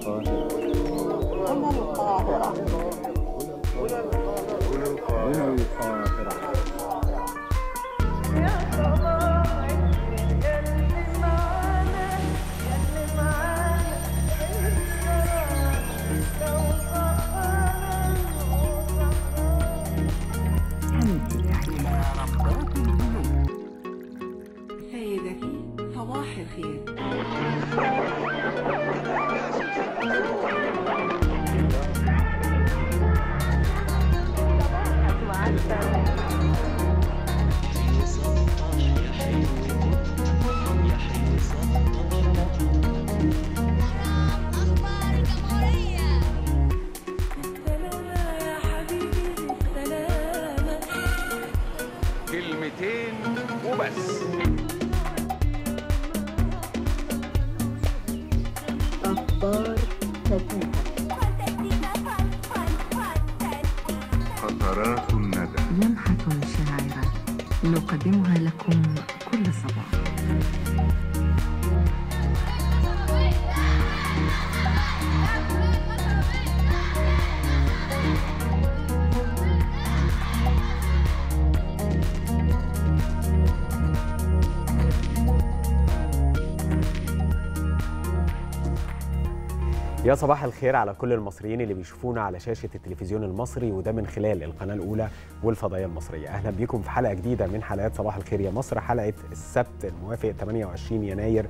القاهرة هنا القاهرة هنا القاهرة سيدتي صباح الخير أخبار الجمهورية سلامة يا حبيبي سلامة كلمتين وبس أخبار خفيفة قطرات الندى لمحة شاعرة نقدمها لكم كل صباح يا صباح الخير على كل المصريين اللي بيشوفونا على شاشة التلفزيون المصري وده من خلال القناة الأولى والفضائية المصرية أهلا بيكم في حلقة جديدة من حلقات صباح الخير يا مصر حلقة السبت الموافق 28 يناير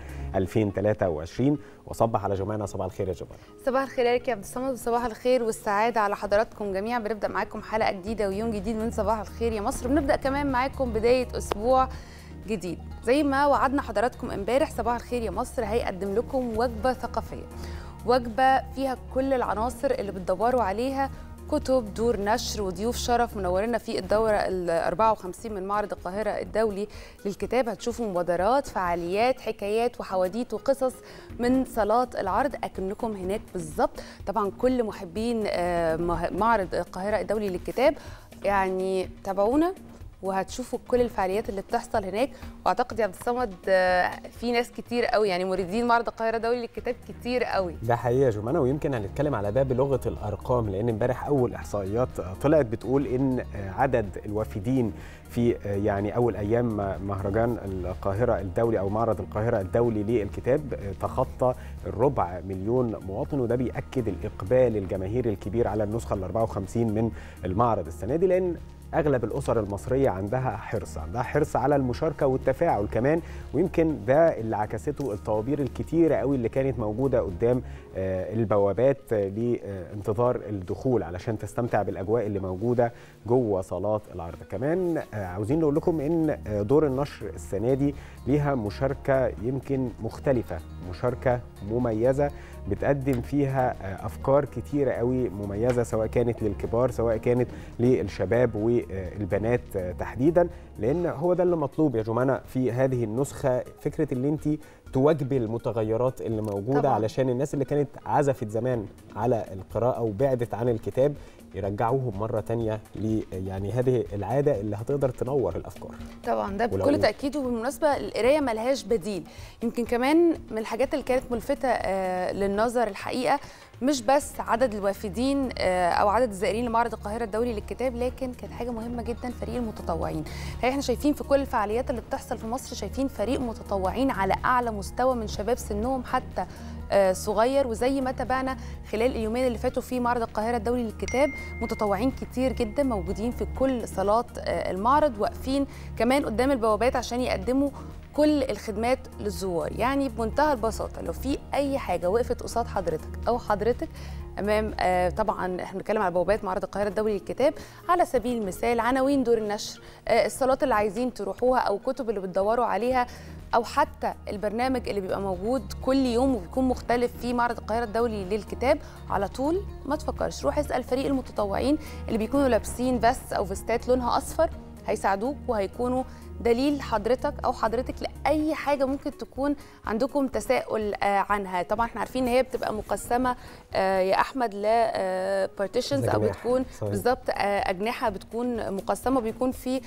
2023 وصبح على جماعنا صباح الخير يا جماعة صباح الخير عليك يا عبد الصمد وصباح الخير والسعادة على حضراتكم جميعا بنبدأ معاكم حلقة جديدة ويوم جديد من صباح الخير يا مصر بنبدأ كمان معاكم بداية أسبوع جديد زي ما وعدنا حضراتكم امبارح صباح الخير يا مصر هيقدم لكم وجبة ثقافية وجبة فيها كل العناصر اللي بتدوروا عليها كتب دور نشر وضيوف شرف منورنا في الدورة ال 54 من معرض القاهرة الدولي للكتاب هتشوفوا مبادرات فعاليات حكايات وحواديت وقصص من صالات العرض أكنكم هناك بالظبط طبعا كل محبين آه، مه- معرض القاهرة الدولي للكتاب يعني تابعونا وهتشوفوا كل الفعاليات اللي بتحصل هناك واعتقد يا عبد الصمد آه، في ناس كتير قوي يعني مريدين معرض القاهره الدولي للكتاب كتير قوي ده حقيقة يا جمانة ويمكن هنتكلم على ده بلغة الأرقام لأن امبارح أول إحصائيات طلعت بتقول إن عدد الوافدين في يعني أول أيام مهرجان القاهرة الدولي أو معرض القاهرة الدولي للكتاب تخطى الربع مليون مواطن وده بيأكد الإقبال الجماهيري الكبير على النسخة ال 54 من المعرض السنة دي لأن اغلب الاسر المصريه عندها حرص عندها حرص على المشاركه والتفاعل كمان ويمكن ده اللي عكسته الطوابير الكتيره قوي اللي كانت موجوده قدام آه، البوابات آه، لانتظار الدخول علشان تستمتع بالاجواء اللي موجوده جوه صالات العرض كمان آه، عاوزين نقول لكم ان آه، دور النشر السنه دي ليها مشاركه يمكن مختلفه مشاركه مميزه بتقدم فيها آه، افكار كتيره قوي مميزه سواء كانت للكبار سواء كانت للشباب والبنات آه، تحديدا لان هو ده اللي مطلوب يا جمانه في هذه النسخه فكره اللي انت تواجبي المتغيرات اللي موجوده طبعاً. علشان الناس اللي كانت عزفت زمان على القراءه وبعدت عن الكتاب يرجعوهم مره تانية ل يعني هذه العاده اللي هتقدر تنور الافكار طبعا ده ولو- بكل تاكيد وبالمناسبه القرايه ملهاش بديل يمكن كمان من الحاجات اللي كانت ملفته آه، للنظر الحقيقه مش بس عدد الوافدين آه، او عدد الزائرين لمعرض القاهره الدولي للكتاب لكن كانت حاجه مهمه جدا فريق المتطوعين الحقيقة احنا شايفين في كل الفعاليات اللي بتحصل في مصر شايفين فريق متطوعين على اعلى مستوى من شباب سنهم حتى آه، صغير وزي ما تابعنا خلال اليومين اللي فاتوا في معرض القاهره الدولي للكتاب متطوعين كتير جدا موجودين في كل صالات آه، المعرض واقفين كمان قدام البوابات عشان يقدموا كل الخدمات للزوار يعني بمنتهى البساطه لو في اي حاجه وقفت قصاد حضرتك او حضرتك امام آه، طبعا احنا بنتكلم على بوابات معرض القاهره الدولي للكتاب على سبيل المثال عناوين دور النشر آه، الصالات اللي عايزين تروحوها او كتب اللي بتدوروا عليها او حتى البرنامج اللي بيبقى موجود كل يوم وبيكون مختلف في معرض القاهره الدولي للكتاب على طول ما تفكرش روح اسال فريق المتطوعين اللي بيكونوا لابسين فيست او فيستات لونها اصفر هيساعدوك وهيكونوا دليل حضرتك او حضرتك لاي حاجه ممكن تكون عندكم تساؤل آه، عنها طبعا احنا عارفين ان هي بتبقى مقسمه آه، يا احمد ل بارتيشنز او أجنحة. بتكون صحيح. بالظبط آه، اجنحه بتكون مقسمه بيكون في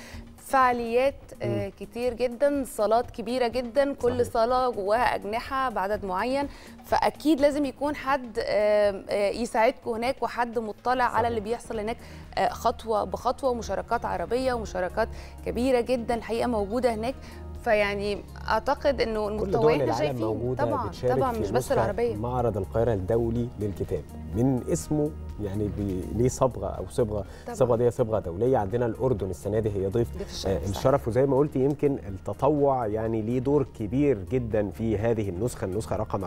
فعاليات آه، كتير جدا صالات كبيره جدا كل صحيح. صاله جواها اجنحه بعدد معين فاكيد لازم يكون حد آه، آه، يساعدكم هناك وحد مطلع على اللي بيحصل هناك آه، خطوه بخطوه ومشاركات عربيه ومشاركات كبيره جدا الحقيقه موجوده هناك فيعني اعتقد انه كل دول المتطوعين العالم شايفين موجودة طبعا بتشارك طبعا في مش بس نسخة العربيه معرض القاهرة الدولي للكتاب من اسمه يعني بي- ليه صبغة أو صبغة طبعاً. الصبغة دي صبغة دولية عندنا الأردن السنة دي هي ضيف ضيف الشرف، آه، صحيح. الشرف وزي ما قلت يمكن التطوع يعني ليه دور كبير جدا في هذه النسخة النسخة رقم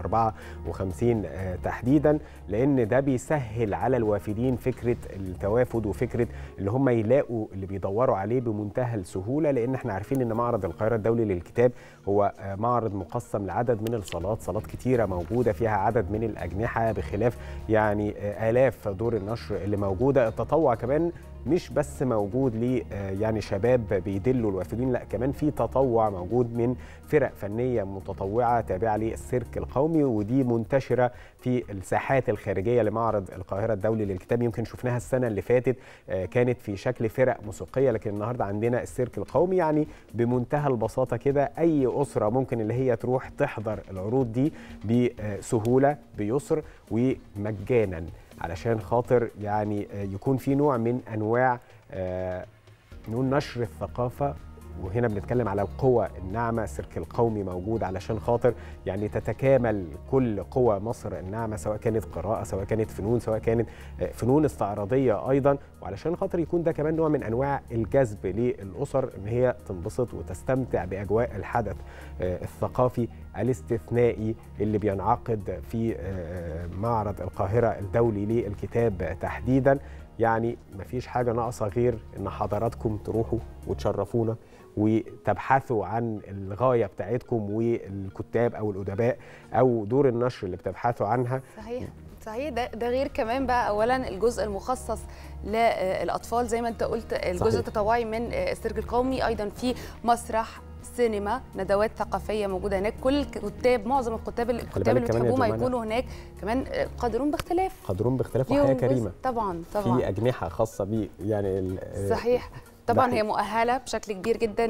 54 آه، تحديدا لأن ده بيسهل على الوافدين فكرة التوافد وفكرة اللي هم يلاقوا اللي بيدوروا عليه بمنتهى السهولة لأن احنا عارفين إن معرض القاهرة الدولي للكتاب هو آه، معرض مقسم لعدد من الصالات صالات كتيرة موجودة فيها عدد من الأجنحة بخلاف يعني آه، آلاف دور النشر اللي موجودة التطوع كمان مش بس موجود ل آه، يعني شباب بيدلوا الوافدين لا كمان في تطوع موجود من فرق فنيه متطوعه تابعه للسيرك القومي ودي منتشره في الساحات الخارجيه لمعرض القاهره الدولي للكتاب يمكن شفناها السنه اللي فاتت آه، كانت في شكل فرق موسيقيه لكن النهارده عندنا السيرك القومي يعني بمنتهى البساطه كده اي اسره ممكن اللي هي تروح تحضر العروض دي بسهوله بيسر ومجانا علشان خاطر يعني آه، يكون في نوع من انواع آه، نقول نشر الثقافه وهنا بنتكلم على القوى الناعمه السيرك القومي موجود علشان خاطر يعني تتكامل كل قوى مصر الناعمه سواء كانت قراءه سواء كانت فنون سواء كانت آه، فنون استعراضيه ايضا وعلشان خاطر يكون ده كمان نوع من انواع الجذب للاسر ان هي تنبسط وتستمتع باجواء الحدث آه، الثقافي الاستثنائي اللي بينعقد في آه، معرض القاهره الدولي للكتاب تحديدا يعني مفيش حاجه ناقصه غير ان حضراتكم تروحوا وتشرفونا وتبحثوا عن الغايه بتاعتكم والكتاب او الادباء او دور النشر اللي بتبحثوا عنها صحيح صحيح ده ده غير كمان بقى اولا الجزء المخصص للاطفال زي ما انت قلت الجزء صحيح. التطوعي من السيرك القومي ايضا في مسرح سينما ندوات ثقافيه موجوده هناك كل الكتاب معظم الكتاب الكتاب اللي بالك كمان يا بتحبوهم جمانة. هيكونوا هناك كمان قادرون باختلاف قادرون باختلاف ليهم وحياه جزء- كريمه طبعا طبعا في اجنحه خاصه بيه يعني ال- صحيح طبعا ده هي مؤهله بشكل كبير جدا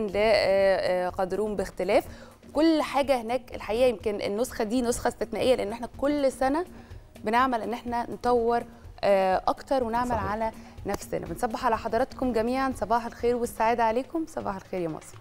لقادرون باختلاف كل حاجه هناك الحقيقه يمكن النسخه دي نسخه استثنائيه لان احنا كل سنه بنعمل ان احنا نطور آه، اكتر ونعمل صحيح. على نفسنا بنصبح على حضراتكم جميعا صباح الخير والسعاده عليكم صباح الخير يا مصر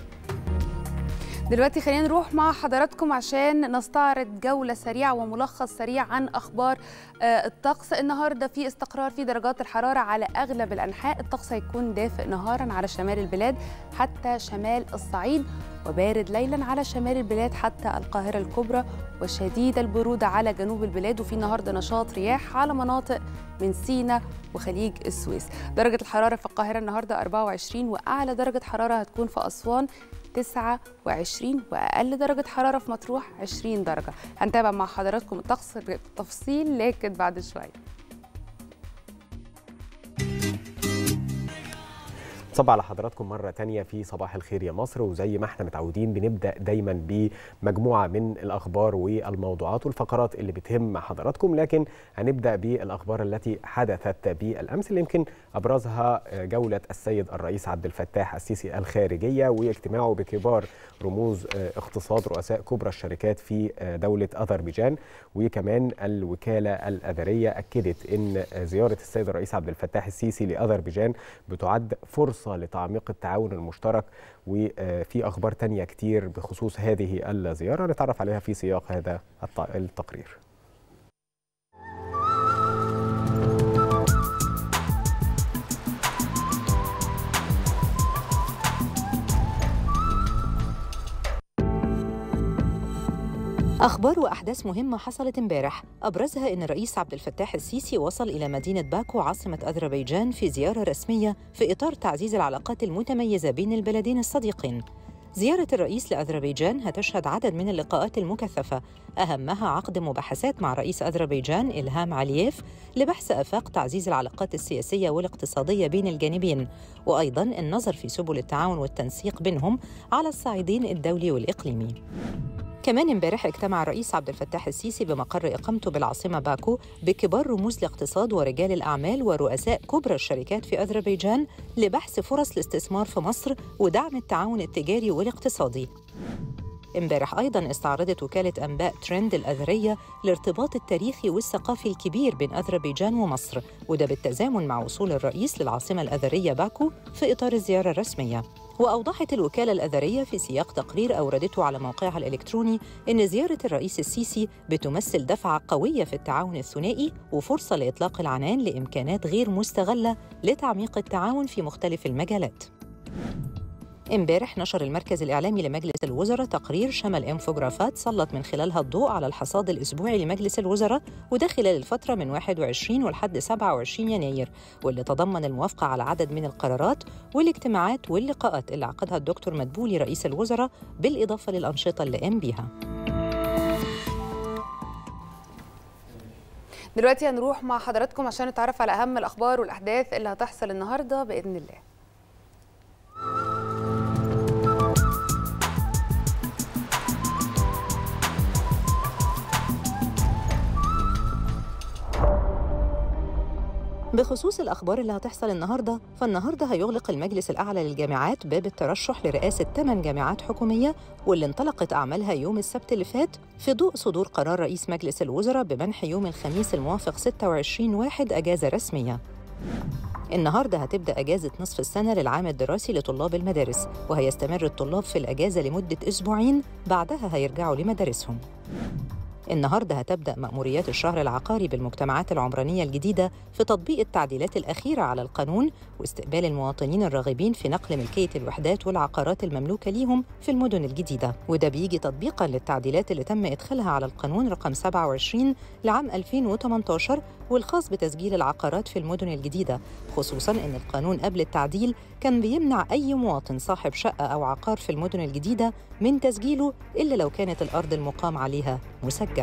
دلوقتي خلينا نروح مع حضراتكم عشان نستعرض جولة سريعة وملخص سريع عن أخبار آه، الطقس النهاردة في استقرار في درجات الحرارة على أغلب الأنحاء الطقس هيكون دافئ نهارا على شمال البلاد حتى شمال الصعيد وبارد ليلا على شمال البلاد حتى القاهرة الكبرى وشديد البرودة على جنوب البلاد وفي النهاردة نشاط رياح على مناطق من سينا وخليج السويس درجة الحرارة في القاهرة النهاردة 24 وأعلى درجة حرارة هتكون في أسوان 29 واقل درجه حراره في مطروح 20 درجه هنتابع مع حضراتكم الطقس بالتفصيل لكن بعد شويه صباح على حضراتكم مرة تانية في صباح الخير يا مصر وزي ما احنا متعودين بنبدأ دايما بمجموعة من الأخبار والموضوعات والفقرات اللي بتهم حضراتكم لكن هنبدأ بالأخبار التي حدثت بالأمس اللي يمكن أبرزها جولة السيد الرئيس عبد الفتاح السيسي الخارجية واجتماعه بكبار رموز اقتصاد رؤساء كبرى الشركات في دولة أذربيجان وكمان الوكالة الأثرية أكدت أن زيارة السيد الرئيس عبد الفتاح السيسي لأذربيجان بتعد فرصة لتعميق التعاون المشترك وفي أخبار تانية كتير بخصوص هذه الزيارة نتعرف عليها في سياق هذا الت- التقرير أخبار وأحداث مهمة حصلت امبارح أبرزها أن الرئيس عبد الفتاح السيسي وصل إلى مدينة باكو عاصمة أذربيجان في زيارة رسمية في إطار تعزيز العلاقات المتميزة بين البلدين الصديقين زيارة الرئيس لأذربيجان هتشهد عدد من اللقاءات المكثفة أهمها عقد مباحثات مع رئيس أذربيجان إلهام علييف لبحث آفاق تعزيز العلاقات السياسية والاقتصادية بين الجانبين وأيضا النظر في سبل التعاون والتنسيق بينهم على الصعيدين الدولي والإقليمي كمان امبارح اجتمع الرئيس عبد الفتاح السيسي بمقر اقامته بالعاصمه باكو بكبار رموز الاقتصاد ورجال الاعمال ورؤساء كبرى الشركات في اذربيجان لبحث فرص الاستثمار في مصر ودعم التعاون التجاري والاقتصادي. امبارح ايضا استعرضت وكاله انباء ترند الاثريه الارتباط التاريخي والثقافي الكبير بين اذربيجان ومصر وده بالتزامن مع وصول الرئيس للعاصمه الاثريه باكو في اطار الزياره الرسميه وأوضحت الوكالة الأثرية في سياق تقرير أوردته على موقعها الإلكتروني إن زيارة الرئيس السيسي بتمثل دفعة قوية في التعاون الثنائي وفرصة لإطلاق العنان لإمكانات غير مستغلة لتعميق التعاون في مختلف المجالات. امبارح نشر المركز الإعلامي لمجلس الوزراء تقرير شمل انفوجرافات سلط من خلالها الضوء على الحصاد الأسبوعي لمجلس الوزراء وده خلال الفترة من 21 ولحد 27 يناير واللي تضمن الموافقة على عدد من القرارات والاجتماعات واللقاءات اللي عقدها الدكتور مدبولي رئيس الوزراء بالإضافة للأنشطة اللي قام بيها دلوقتي هنروح مع حضراتكم عشان نتعرف على أهم الأخبار والأحداث اللي هتحصل النهاردة بإذن الله بخصوص الأخبار اللي هتحصل النهاردة فالنهاردة هيغلق المجلس الأعلى للجامعات باب الترشح لرئاسة 8 جامعات حكومية واللي انطلقت أعمالها يوم السبت اللي فات في ضوء صدور قرار رئيس مجلس الوزراء بمنح يوم الخميس الموافق 26 واحد أجازة رسمية النهاردة هتبدأ أجازة نصف السنة للعام الدراسي لطلاب المدارس وهيستمر الطلاب في الأجازة لمدة أسبوعين بعدها هيرجعوا لمدارسهم النهارده هتبدا مأموريات الشهر العقاري بالمجتمعات العمرانيه الجديده في تطبيق التعديلات الاخيره على القانون واستقبال المواطنين الراغبين في نقل ملكيه الوحدات والعقارات المملوكه ليهم في المدن الجديده وده بيجي تطبيقا للتعديلات اللي تم ادخالها على القانون رقم 27 لعام 2018 والخاص بتسجيل العقارات في المدن الجديده خصوصا ان القانون قبل التعديل كان بيمنع اي مواطن صاحب شقه او عقار في المدن الجديده من تسجيله الا لو كانت الارض المقام عليها مسجله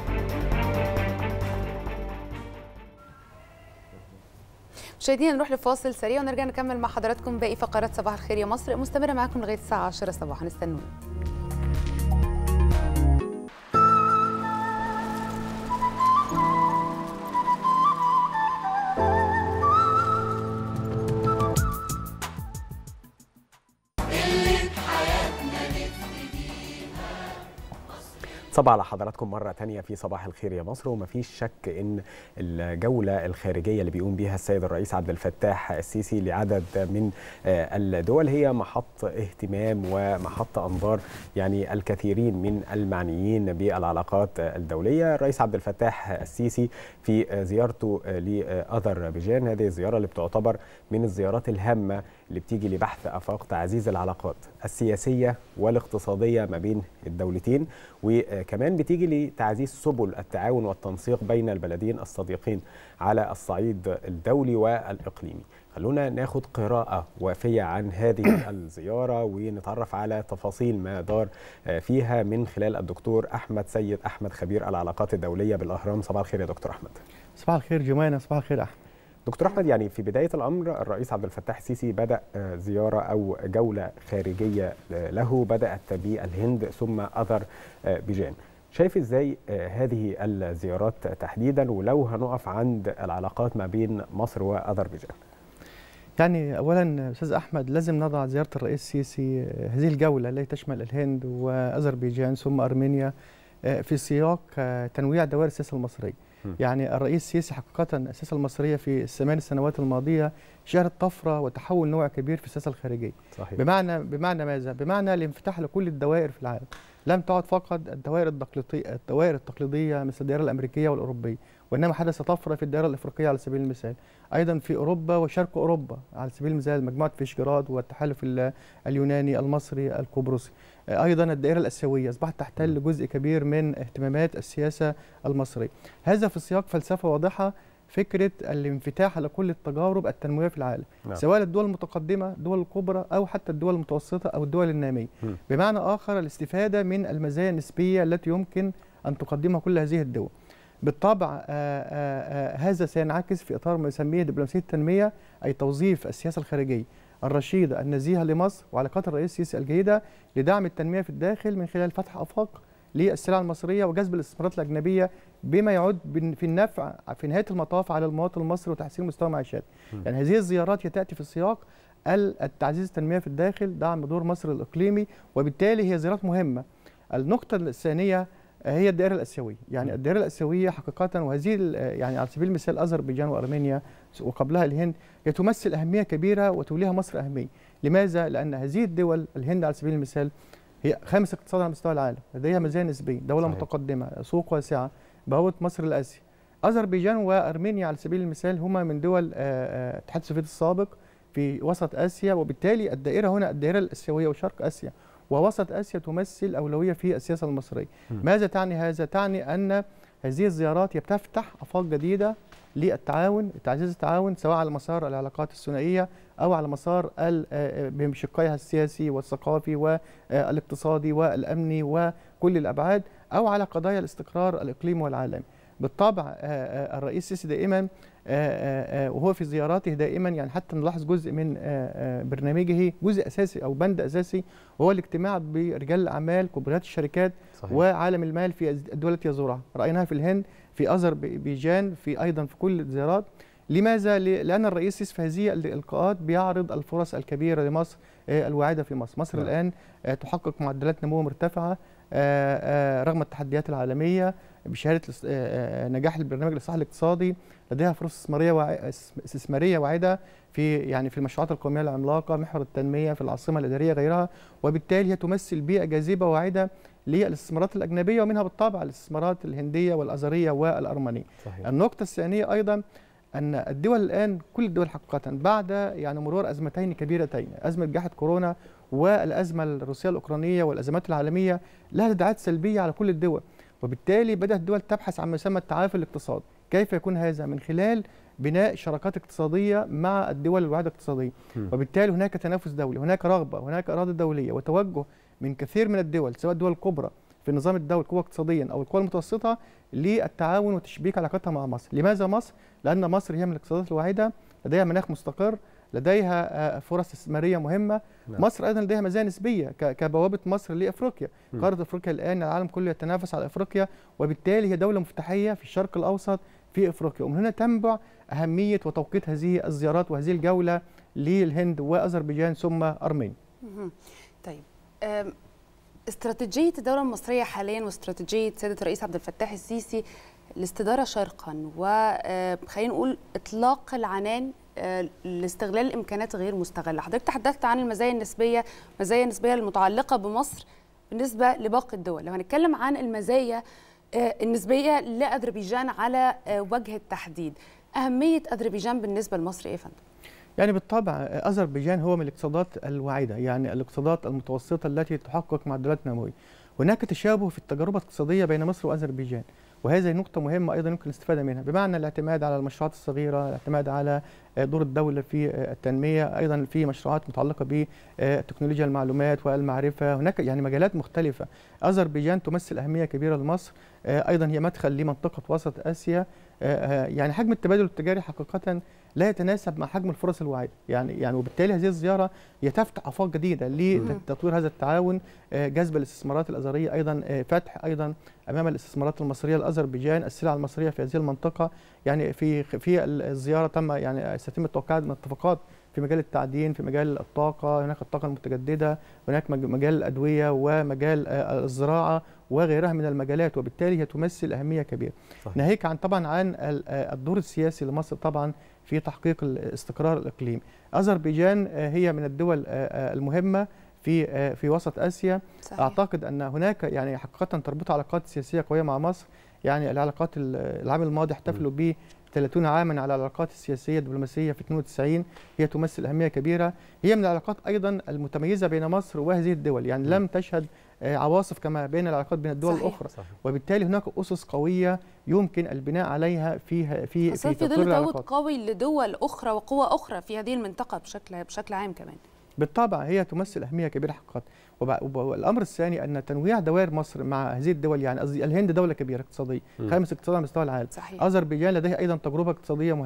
مشاهدينا نروح لفاصل سريع ونرجع نكمل مع حضراتكم باقي فقرات صباح الخير يا مصر مستمره معاكم لغايه الساعه 10 صباحا استنونا صباح على حضراتكم مرة تانية في صباح الخير يا مصر ومفيش شك إن الجولة الخارجية اللي بيقوم بيها السيد الرئيس عبد الفتاح السيسي لعدد من الدول هي محط اهتمام ومحط أنظار يعني الكثيرين من المعنيين بالعلاقات الدولية الرئيس عبد الفتاح السيسي في زيارته لأذربيجان هذه الزيارة اللي بتعتبر من الزيارات الهامة اللي بتيجي لبحث افاق تعزيز العلاقات السياسيه والاقتصاديه ما بين الدولتين وكمان بتيجي لتعزيز سبل التعاون والتنسيق بين البلدين الصديقين على الصعيد الدولي والاقليمي. خلونا ناخد قراءة وافية عن هذه الزيارة ونتعرف على تفاصيل ما دار فيها من خلال الدكتور أحمد سيد أحمد خبير العلاقات الدولية بالأهرام صباح الخير يا دكتور أحمد صباح الخير جمانة صباح الخير أحمد دكتور احمد يعني في بدايه الامر الرئيس عبد الفتاح السيسي بدا زياره او جوله خارجيه له بدات بالهند ثم اذربيجان شايف ازاي هذه الزيارات تحديدا ولو هنقف عند العلاقات ما بين مصر واذربيجان يعني اولا استاذ احمد لازم نضع زياره الرئيس السيسي هذه الجوله التي تشمل الهند واذربيجان ثم ارمينيا في سياق تنويع دوائر السياسه المصريه يعني الرئيس السيسي حقيقة السياسة المصرية في الثمان السنوات الماضية شهدت طفرة وتحول نوع كبير في السياسة الخارجية صحيح. بمعنى بمعنى ماذا؟ بمعنى الانفتاح لكل الدوائر في العالم لم تعد فقط الدوائر التقليدية الدوائر التقليدية مثل الدائرة الأمريكية والأوروبية وإنما حدث طفرة في الدائرة الأفريقية على سبيل المثال أيضا في أوروبا وشرق أوروبا على سبيل المثال مجموعة فيشجراد والتحالف اليوناني المصري القبرصي ايضا الدائره الاسيويه اصبحت تحتل جزء كبير من اهتمامات السياسه المصريه هذا في سياق فلسفه واضحه فكره الانفتاح على كل التجارب التنمويه في العالم نعم. سواء الدول المتقدمه الدول الكبرى او حتى الدول المتوسطه او الدول الناميه م. بمعنى اخر الاستفاده من المزايا النسبيه التي يمكن ان تقدمها كل هذه الدول بالطبع آآ آآ هذا سينعكس في اطار ما يسميه دبلوماسيه التنميه اي توظيف السياسه الخارجيه الرشيدة النزيهة لمصر وعلاقات الرئيس السيسي الجيدة لدعم التنمية في الداخل من خلال فتح آفاق للسلع المصريه وجذب الاستثمارات الاجنبيه بما يعود بن- في النفع في نهايه المطاف على المواطن المصري وتحسين مستوى معيشته. يعني هذه الزيارات هي تاتي في سياق ال- التعزيز التنميه في الداخل دعم دور مصر الاقليمي وبالتالي هي زيارات مهمه. النقطه الثانيه هي الدائره الاسيويه، يعني الدائره الاسيويه حقيقه وهذه ال- يعني على سبيل المثال اذربيجان وارمينيا وقبلها الهند هي تمثل اهميه كبيره وتوليها مصر اهميه. لماذا؟ لان هذه الدول الهند على سبيل المثال هي خامس اقتصاد على مستوى العالم، لديها مزايا نسبيه، دوله صحيح. متقدمه، سوق واسعه، بوابه مصر لاسيا. اذربيجان وارمينيا على سبيل المثال هما من دول آه، آه، الاتحاد السوفيتي السابق في وسط اسيا وبالتالي الدائره هنا الدائره الاسيويه وشرق اسيا ووسط اسيا تمثل اولويه في السياسه المصريه. مم. ماذا تعني هذا؟ تعني ان هذه الزيارات هي بتفتح افاق جديده للتعاون تعزيز التعاون سواء على مسار العلاقات الثنائيه او على مسار ال- آه، آه، بشقيها السياسي والثقافي والاقتصادي والامني وكل الابعاد او على قضايا الاستقرار الاقليمي والعالمي. بالطبع آه، آه، الرئيس السيسي دائما آه، آه، آه، وهو في زياراته دائما يعني حتى نلاحظ جزء من آه، آه، برنامجه جزء اساسي او بند اساسي وهو الاجتماع برجال الاعمال كبريات الشركات صحيح. وعالم المال في الدول التي يزورها رايناها في الهند في اذربيجان في ايضا في كل الزيارات لماذا ل- لان الرئيس السيسي في هذه اللقاءات بيعرض الفرص الكبيره لمصر آه، الواعده في مصر مصر نعم. الان آه، تحقق معدلات نمو مرتفعه آه، آه، رغم التحديات العالميه بشهاده الاس- آه، آه، نجاح البرنامج الاصلاح الاقتصادي لديها فرص استثماريه وع- استثماريه واعده في يعني في المشروعات القوميه العملاقه محور التنميه في العاصمه الاداريه غيرها وبالتالي هي تمثل بيئه جاذبه واعده للاستثمارات الاجنبيه ومنها بالطبع الاستثمارات الهنديه والازريه والارمنيه. صحيح. النقطه الثانيه ايضا ان الدول الان كل الدول حقيقه بعد يعني مرور ازمتين كبيرتين ازمه جائحه كورونا والازمه الروسيه الاوكرانيه والازمات العالميه لها تداعيات سلبيه على كل الدول وبالتالي بدات الدول تبحث عن ما يسمى التعافي الاقتصادي كيف يكون هذا من خلال بناء شراكات اقتصاديه مع الدول الواعده اقتصاديا مم. وبالتالي هناك تنافس دولي هناك رغبه هناك اراده دوليه وتوجه من كثير من الدول سواء الدول الكبرى في النظام الدولي القوى اقتصاديا او القوى المتوسطه للتعاون وتشبيك علاقتها مع مصر لماذا مصر لان مصر هي من الاقتصادات الواعده لديها مناخ مستقر لديها آه، فرص استثماريه مهمه نعم. مصر ايضا لديها مزايا نسبيه ك- كبوابه مصر لافريقيا مم. قاره افريقيا الان العالم كله يتنافس على افريقيا وبالتالي هي دوله مفتاحيه في الشرق الاوسط في افريقيا ومن هنا تنبع اهميه وتوقيت هذه الزيارات وهذه الجوله للهند واذربيجان ثم ارمينيا مهم. طيب أم، استراتيجية الدولة المصرية حاليا واستراتيجية سيادة الرئيس عبد الفتاح السيسي الاستدارة شرقا وخلينا نقول إطلاق العنان آه، لاستغلال الإمكانات غير مستغلة حضرتك تحدثت عن المزايا النسبية المزايا النسبية المتعلقة بمصر بالنسبة لباقي الدول لو هنتكلم عن المزايا آه، النسبية لأذربيجان على آه، وجه التحديد أهمية أذربيجان بالنسبة لمصر إيه يا فندم؟ يعني بالطبع اذربيجان هو من الاقتصادات الواعده يعني الاقتصادات المتوسطه التي تحقق معدلات نمويه هناك تشابه في التجربه الاقتصاديه بين مصر واذربيجان وهذه نقطة مهمة أيضا يمكن الاستفادة منها بمعنى الاعتماد على المشروعات الصغيرة الاعتماد على آه، دور الدولة في آه، التنمية أيضا في مشروعات متعلقة بتكنولوجيا المعلومات والمعرفة هناك يعني مجالات مختلفة أذربيجان تمثل أهمية كبيرة لمصر آه، أيضا هي مدخل لمنطقة وسط آسيا آه، آه، يعني حجم التبادل التجاري حقيقة لا يتناسب مع حجم الفرص الواعده يعني يعني وبالتالي هذه الزياره هي تفتح افاق جديده لتطوير هذا التعاون آه، جذب الاستثمارات الازهريه ايضا آه، فتح ايضا امام الاستثمارات المصريه لاذربيجان السلع المصريه في هذه المنطقه يعني في في الزياره تم يعني سيتم التوقيع من اتفاقات في مجال التعدين في مجال الطاقه هناك الطاقه المتجدده هناك مج- مجال الادويه ومجال آه، الزراعه وغيرها من المجالات وبالتالي هي تمثل اهميه كبيره صحيح. ناهيك عن طبعا عن ال- آه، الدور السياسي لمصر طبعا في تحقيق الاستقرار الاقليمي اذربيجان آه، هي من الدول آه، آه، المهمه في آه، في وسط اسيا صحيح. اعتقد ان هناك يعني حقيقه تربط علاقات سياسيه قويه مع مصر يعني العلاقات ال- العام الماضي احتفلوا ب 30 عاما على العلاقات السياسيه الدبلوماسيه في 92 هي تمثل اهميه كبيره هي من العلاقات ايضا المتميزه بين مصر وهذه الدول يعني لم تشهد آه، عواصف كما بين العلاقات بين الدول صحيح. الاخرى صحيح. وبالتالي هناك اسس قويه يمكن البناء عليها في في خاصة في في تطوير ظل تعود العلاقات قوي لدول أخرى وقوى أخرى في هذه المنطقة بشكل بشكل عام كمان بالطبع هي تمثل أهمية كبيرة حقيقة وب- وب- والأمر الثاني أن تنويع دوائر مصر مع هذه الدول يعني قصدي الهند دولة كبيرة اقتصادية مم. خامس اقتصاد على مستوى العالم صحيح أذربيجان لديها أيضا تجربة اقتصادية مهمة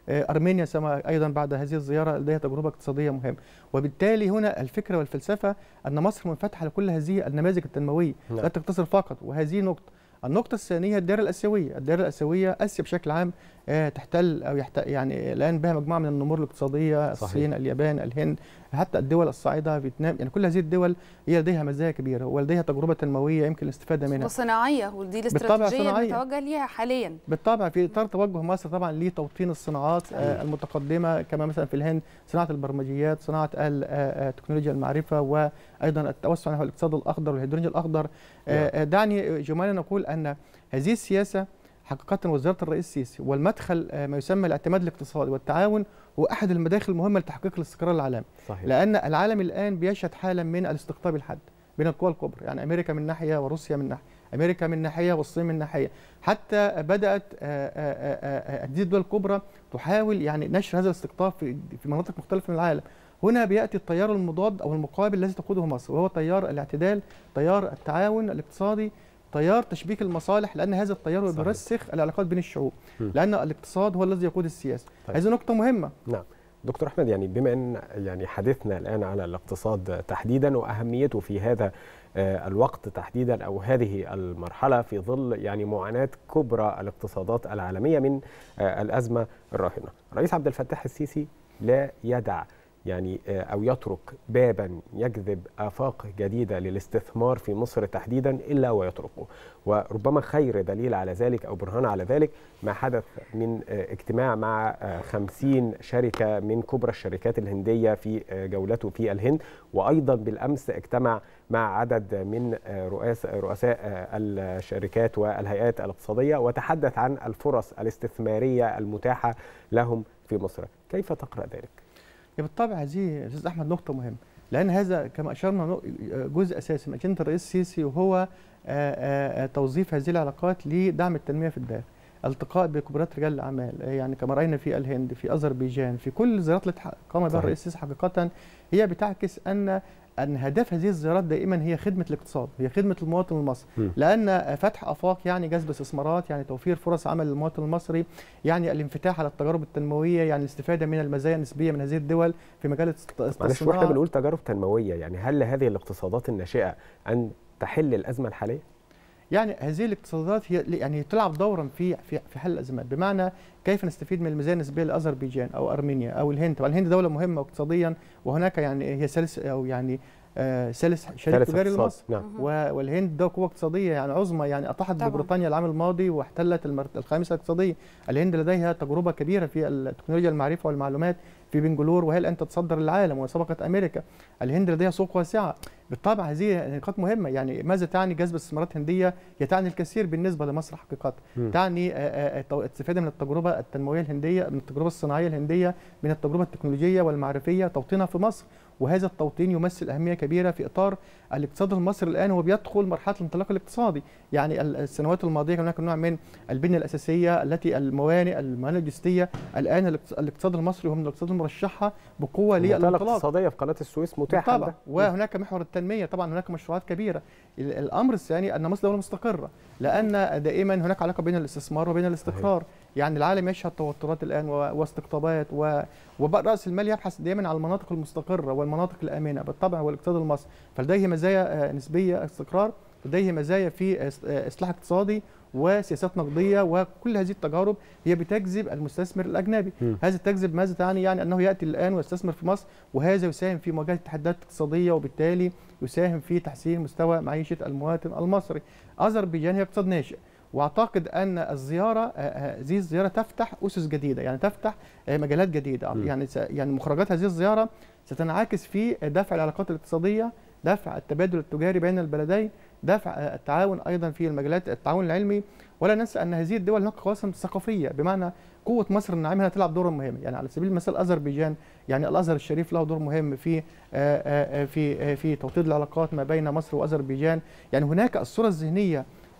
آه، ارمينيا سما ايضا بعد هذه الزياره لديها تجربه اقتصاديه مهمه وبالتالي هنا الفكره والفلسفه ان مصر منفتحه لكل هذه النماذج التنمويه نعم. لا تقتصر فقط وهذه نقطه النقطة الثانية الدائرة الآسيوية، الدائرة الآسيوية آسيا بشكل عام آه، تحتل أو يحت... يعني الآن بها مجموعة من النمور الاقتصادية، صحيح. الصين، اليابان، الهند، حتى الدول الصاعدة فيتنام، يعني كل هذه الدول هي لديها مزايا كبيرة ولديها تجربة تنموية يمكن الاستفادة منها. وصناعيه ودي بالطبع الاستراتيجيه اللي صناعية. متوجه ليها حاليا بالطبع في اطار توجه مصر طبعا لتوطين الصناعات آه، المتقدمه كما مثلا في الهند صناعه البرمجيات صناعه ال- آه، آه، تكنولوجيا المعرفه وايضا التوسع نحو الاقتصاد الاخضر والهيدروجين الاخضر آه، آه، دعني جمالا نقول ان هذه السياسه حقيقه وزاره الرئيس السيسي والمدخل آه، ما يسمى الاعتماد الاقتصادي والتعاون هو احد المداخل المهمه لتحقيق الاستقرار العالمي صحيح لان العالم الان بيشهد حاله من الاستقطاب الحاد بين القوى الكبرى يعني امريكا من ناحيه وروسيا من ناحيه امريكا من ناحيه والصين من ناحيه حتى بدات آه، آه، آه، آه، هذه الدول الكبرى تحاول يعني نشر هذا الاستقطاب في في مناطق مختلفه من العالم هنا بياتي التيار المضاد او المقابل الذي تقوده مصر وهو تيار الاعتدال تيار التعاون الاقتصادي تيار تشبيك المصالح لان هذا التيار هو صحيح. بيرسخ العلاقات بين الشعوب م. لان الاقتصاد هو الذي يقود السياسه طيب. هذه نقطه مهمه نعم دكتور احمد يعني بما ان يعني حديثنا الان على الاقتصاد تحديدا واهميته في هذا آه، الوقت تحديدا او هذه المرحله في ظل يعني معاناه كبرى الاقتصادات العالميه من آه، الازمه الراهنه. الرئيس عبد الفتاح السيسي لا يدع يعني آه، او يترك بابا يجذب افاق جديده للاستثمار في مصر تحديدا الا ويطرقه وربما خير دليل على ذلك او برهان على ذلك ما حدث من آه، اجتماع مع آه، 50 شركه من كبرى الشركات الهنديه في آه، جولته في الهند وايضا بالامس اجتمع مع عدد من آه، رؤاس رؤساء آه، الشركات والهيئات الاقتصاديه وتحدث عن الفرص الاستثماريه المتاحه لهم في مصر كيف تقرا ذلك هي بالطبع هذه يا استاذ احمد نقطه مهمه لان هذا كما اشرنا نق- جزء اساسي من اجنده الرئيس السيسي وهو آه، آه، آه، توظيف هذه العلاقات لدعم التنميه في الداخل التقاء بكبرات رجال الاعمال آه، يعني كما راينا في الهند في اذربيجان في كل الزيارات التي قام بها صحيح. الرئيس السيسي حقيقه هي بتعكس ان ان هدف هذه الزيارات دائما هي خدمه الاقتصاد هي خدمه المواطن المصري م. لان فتح افاق يعني جذب استثمارات يعني توفير فرص عمل للمواطن المصري يعني الانفتاح على التجارب التنمويه يعني الاستفاده من المزايا النسبيه من هذه الدول في مجال الست- معلش واحنا الصناعه بنقول تجارب تنمويه يعني هل لهذه الاقتصادات الناشئه ان تحل الازمه الحاليه؟ يعني هذه الاقتصادات هي يعني تلعب دورا في في في حل الازمات بمعنى كيف نستفيد من المزايا النسبيه لاذربيجان او ارمينيا او الهند طبعا الهند دوله مهمه اقتصاديا وهناك يعني هي ثالث او يعني آه ثالث شريك ثالث تجاري اقتصاد. لمصر نعم و- والهند ده قوه اقتصاديه يعني عظمى يعني اطاحت طبعاً. ببريطانيا العام الماضي واحتلت المرت... الخامسه اقتصاديه الهند لديها تجربه كبيره في التكنولوجيا المعرفه والمعلومات في بنجلور وهي الان تتصدر العالم وسبقت امريكا الهند لديها سوق واسعه بالطبع هذه نقاط مهمه يعني ماذا تعني جذب استثمارات هنديه هي تعني الكثير بالنسبه لمصر حقيقه مم. تعني آه، آه، التو- الاستفاده من التجربه التنمويه الهنديه من التجربه الصناعيه الهنديه من التجربه التكنولوجيه والمعرفيه توطينها في مصر وهذا التوطين يمثل اهميه كبيره في اطار الاقتصاد المصري الان هو بيدخل مرحله الانطلاق الاقتصادي يعني ال- السنوات الماضيه كان هناك نوع من البنيه الاساسيه التي الموانئ الموانئ اللوجستيه الان الاقتص- الاقتصاد المصري هو من الاقتصاد المرشحه بقوه المنطقه للانطلاق الاقتصاديه في قناه السويس متاحه طبعا لده. وهناك محور التنميه طبعا هناك مشروعات كبيره ال- الامر الثاني ان مصر دوله مستقره لان دائما هناك علاقه بين الاستثمار وبين الاستقرار يعني العالم يشهد توترات الان و- واستقطابات و- وبقى راس المال يبحث دائما عن المناطق المستقره والمناطق الامنه بالطبع هو الاقتصاد المصري فلديه مزايا آه، نسبيه استقرار لديه مزايا في إس- آه، اصلاح اقتصادي وسياسات نقديه وكل هذه التجارب هي بتجذب المستثمر الاجنبي مم. هذا تجذب ماذا تعني يعني انه ياتي الان ويستثمر في مصر وهذا يساهم في مواجهه التحديات الاقتصاديه وبالتالي يساهم في تحسين مستوى معيشه المواطن المصري. اذربيجان هي اقتصاد ناشئ واعتقد ان الزياره آه، آه، هذه الزياره تفتح اسس جديده يعني تفتح آه، مجالات جديده م. يعني س- يعني مخرجات هذه الزياره ستنعكس في دفع العلاقات الاقتصاديه دفع التبادل التجاري بين البلدين دفع آه، التعاون ايضا في المجالات التعاون العلمي ولا ننسى ان هذه الدول هناك قواسم ثقافيه بمعنى قوه مصر الناعمه هنا تلعب دورا مهما يعني على سبيل المثال اذربيجان يعني الازهر الشريف له دور مهم في آه، آه، آه، في آه، في توطيد العلاقات ما بين مصر واذربيجان يعني هناك الصوره الذهنيه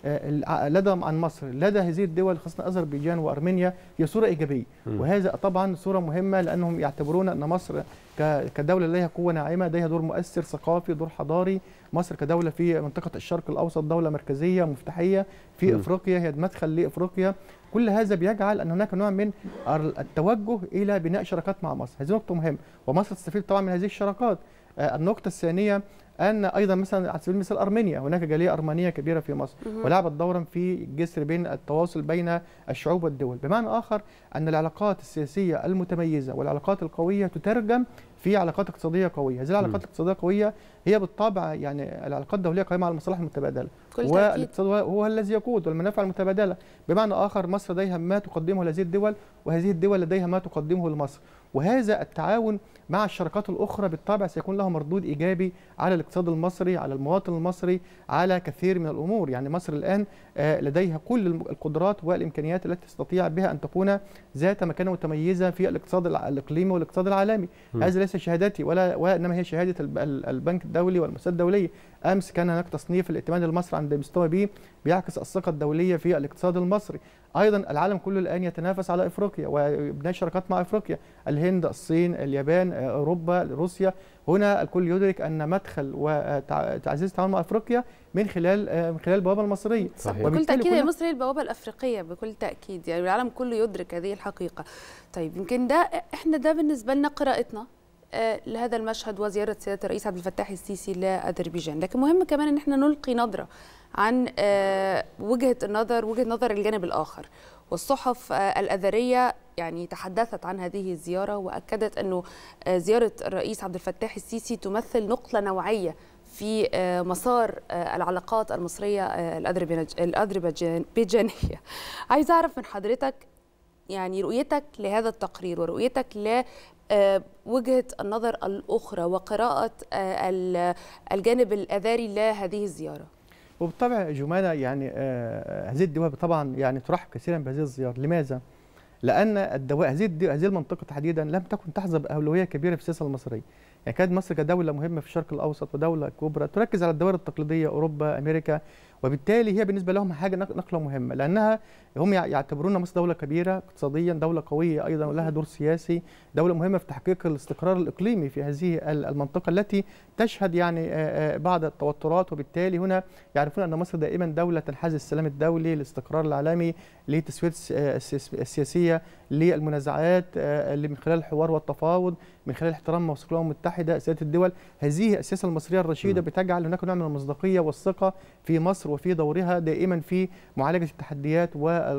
آه، الع- لدى عن مصر لدى هذه الدول خاصه اذربيجان وارمينيا هي صوره ايجابيه مم. وهذا طبعا صوره مهمه لانهم يعتبرون ان مصر ك- كدوله لديها قوه ناعمه لديها دور مؤثر ثقافي دور حضاري مصر كدوله في منطقه الشرق الاوسط دوله مركزيه مفتاحيه في مم. افريقيا هي مدخل لافريقيا كل هذا بيجعل ان هناك نوع من ال- التوجه الى بناء شراكات مع مصر هذه نقطه مهمه ومصر تستفيد طبعا من هذه الشراكات آه، النقطه الثانيه ان ايضا مثلا على سبيل المثال ارمينيا هناك جاليه ارمنيه كبيره في مصر مهم. ولعبت دورا في الجسر بين التواصل بين الشعوب والدول بمعنى اخر ان العلاقات السياسيه المتميزه والعلاقات القويه تترجم في علاقات اقتصاديه قويه هذه العلاقات مم. الاقتصاديه القويه هي بالطبع يعني العلاقات الدوليه قائمه على المصالح المتبادله كل تأكيد والاقتصاد هو- هو الذي يقود والمنافع المتبادله بمعنى اخر مصر لديها ما تقدمه لهذه الدول وهذه الدول لديها ما تقدمه لمصر وهذا التعاون مع الشراكات الاخرى بالطبع سيكون له مردود ايجابي على الاقتصاد المصري على المواطن المصري على كثير من الامور يعني مصر الان آه، لديها كل الم- القدرات والامكانيات التي تستطيع بها ان تكون ذات مكانه متميزه في الاقتصاد الع- الاقليمي والاقتصاد العالمي مم. هذا ليس شهادتي ولا وانما هي شهاده الب- ال- البنك الدولي والمؤسسات الدوليه امس كان هناك تصنيف الائتمان المصري عند مستوى بي بيعكس الثقه الدوليه في الاقتصاد المصري ايضا العالم كله الان يتنافس على افريقيا وبناء شراكات مع افريقيا الهند الصين اليابان آه، اوروبا روسيا هنا الكل يدرك ان مدخل وتعزيز التعاون مع افريقيا من خلال آه، من خلال البوابه المصريه صحيح بكل وبالتالي تاكيد هي كنا- مصر هي البوابه الافريقيه بكل تاكيد يعني العالم كله يدرك هذه الحقيقه طيب يمكن ده احنا ده بالنسبه لنا قراءتنا آه، لهذا المشهد وزياره سياده الرئيس عبد الفتاح السيسي لاذربيجان لكن مهم كمان ان احنا نلقي نظره عن آه، وجهه النظر وجهه نظر الجانب الاخر والصحف آه، الاثريه يعني تحدثت عن هذه الزياره واكدت انه آه، زياره الرئيس عبد الفتاح السيسي تمثل نقله نوعيه في آه، مسار آه، العلاقات المصريه آه، الأذربيج- الاذربيجانيه عايزه اعرف من حضرتك يعني رؤيتك لهذا التقرير ورؤيتك ل آه، وجهه النظر الاخرى وقراءه آه، ال- الجانب الاثري لهذه الزياره وبالطبع جمانة يعني آه، هذه الدول طبعا يعني ترحب كثيرا بهذه الزيارة لماذا؟ لأن الدواء هذه الد- هذه المنطقة تحديدا لم تكن تحظى بأولوية كبيرة في السياسة المصرية يعني كانت مصر كدولة مهمة في الشرق الأوسط ودولة كبرى تركز على الدوائر التقليدية أوروبا أمريكا وبالتالي هي بالنسبة لهم حاجة نق- نقلة مهمة لأنها هم يع- يعتبرون مصر دولة كبيرة اقتصاديا دولة قوية أيضا ولها دور سياسي دولة مهمة في تحقيق الاستقرار الإقليمي في هذه ال- المنطقة التي تشهد يعني آه، آه، بعض التوترات وبالتالي هنا يعرفون أن مصر دائما دولة تنحاز السلام الدولي الاستقرار العالمي لتسوية الس- آه، السياس- السياسية للمنازعات آه، اللي من خلال الحوار والتفاوض من خلال احترام مواثيق الامم المتحده سياده الدول هذه السياسه المصريه الرشيده مم. بتجعل هناك نوع من المصداقيه والثقه في مصر وفي دورها دائما في معالجه التحديات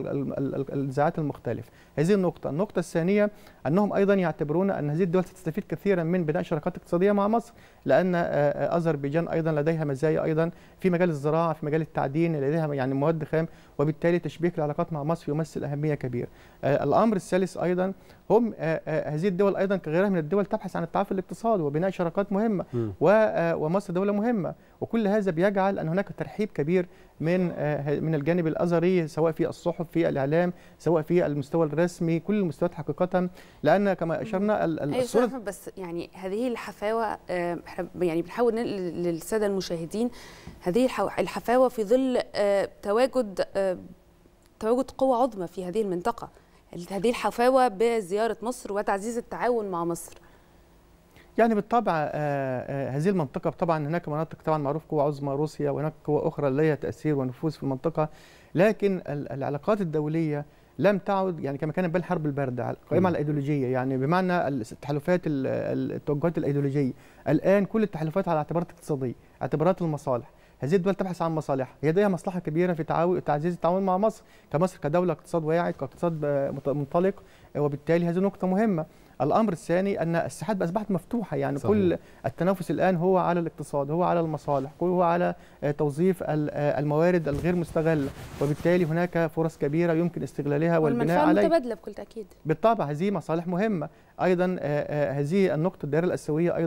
والنزاعات المختلفه هذه النقطه النقطه الثانيه انهم ايضا يعتبرون ان هذه الدول ستستفيد كثيرا من بناء شراكات اقتصاديه مع مصر لان آه، آه، اذربيجان ايضا لديها مزايا ايضا في مجال الزراعه في مجال التعدين لديها يعني مواد خام وبالتالي تشبيك العلاقات مع مصر يمثل اهميه كبيره آه، الامر الثالث ايضا هم آه، آه، هذه الدول ايضا كغيرها من الدول تبحث عن التعافي الاقتصادي وبناء شراكات مهمه مم. و- آه، ومصر دوله مهمه وكل هذا بيجعل ان هناك ترحيب كبير من آه، من الجانب الازهري سواء في الصحف في الاعلام سواء في المستوى الرسمي كل المستويات حقيقه لان كما اشرنا ال- ال- ايوه الصوره صراحة بس يعني هذه الحفاوه آه، احنا يعني بنحاول ننقل للساده المشاهدين هذه الح- الحفاوه في ظل آه، تواجد آه، تواجد قوة عظمى في هذه المنطقة هذه الحفاوة بزيارة مصر وتعزيز التعاون مع مصر يعني بالطبع آه، آه، هذه المنطقة طبعا هناك مناطق طبعا معروف قوى عظمى روسيا وهناك قوى أخرى لها تأثير ونفوذ في المنطقة لكن ال- العلاقات الدولية لم تعد يعني كما كانت بين الحرب الباردة على- قائمة مم. على الأيديولوجية يعني بمعنى التحالفات ال- ال- التوجهات الأيديولوجية الآن كل التحالفات على اعتبارات اقتصادية اعتبارات المصالح هذه الدول تبحث عن مصالحها هي لديها مصلحة كبيرة في تعاو- تعزيز التعاون مع مصر كمصر كدولة اقتصاد واعد كاقتصاد آه، مت- منطلق آه، وبالتالي هذه نقطة مهمة الامر الثاني ان الساحات اصبحت مفتوحه يعني صحيح. كل التنافس الان هو على الاقتصاد هو على المصالح هو على آه، توظيف ال- آه، الموارد الغير مستغله وبالتالي هناك فرص كبيره يمكن استغلالها والبناء والمنفعة عليها المتبادلة بكل تأكيد بالطبع هذه مصالح مهمه ايضا آه، آه، هذه النقطه الدائره الاسيويه ايضا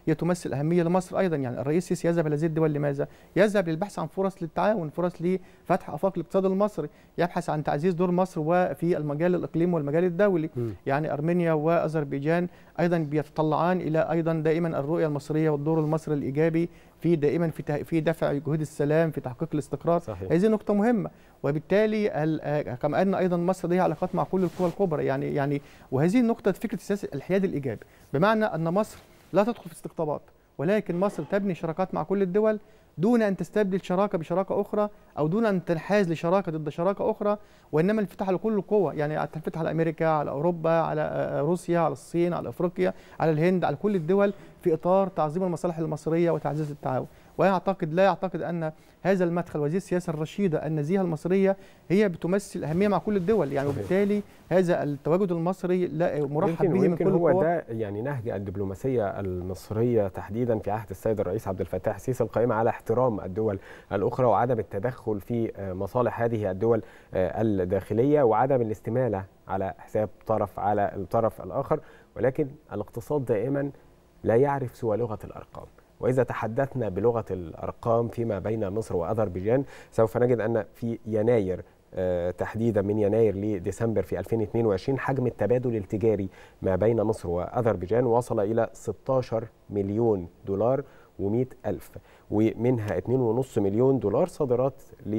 هي تمثل اهميه لمصر ايضا يعني الرئيس السيسي يذهب الى هذه الدول لماذا؟ يذهب للبحث عن فرص للتعاون فرص لفتح افاق الاقتصاد المصري يبحث عن تعزيز دور مصر وفي المجال الاقليمي والمجال الدولي مم. يعني ارمينيا واذربيجان ايضا بيتطلعان الى ايضا دائما الرؤيه المصريه والدور المصري الايجابي في دائما في ته- في دفع جهود السلام في تحقيق الاستقرار صحيح. هذه نقطه مهمه وبالتالي ال- آه، كما ان ايضا مصر لديها علاقات مع كل القوى الكبرى يعني يعني وهذه النقطه فكره السياسه الحياد الايجابي بمعنى ان مصر لا تدخل في استقطابات ولكن مصر تبني شراكات مع كل الدول دون ان تستبدل شراكه بشراكه اخرى او دون ان تنحاز لشراكه ضد شراكه اخرى وانما الانفتاح على كل القوى يعني الانفتاح على امريكا على اوروبا على آه، روسيا على الصين على افريقيا على الهند على كل الدول في اطار تعظيم المصالح المصريه وتعزيز التعاون وانا اعتقد لا اعتقد ان هذا المدخل وهذه السياسه الرشيده النزيهه المصريه هي بتمثل اهميه مع كل الدول يعني صحيح. وبالتالي هذا التواجد المصري لا مرحب يمكن به من ويمكن كل هو القوى ده يعني نهج الدبلوماسيه المصريه تحديدا في عهد السيد الرئيس عبد الفتاح السيسي القائمه على احترام الدول الاخرى وعدم التدخل في آه، مصالح هذه الدول آه، الداخليه وعدم الاستماله على حساب طرف على الطرف الاخر ولكن الاقتصاد دائما لا يعرف سوى لغه الارقام واذا تحدثنا بلغه الارقام فيما بين مصر واذربيجان سوف نجد ان في يناير آه، تحديدا من يناير لديسمبر في 2022 حجم التبادل التجاري ما بين مصر وأذربيجان وصل إلى 16 مليون دولار و100 ألف ومنها 2.5 مليون دولار صادرات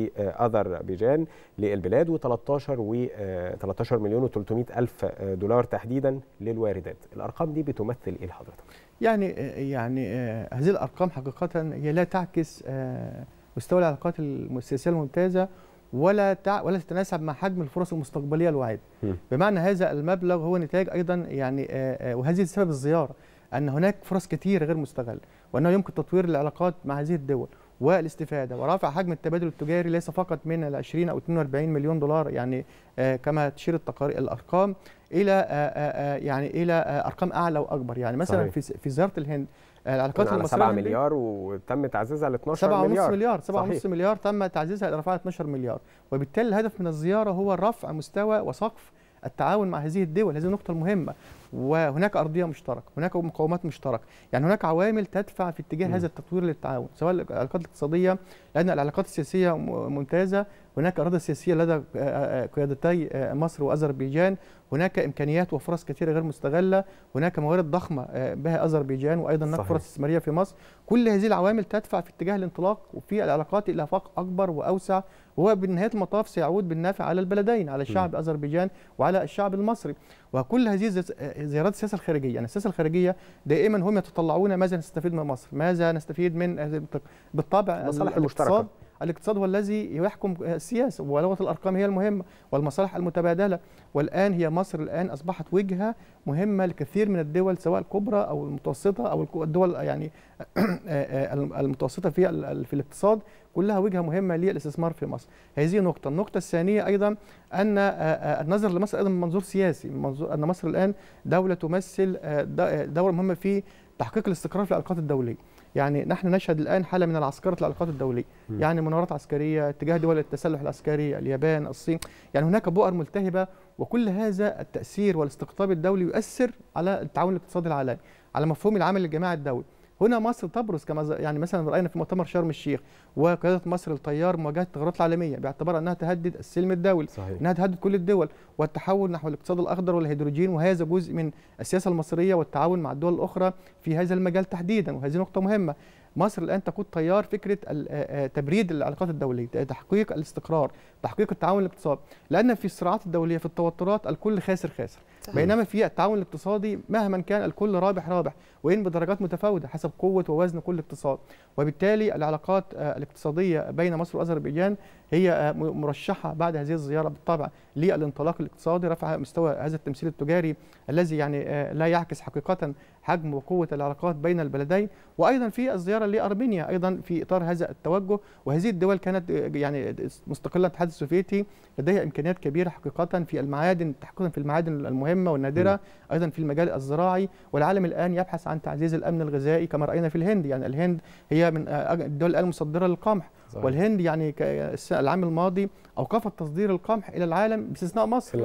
لأذربيجان للبلاد و13 و 13 مليون و300 ألف دولار تحديدا للواردات الأرقام دي بتمثل إيه لحضرتك؟ يعني يعني آه، هذه الارقام حقيقه هي لا تعكس آه، مستوى العلاقات السياسيه الممتازه ولا تع... ولا تتناسب مع حجم الفرص المستقبليه الواعده مم. بمعنى هذا المبلغ هو نتاج ايضا يعني آه، آه، وهذه سبب الزياره ان هناك فرص كثيره غير مستغله وانه يمكن تطوير العلاقات مع هذه الدول والاستفاده ورفع حجم التبادل التجاري ليس فقط من ال 20 او 42 مليون دولار يعني آه، كما تشير التقارير الارقام الى آه، آه، آه، يعني الى آه، ارقام اعلى واكبر يعني مثلا صحيح. في في زياره الهند آه، العلاقات على المصريه 7 الهندية- مليار وتم تعزيزها ل 12 7 ونص مليار مليار 7 ونص صحيح. مليار تم تعزيزها الى رفعها 12 مليار وبالتالي الهدف من الزياره هو رفع مستوى وسقف التعاون مع هذه الدول هذه النقطة المهمة وهناك أرضية مشتركة هناك مقومات مشتركة يعني هناك عوامل تدفع في اتجاه مم. هذا التطوير للتعاون سواء العلاقات الاقتصادية لأن العلاقات السياسية م- ممتازة هناك إرادة سياسية لدى آه، آه، قيادتي آه، مصر وأذربيجان هناك إمكانيات وفرص كثيرة غير مستغلة هناك موارد ضخمة آه، بها أذربيجان وأيضا هناك صحيح. فرص استثمارية في مصر كل هذه العوامل تدفع في اتجاه الانطلاق وفي العلاقات إلى آفاق أكبر وأوسع وهو بنهاية المطاف سيعود بالنافع على البلدين على الشعب أذربيجان وعلى الشعب المصري وكل هذه الزي- زيارات السياسة الخارجية يعني السياسة الخارجية دائما هم يتطلعون ماذا نستفيد من مصر ماذا نستفيد من هذه المنطقة بالطبع المصالح الاقتصاد المشتركة. الاقتصاد هو الذي يحكم السياسه ولغه الارقام هي المهمه والمصالح المتبادله والان هي مصر الان اصبحت وجهه مهمه لكثير من الدول سواء الكبرى او المتوسطه او الكو- الدول يعني المتوسطه في ال- في الاقتصاد كلها وجهه مهمه للاستثمار في مصر هذه نقطه النقطه الثانيه ايضا ان آه، آه، النظر لمصر ايضا من منظور سياسي من منظور ان مصر الان دوله تمثل آه، د- دوله مهمه في تحقيق الاستقرار في العلاقات الدوليه يعني نحن نشهد الان حاله من العسكره العلاقات الدوليه مم. يعني مناورات عسكريه اتجاه دول التسلح العسكري اليابان الصين يعني هناك بؤر ملتهبه وكل هذا التاثير والاستقطاب الدولي يؤثر على التعاون الاقتصادي العالمي على مفهوم العمل الجماعي الدولي هنا مصر تبرز كما ز- يعني مثلا راينا في مؤتمر شرم الشيخ وقياده مصر للتيار مواجهه التغيرات العالميه باعتبار انها تهدد السلم الدولي صحيح انها تهدد كل الدول والتحول نحو الاقتصاد الاخضر والهيدروجين وهذا جزء من السياسه المصريه والتعاون مع الدول الاخرى في هذا المجال تحديدا وهذه نقطه مهمه مصر الان تقود تيار فكره ال- آه، آه، تبريد العلاقات الدوليه تحقيق الاستقرار تحقيق التعاون الاقتصادي لان في الصراعات الدوليه في التوترات الكل خاسر خاسر صحيح. بينما في التعاون الاقتصادي مهما كان الكل رابح رابح وان بدرجات متفاوته حسب قوه ووزن كل اقتصاد وبالتالي العلاقات آه، الاقتصاديه بين مصر واذربيجان هي آه، م- مرشحه بعد هذه الزياره بالطبع للانطلاق الاقتصادي رفع مستوى هذا التمثيل التجاري الذي يعني آه، لا يعكس حقيقه حجم وقوه العلاقات بين البلدين وايضا في الزياره لارمينيا ايضا في اطار هذا التوجه وهذه الدول كانت آه، يعني مستقله الاتحاد السوفيتي لديها امكانيات كبيره حقيقه في المعادن تحقيقا في المعادن المهمه والنادره ايضا في المجال الزراعي والعالم الان يبحث عن تعزيز الامن الغذائي كما راينا في الهند يعني الهند هي من آه، الدول الان المصدره للقمح صحيح. والهند يعني ك- الس- العام الماضي اوقفت تصدير القمح الى العالم باستثناء مصر الا مم. مصر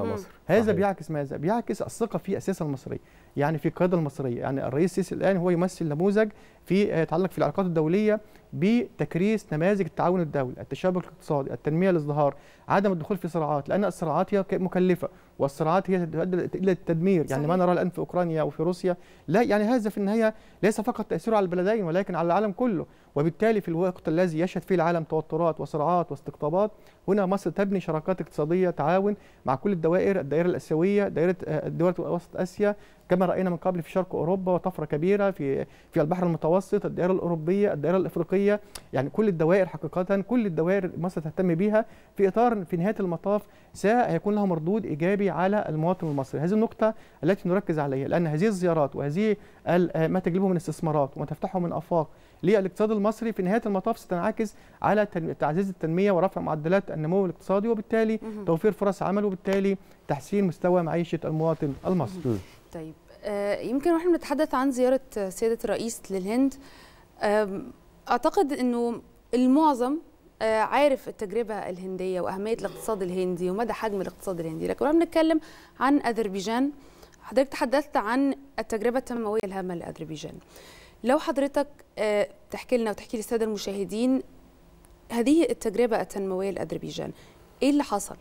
هذا صحيح. بيعكس ماذا؟ بيعكس الثقه في السياسه المصريه، يعني في القياده المصريه، يعني الرئيس السيسي الان هو يمثل نموذج في آه، يتعلق في العلاقات الدوليه بتكريس نماذج التعاون الدولي، التشابك الاقتصادي، التنميه الازدهار، عدم الدخول في صراعات، لان الصراعات هي ك- مكلفه، والصراعات هي تؤدي الى التدمير، يعني ما صحيح. نراه الان في اوكرانيا وفي روسيا، لا يعني هذا في النهايه ليس فقط تاثيره على البلدين ولكن على العالم كله، وبالتالي في الوقت الذي يشهد فيه العالم توترات وصراعات واستقطابات هنا مصر تبني شراكات اقتصاديه تعاون مع كل الدوائر الدائره الاسيويه دائره آه، الدول وسط اسيا كما راينا من قبل في شرق اوروبا وطفره كبيره في في البحر المتوسط الدائره الاوروبيه الدائره الافريقيه يعني كل الدوائر حقيقه كل الدوائر مصر تهتم بها في اطار في نهايه المطاف سيكون لها مردود ايجابي على المواطن المصري هذه النقطه التي نركز عليها لان هذه الزيارات وهذه ال- آه، ما تجلبه من استثمارات وما تفتحه من افاق للاقتصاد المصري في نهايه المطاف ستنعكس على تن- تعزيز التنميه ورفع معدلات النمو الاقتصادي وبالتالي مهم. توفير فرص عمل وبالتالي تحسين مستوى معيشه المواطن المصري. طيب آه، يمكن واحنا بنتحدث عن زيارة آه، سيادة الرئيس للهند آم، أعتقد أنه المعظم آه، عارف التجربة الهندية وأهمية الاقتصاد الهندي ومدى حجم الاقتصاد الهندي لكن واحنا بنتكلم عن أذربيجان حضرتك تحدثت عن التجربة التنموية الهامة لأذربيجان لو حضرتك آه، تحكي لنا وتحكي للسادة المشاهدين هذه التجربة التنموية لأذربيجان إيه اللي حصل؟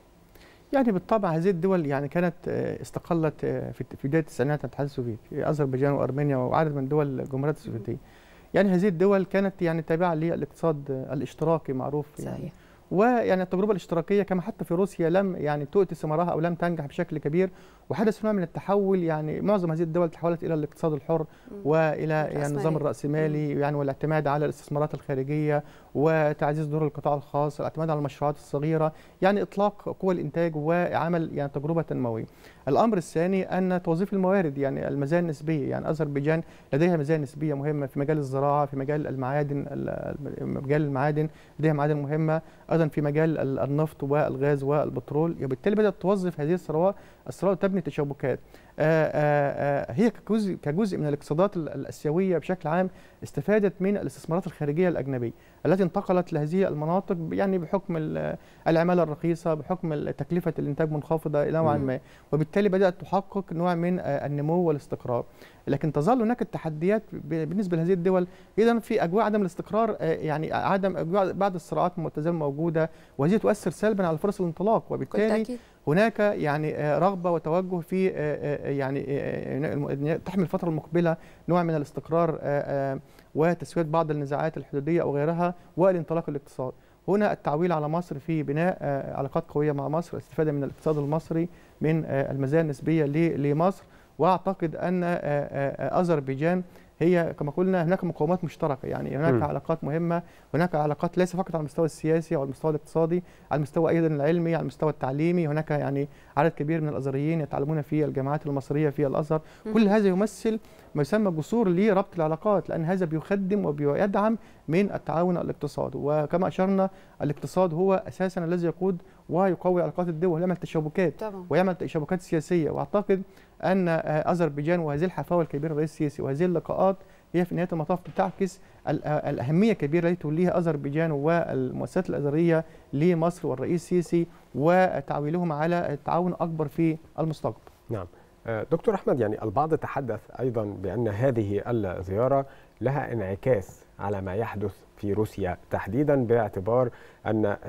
يعني بالطبع هذه الدول يعني كانت آه، استقلت آه، في في بدايه التسعينات عن الاتحاد السوفيتي اذربيجان وارمينيا وعدد من دول الجمهوريات السوفيتيه. يعني هذه الدول كانت يعني تابعه للاقتصاد آه، الاشتراكي معروف يعني صحيح ويعني التجربه الاشتراكيه كما حتى في روسيا لم يعني تؤتي ثمارها او لم تنجح بشكل كبير وحدث نوع من التحول يعني معظم هذه الدول تحولت الى الاقتصاد الحر مم. والى يعني النظام الرأسمالي. الراسمالي يعني والاعتماد على الاستثمارات الخارجيه وتعزيز دور القطاع الخاص الاعتماد على المشروعات الصغيره يعني اطلاق قوى الانتاج وعمل يعني تجربه تنمويه الامر الثاني ان توظيف الموارد يعني المزايا النسبيه يعني اذربيجان لديها مزايا نسبيه مهمه في مجال الزراعه في مجال المعادن ال- مجال المعادن لديها معادن مهمه ايضا في مجال ال- النفط والغاز والبترول وبالتالي بدات توظف هذه الثروات الثروات تبني تشابكات آه، آه، آه، هي كجزء كجزء من الاقتصادات ال- الاسيويه بشكل عام استفادت من الاستثمارات الخارجيه الاجنبيه التي انتقلت لهذه المناطق يعني بحكم ال- العماله الرخيصه بحكم ال- تكلفه الانتاج منخفضه نوعا مم. ما وبالتالي بدات تحقق نوع من آه، النمو والاستقرار لكن تظل هناك التحديات ب- بالنسبه لهذه الدول اذا في اجواء عدم الاستقرار آه، يعني عدم اجواء بعض الصراعات المتزامه موجوده وهذه تؤثر سلبا على فرص الانطلاق كل وبالتالي تأكيد هناك يعني آه، رغبه وتوجه في آه، آه، يعني آه، آه، تحمل الفتره المقبله نوع من الاستقرار آه، آه، وتسويه بعض النزاعات الحدوديه او غيرها والانطلاق الاقتصاد هنا التعويل على مصر في بناء آه، علاقات قويه مع مصر الاستفاده من الاقتصاد المصري من آه، المزايا النسبيه ل- لمصر واعتقد ان آه، آه، آه، اذربيجان هي كما قلنا هناك مقومات مشتركه يعني هناك مم. علاقات مهمه هناك علاقات ليس فقط على المستوى السياسي او المستوى الاقتصادي على المستوى ايضا العلمي على المستوى التعليمي هناك يعني عدد كبير من الازهريين يتعلمون في الجامعات المصريه في الازهر كل هذا يمثل ما يسمى جسور لربط العلاقات لان هذا بيخدم وبيدعم من التعاون الاقتصادي وكما اشرنا الاقتصاد هو اساسا الذي يقود ويقوي علاقات الدول ويعمل تشابكات طبعا ويعمل تشابكات سياسيه واعتقد ان آه، اذربيجان وهذه الحفاوه الكبيره للرئيس السيسي وهذه اللقاءات هي في نهايه المطاف بتعكس ال- آه، الاهميه الكبيره التي توليها اذربيجان والمؤسسات الازهريه لمصر والرئيس السيسي وتعويلهم على التعاون اكبر في المستقبل. نعم آه، دكتور احمد يعني البعض تحدث ايضا بان هذه الزياره لها انعكاس على ما يحدث في روسيا تحديدا باعتبار ان آه،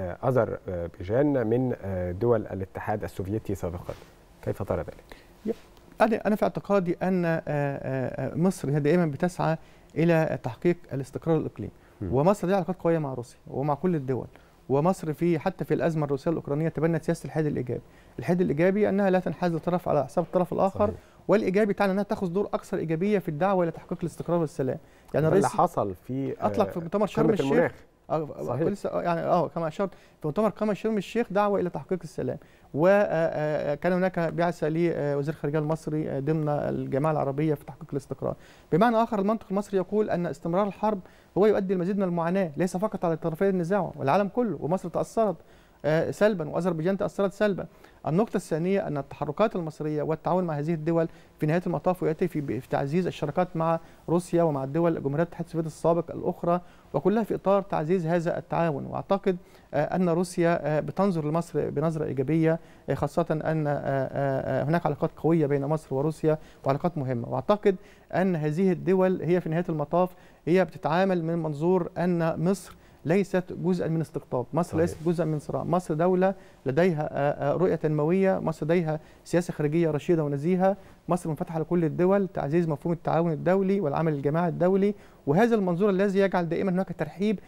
اذربيجان من آه، دول الاتحاد السوفيتي سابقا كيف ترى ذلك؟ انا انا في اعتقادي ان آه، آه، آه، مصر هي دائما بتسعى الى تحقيق الاستقرار الاقليمي مم. ومصر لها علاقات قويه مع روسيا ومع كل الدول ومصر في حتى في الازمه الروسيه الاوكرانيه تبنت سياسه الحاد الايجابي الحاد الايجابي انها لا تنحاز لطرف على حساب الطرف الاخر صحيح. والايجابي تعني انها تاخذ دور اكثر ايجابيه في الدعوه الى تحقيق الاستقرار والسلام يعني ده اللي الرئيس حصل في آه، اطلق في مؤتمر شرم قمة الشيخ المناخ آه، صحيح. لسه آه، يعني اه كما اشرت في مؤتمر قمه شرم الشيخ دعوه الى تحقيق السلام وكان هناك بعثه لوزير الخارجيه المصري آه، ضمن الجماعه العربيه في تحقيق الاستقرار بمعنى اخر المنطق المصري يقول ان استمرار الحرب هو يؤدي المزيد من المعاناه ليس فقط على طرفي النزاع والعالم كله ومصر تاثرت آه، سلبا واذربيجان تاثرت سلبا. النقطه الثانيه ان التحركات المصريه والتعاون مع هذه الدول في نهايه المطاف ياتي في في تعزيز الشراكات مع روسيا ومع الدول جمهوريات الاتحاد السوفيتي السابق الاخرى وكلها في اطار تعزيز هذا التعاون واعتقد آه، ان روسيا آه، بتنظر لمصر بنظره ايجابيه آه، خاصه ان آه، آه، آه، هناك علاقات قويه بين مصر وروسيا وعلاقات مهمه واعتقد ان هذه الدول هي في نهايه المطاف هي بتتعامل من منظور ان مصر ليست جزءا من استقطاب مصر صحيح. ليست جزءا من صراع مصر دولة لديها آه، آه، رؤية تنموية مصر لديها سياسة خارجية رشيدة ونزيهة مصر منفتحة لكل الدول تعزيز مفهوم التعاون الدولي والعمل الجماعي الدولي وهذا المنظور الذي يجعل دائما هناك ترحيب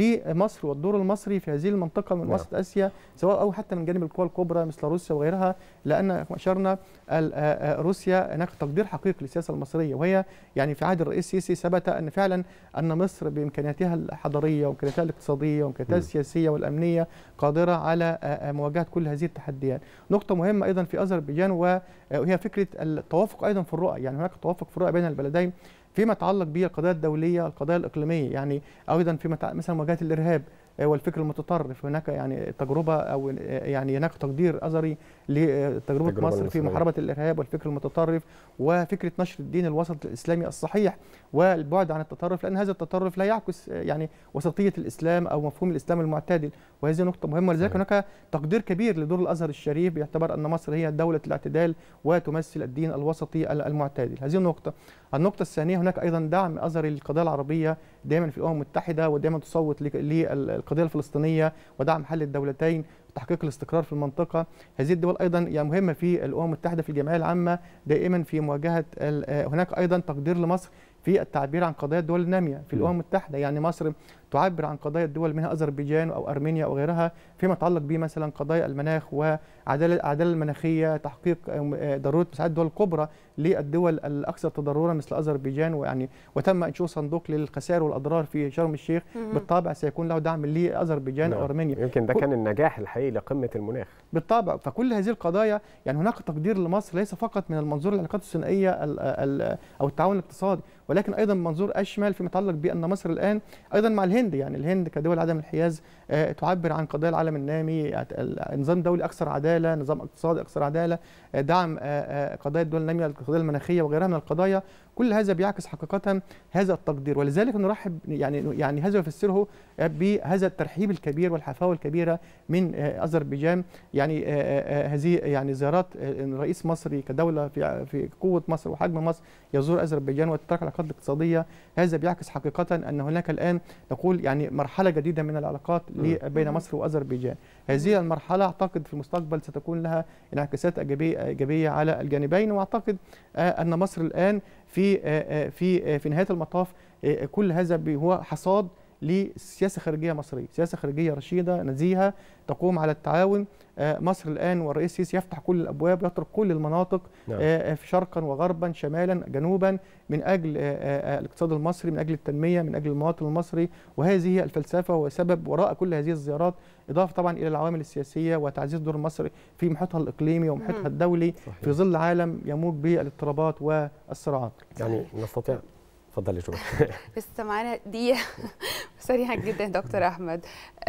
لمصر والدور المصري في هذه المنطقة من نعم. وسط آسيا سواء أو حتى من جانب القوى الكبرى مثل روسيا وغيرها لأن كما أشرنا ال- آه، آه، روسيا هناك تقدير حقيقي للسياسة المصرية وهي يعني في عهد الرئيس السيسي ثبت أن فعلا أن مصر بإمكانياتها الحضارية وإمكانياتها الاقتصادية وإمكانياتها م. السياسية والأمنية قادرة على آه، آه، مواجهة كل هذه التحديات نقطة مهمة أيضا في أذربيجان و- وهي فكرة التوافق أيضا في الرؤى يعني هناك توافق في الرؤى بين البلدين فيما يتعلق بالقضايا الدوليه، القضايا الاقليميه، يعني ايضا فيما يتع- مثلا مواجهه الارهاب آه، والفكر المتطرف، هناك يعني تجربه او آه، يعني هناك تقدير اثري لتجربه التجربة مصر في المصرية. محاربه الارهاب والفكر المتطرف وفكره نشر الدين الوسط الاسلامي الصحيح والبعد عن التطرف لان هذا التطرف لا يعكس آه، يعني وسطيه الاسلام او مفهوم الاسلام المعتدل وهذه نقطه مهمه ولذلك صحيح. هناك تقدير كبير لدور الازهر الشريف باعتبار ان مصر هي دوله الاعتدال وتمثل الدين الوسطي ال- المعتدل هذه النقطه النقطة الثانية هناك أيضا دعم أزهري للقضية العربية دائما في الأمم المتحدة ودائما تصوت لك- للقضية الفلسطينية ودعم حل الدولتين وتحقيق الاستقرار في المنطقة هذه الدول أيضا يعني مهمة في الأمم المتحدة في الجمعية العامة دائما في مواجهة ال- آه، هناك أيضا تقدير لمصر في التعبير عن قضايا الدول النامية في م. الأمم المتحدة يعني مصر تعبر عن قضايا الدول منها أذربيجان أو أرمينيا أو غيرها فيما يتعلق به مثلا قضايا المناخ وعدالة العدالة المناخية تحقيق آه، ضرورة مساعدة الدول الكبرى للدول الأكثر تضررا مثل أذربيجان ويعني وتم إنشاء صندوق للخسائر والأضرار في شرم الشيخ مهم. بالطبع سيكون له دعم لأذربيجان نعم. أو أرمينيا يمكن ده كل- كان النجاح الحقيقي لقمه المناخ بالطبع فكل هذه القضايا يعني هناك تقدير لمصر ليس فقط من المنظور العلاقات الثنائيه ال- ال- او التعاون الاقتصادي ولكن ايضا منظور اشمل فيما يتعلق بان مصر الان ايضا مع الهند يعني الهند كدول عدم الحياز آه، تعبر عن قضايا العالم النامي يعني ال- نظام دولي اكثر عداله نظام اقتصادي اكثر عداله آه، دعم آه، آه، قضايا الدول الناميه القضايا المناخيه وغيرها من القضايا كل هذا بيعكس حقيقه هذا التقدير ولذلك نرحب يعني يعني هذا يفسره آه، بهذا الترحيب الكبير والحفاوه الكبيره من آه، اذربيجان يعني آه، آه، آه، هذه يعني زيارات آه، إن رئيس مصري كدوله في في قوه مصر وحجم مصر يزور اذربيجان وتترك العلاقات الاقتصاديه هذا بيعكس حقيقه ان هناك الان نقول يعني مرحله جديده من العلاقات ل- بين مصر واذربيجان هذه المرحله اعتقد في المستقبل ستكون لها انعكاسات ايجابيه ايجابيه على الجانبين واعتقد آه، ان مصر الان في آه، آه، في آه، في نهايه المطاف آه، كل هذا بي- هو حصاد لسياسه خارجيه مصريه، سياسه خارجيه رشيده نزيهه تقوم على التعاون آه، مصر الان والرئيس السيسي يفتح كل الابواب يطرق كل المناطق نعم. آه، في شرقا وغربا شمالا جنوبا من اجل آه، آه، الاقتصاد المصري من اجل التنميه من اجل المواطن المصري وهذه هي الفلسفه وسبب وراء كل هذه الزيارات اضافه طبعا الى العوامل السياسيه وتعزيز دور مصر في محيطها الاقليمي ومحيطها مم. الدولي صحيح. في ظل عالم يموج بالاضطرابات والصراعات يعني نستطيع اتفضلي شو لسه معانا دقيقة سريعا جدا يا دكتور أحمد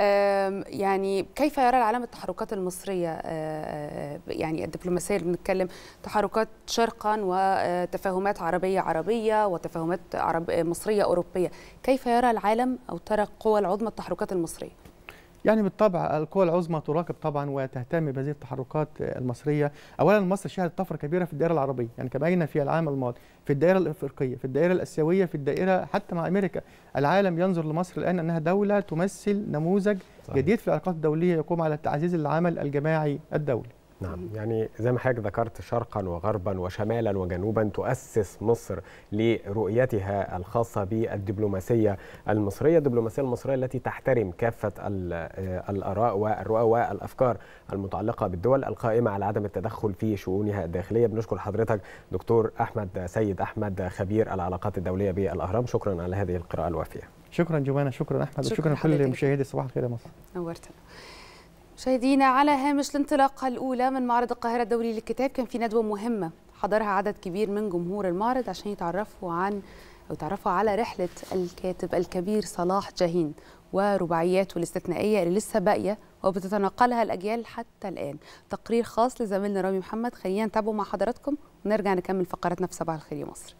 أم، يعني كيف يرى العالم التحركات المصرية أه، يعني الدبلوماسية اللي بنتكلم تحركات شرقا وتفاهمات عربية عربية وتفاهمات عرب مصرية أوروبية كيف يرى العالم أو ترى القوى العظمى التحركات المصرية يعني بالطبع القوى العظمى تراقب طبعا وتهتم بهذه التحركات المصريه، اولا مصر شهدت طفره كبيره في الدائره العربيه، يعني كما راينا في العام الماضي، في الدائره الافريقيه، في الدائره الاسيويه، في الدائره حتى مع امريكا، العالم ينظر لمصر الان انها دوله تمثل نموذج صحيح. جديد في العلاقات الدوليه يقوم على تعزيز العمل الجماعي الدولي. نعم يعني زي ما حضرتك ذكرت شرقا وغربا وشمالا وجنوبا تؤسس مصر لرؤيتها الخاصة بالدبلوماسية المصرية الدبلوماسية المصرية التي تحترم كافة ال- آه، الآراء والرؤى والأفكار المتعلقة بالدول القائمة على عدم التدخل في شؤونها الداخلية بنشكر حضرتك دكتور أحمد سيد أحمد خبير العلاقات الدولية بالأهرام شكرا على هذه القراءة الوافية شكرا جوانا، شكرا احمد، شكراً وشكرا لحضرتك. لكل مشاهدي صباح الخير يا مصر. نورتنا مشاهدينا على هامش الانطلاقة الأولى من معرض القاهرة الدولي للكتاب كان في ندوة مهمة حضرها عدد كبير من جمهور المعرض عشان يتعرفوا عن أو يتعرفوا على رحلة الكاتب الكبير صلاح جاهين ورباعياته الاستثنائية اللي لسه باقية وبتتناقلها الأجيال حتى الآن تقرير خاص لزميلنا رامي محمد خلينا نتابعه مع حضراتكم ونرجع نكمل فقراتنا في صباح الخير يا مصر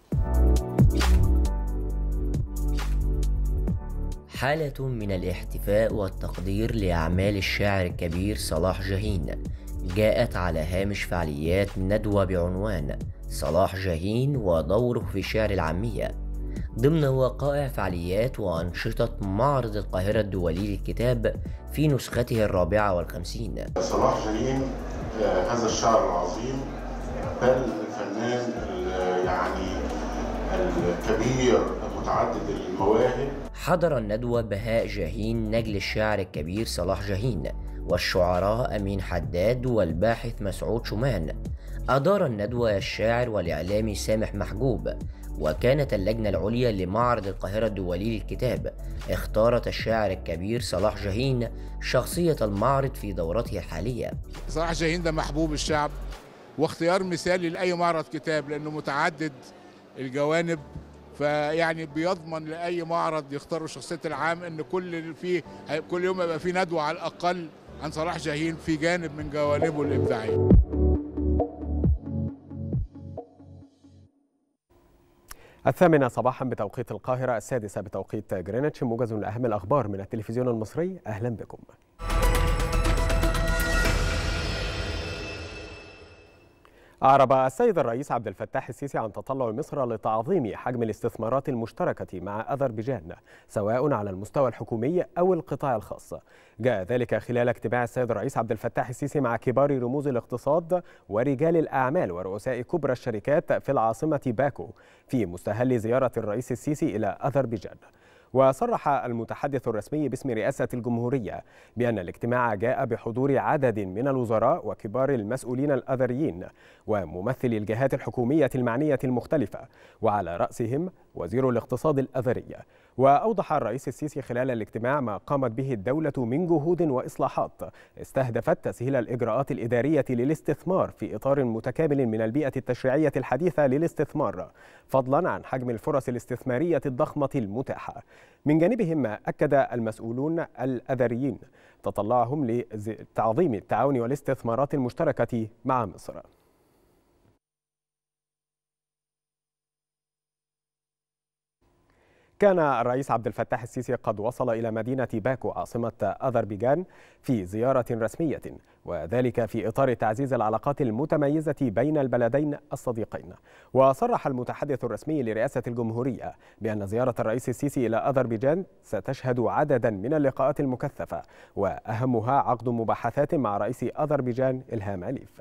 حالة من الاحتفاء والتقدير لأعمال الشاعر الكبير صلاح جاهين جاءت على هامش فعاليات ندوة بعنوان صلاح جاهين ودوره في الشعر العامية ضمن وقائع فعاليات وأنشطة معرض القاهرة الدولي للكتاب في نسخته الرابعة والخمسين صلاح جاهين آه، هذا الشاعر العظيم بل الفنان ال- يعني الكبير متعدد المواهب حضر الندوة بهاء جاهين نجل الشاعر الكبير صلاح جاهين والشعراء أمين حداد والباحث مسعود شومان أدار الندوة الشاعر والإعلامي سامح محجوب وكانت اللجنة العليا لمعرض القاهرة الدولي للكتاب اختارت الشاعر الكبير صلاح جاهين شخصية المعرض في دورته الحالية صلاح جاهين ده محبوب الشعب واختيار مثالي لاي معرض كتاب لانه متعدد الجوانب فيعني بيضمن لاي معرض يختاروا شخصيه العام ان كل اللي فيه كل يوم يبقى فيه ندوه على الاقل عن صلاح جاهين في جانب من جوانبه الابداعيه الثامنة صباحا بتوقيت القاهرة السادسة بتوقيت جرينتش موجز لأهم الأخبار من التلفزيون المصري أهلا بكم أعرب السيد الرئيس عبد الفتاح السيسي عن تطلع مصر لتعظيم حجم الاستثمارات المشتركة مع أذربيجان سواء على المستوى الحكومي أو القطاع الخاص جاء ذلك خلال اجتماع السيد الرئيس عبد الفتاح السيسي مع كبار رموز الاقتصاد ورجال الأعمال ورؤساء كبرى الشركات في العاصمة باكو في مستهل زيارة الرئيس السيسي إلى أذربيجان وصرح المتحدث الرسمي باسم رئاسة الجمهورية بأن الاجتماع جاء بحضور عدد من الوزراء وكبار المسؤولين الأذريين وممثلي الجهات الحكومية المعنية المختلفة وعلى رأسهم وزير الاقتصاد الأذري وأوضح الرئيس السيسي خلال الاجتماع ما قامت به الدولة من جهود وإصلاحات استهدفت تسهيل الإجراءات الإدارية للاستثمار في إطار متكامل من البيئة التشريعية الحديثة للاستثمار فضلا عن حجم الفرص الاستثمارية الضخمة المتاحة من جانبهم أكد المسؤولون الأذريين تطلعهم لتعظيم التعاون والاستثمارات المشتركة مع مصر كان الرئيس عبد الفتاح السيسي قد وصل إلى مدينة باكو عاصمة أذربيجان في زيارة رسمية وذلك في إطار تعزيز العلاقات المتميزة بين البلدين الصديقين وصرح المتحدث الرسمي لرئاسة الجمهورية بأن زيارة الرئيس السيسي إلى أذربيجان ستشهد عددا من اللقاءات المكثفة وأهمها عقد مباحثات مع رئيس أذربيجان إلهام أليف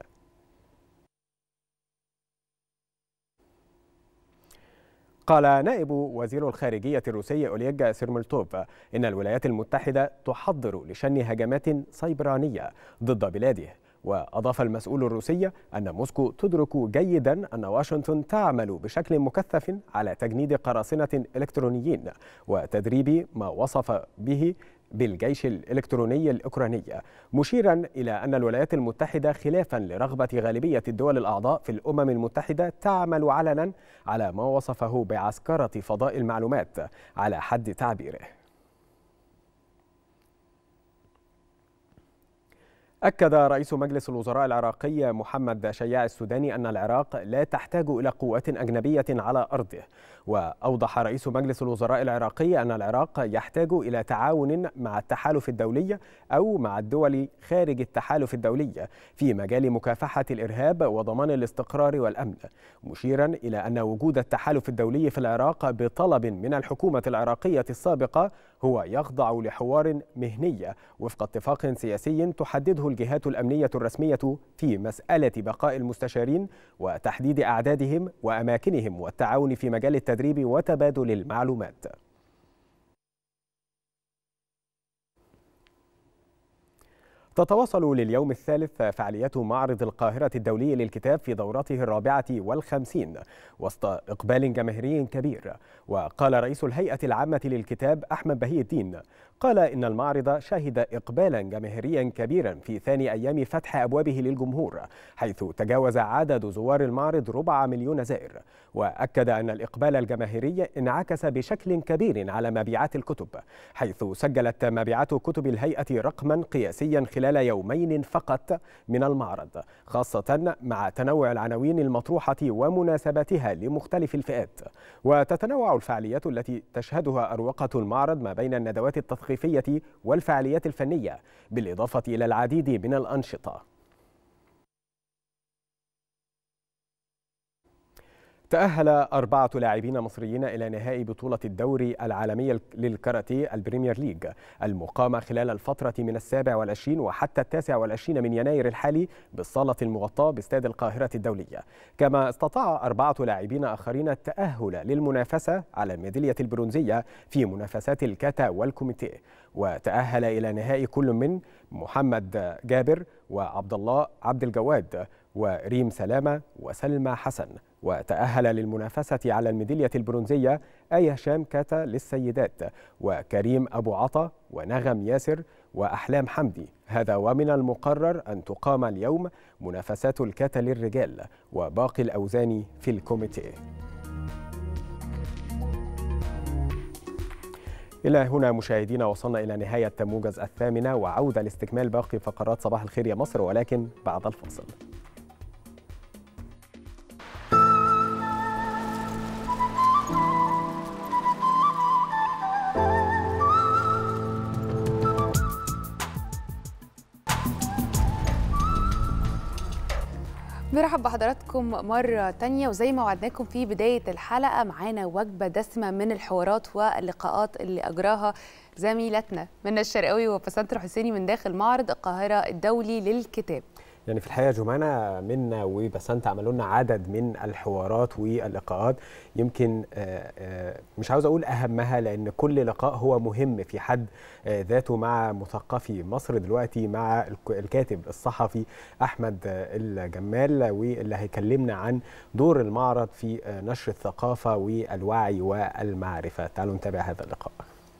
قال نائب وزير الخارجية الروسي أوليج سيرملتوف إن الولايات المتحدة تحضر لشن هجمات سيبرانية ضد بلاده وأضاف المسؤول الروسي أن موسكو تدرك جيدا أن واشنطن تعمل بشكل مكثف على تجنيد قراصنة إلكترونيين وتدريب ما وصف به بالجيش الإلكتروني الأوكراني مشيرا إلى أن الولايات المتحدة خلافا لرغبة غالبية الدول الأعضاء في الأمم المتحدة تعمل علنا على ما وصفه بعسكرة فضاء المعلومات على حد تعبيره أكد رئيس مجلس الوزراء العراقي محمد شياع السوداني أن العراق لا تحتاج إلى قوات أجنبية على أرضه وأوضح رئيس مجلس الوزراء العراقي أن العراق يحتاج إلى تعاون مع التحالف الدولي أو مع الدول خارج التحالف الدولي في مجال مكافحة الإرهاب وضمان الاستقرار والأمن مشيرا إلى أن وجود التحالف الدولي في العراق بطلب من الحكومة العراقية السابقة هو يخضع لحوار مهني وفق اتفاق سياسي تحدده الجهات الأمنية الرسمية في مسألة بقاء المستشارين وتحديد أعدادهم وأماكنهم والتعاون في مجال التدريب وتبادل المعلومات تتواصل لليوم الثالث فعاليات معرض القاهرة الدولي للكتاب في دورته الرابعة والخمسين وسط إقبال جماهيري كبير وقال رئيس الهيئة العامة للكتاب أحمد بهي الدين قال إن المعرض شهد إقبالا جماهيريا كبيرا في ثاني أيام فتح أبوابه للجمهور حيث تجاوز عدد زوار المعرض ربع مليون زائر وأكد أن الإقبال الجماهيري انعكس بشكل كبير على مبيعات الكتب حيث سجلت مبيعات كتب الهيئة رقما قياسيا خلال يومين فقط من المعرض خاصة مع تنوع العناوين المطروحة ومناسباتها لمختلف الفئات وتتنوع الفعاليات التي تشهدها أروقة المعرض ما بين الندوات التثقيفية والفعاليات الفنية بالإضافة إلى العديد من الأنشطة تأهل أربعة لاعبين مصريين إلى نهائي بطولة الدوري العالمي للكاراتيه البريمير ليج المقامة خلال الفترة من السابع والعشرين وحتى التاسع والعشرين من يناير الحالي بالصالة المغطاة باستاد القاهرة الدولية كما استطاع أربعة لاعبين آخرين التأهل للمنافسة على الميدالية البرونزية في منافسات الكاتا والكوميتيه وتأهل إلى نهائي كل من محمد جابر وعبد الله عبد الجواد وريم سلامة وسلمى حسن وتأهل للمنافسة على الميدالية البرونزية آية هشام كاتا للسيدات وكريم أبو عطا ونغم ياسر وأحلام حمدي هذا ومن المقرر أن تقام اليوم منافسات الكاتا للرجال وباقي الأوزان في الكوميتيه إلى هنا مشاهدينا وصلنا إلى نهاية موجز الثامنة وعودة لاستكمال باقي فقرات صباح الخير يا مصر ولكن بعد الفاصل مرحب بحضراتكم مرة تانية وزي ما وعدناكم في بداية الحلقة معانا وجبة دسمة من الحوارات واللقاءات اللي أجراها زميلتنا منى الشرقاوي وبسنتر حسيني من داخل معرض القاهرة الدولي للكتاب يعني في الحقيقه جمانه منا وبسنت عملوا لنا عدد من الحوارات واللقاءات يمكن آه، آه، مش عاوز اقول اهمها لان كل لقاء هو مهم في حد آه، ذاته مع مثقفي مصر دلوقتي مع الك- الكاتب الصحفي احمد آه، الجمال واللي هيكلمنا عن دور المعرض في آه، نشر الثقافه والوعي والمعرفه تعالوا نتابع هذا اللقاء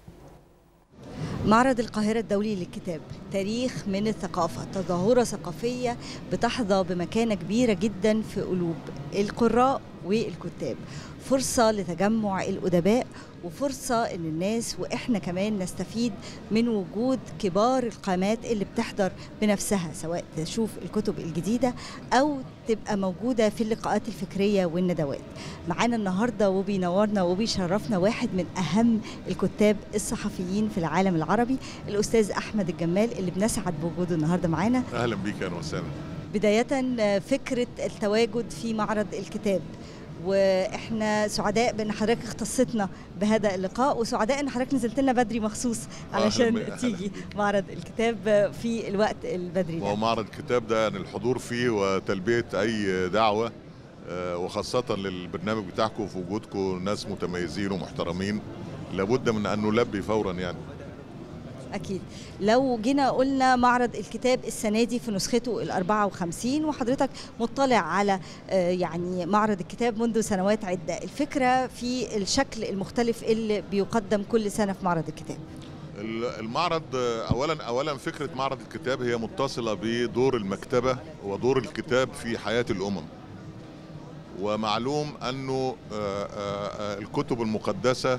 معرض القاهرة الدولي للكتاب تاريخ من الثقافة تظاهرة ثقافية بتحظى بمكانة كبيرة جدا في قلوب القراء والكتاب فرصة لتجمع الأدباء وفرصة إن الناس وإحنا كمان نستفيد من وجود كبار القامات اللي بتحضر بنفسها سواء تشوف الكتب الجديدة أو تبقى موجودة في اللقاءات الفكرية والندوات معانا النهاردة وبينورنا وبيشرفنا واحد من أهم الكتاب الصحفيين في العالم العربي الأستاذ أحمد الجمال اللي بنسعد بوجوده النهاردة معانا اهلا بيك اهلا وسهلا بداية فكرة التواجد في معرض الكتاب واحنا سعداء بان حضرتك اختصتنا بهذا اللقاء وسعداء ان حضرتك نزلت لنا بدري مخصوص أهلاً علشان بك، أهلاً تيجي معرض الكتاب في الوقت البدري وهو ده معرض الكتاب ده يعني الحضور فيه وتلبيه اي دعوه آه، وخاصه للبرنامج بتاعكم في وجودكم ناس متميزين ومحترمين لابد من ان نلبي فورا يعني اكيد لو جينا قلنا معرض الكتاب السنه دي في نسخته ال 54 وحضرتك مطلع على آه، يعني معرض الكتاب منذ سنوات عده الفكره في الشكل المختلف اللي بيقدم كل سنه في معرض الكتاب ال- المعرض آه، اولا اولا فكره معرض الكتاب هي متصله بدور المكتبه ودور الكتاب في حياه الامم ومعلوم انه آه، آه، آه، الكتب المقدسه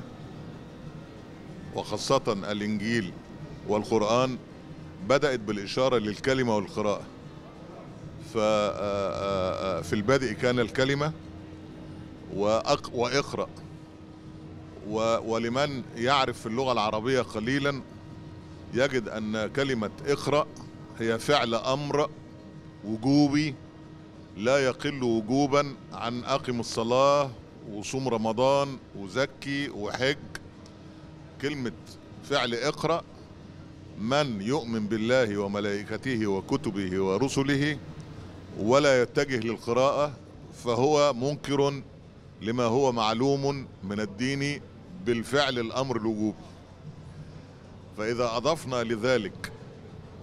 وخاصه الانجيل والقران بدات بالاشاره للكلمه والقراءه ففي البادئ كان الكلمه وأق- واقرأ و- ولمن يعرف في اللغة العربية قليلا يجد أن كلمة اقرأ هي فعل أمر وجوبي لا يقل وجوبا عن أقم الصلاة وصوم رمضان وزكي وحج كلمة فعل اقرأ من يؤمن بالله وملائكته وكتبه ورسله ولا يتجه للقراءة فهو منكر لما هو معلوم من الدين بالفعل الامر الوجوب فاذا اضفنا لذلك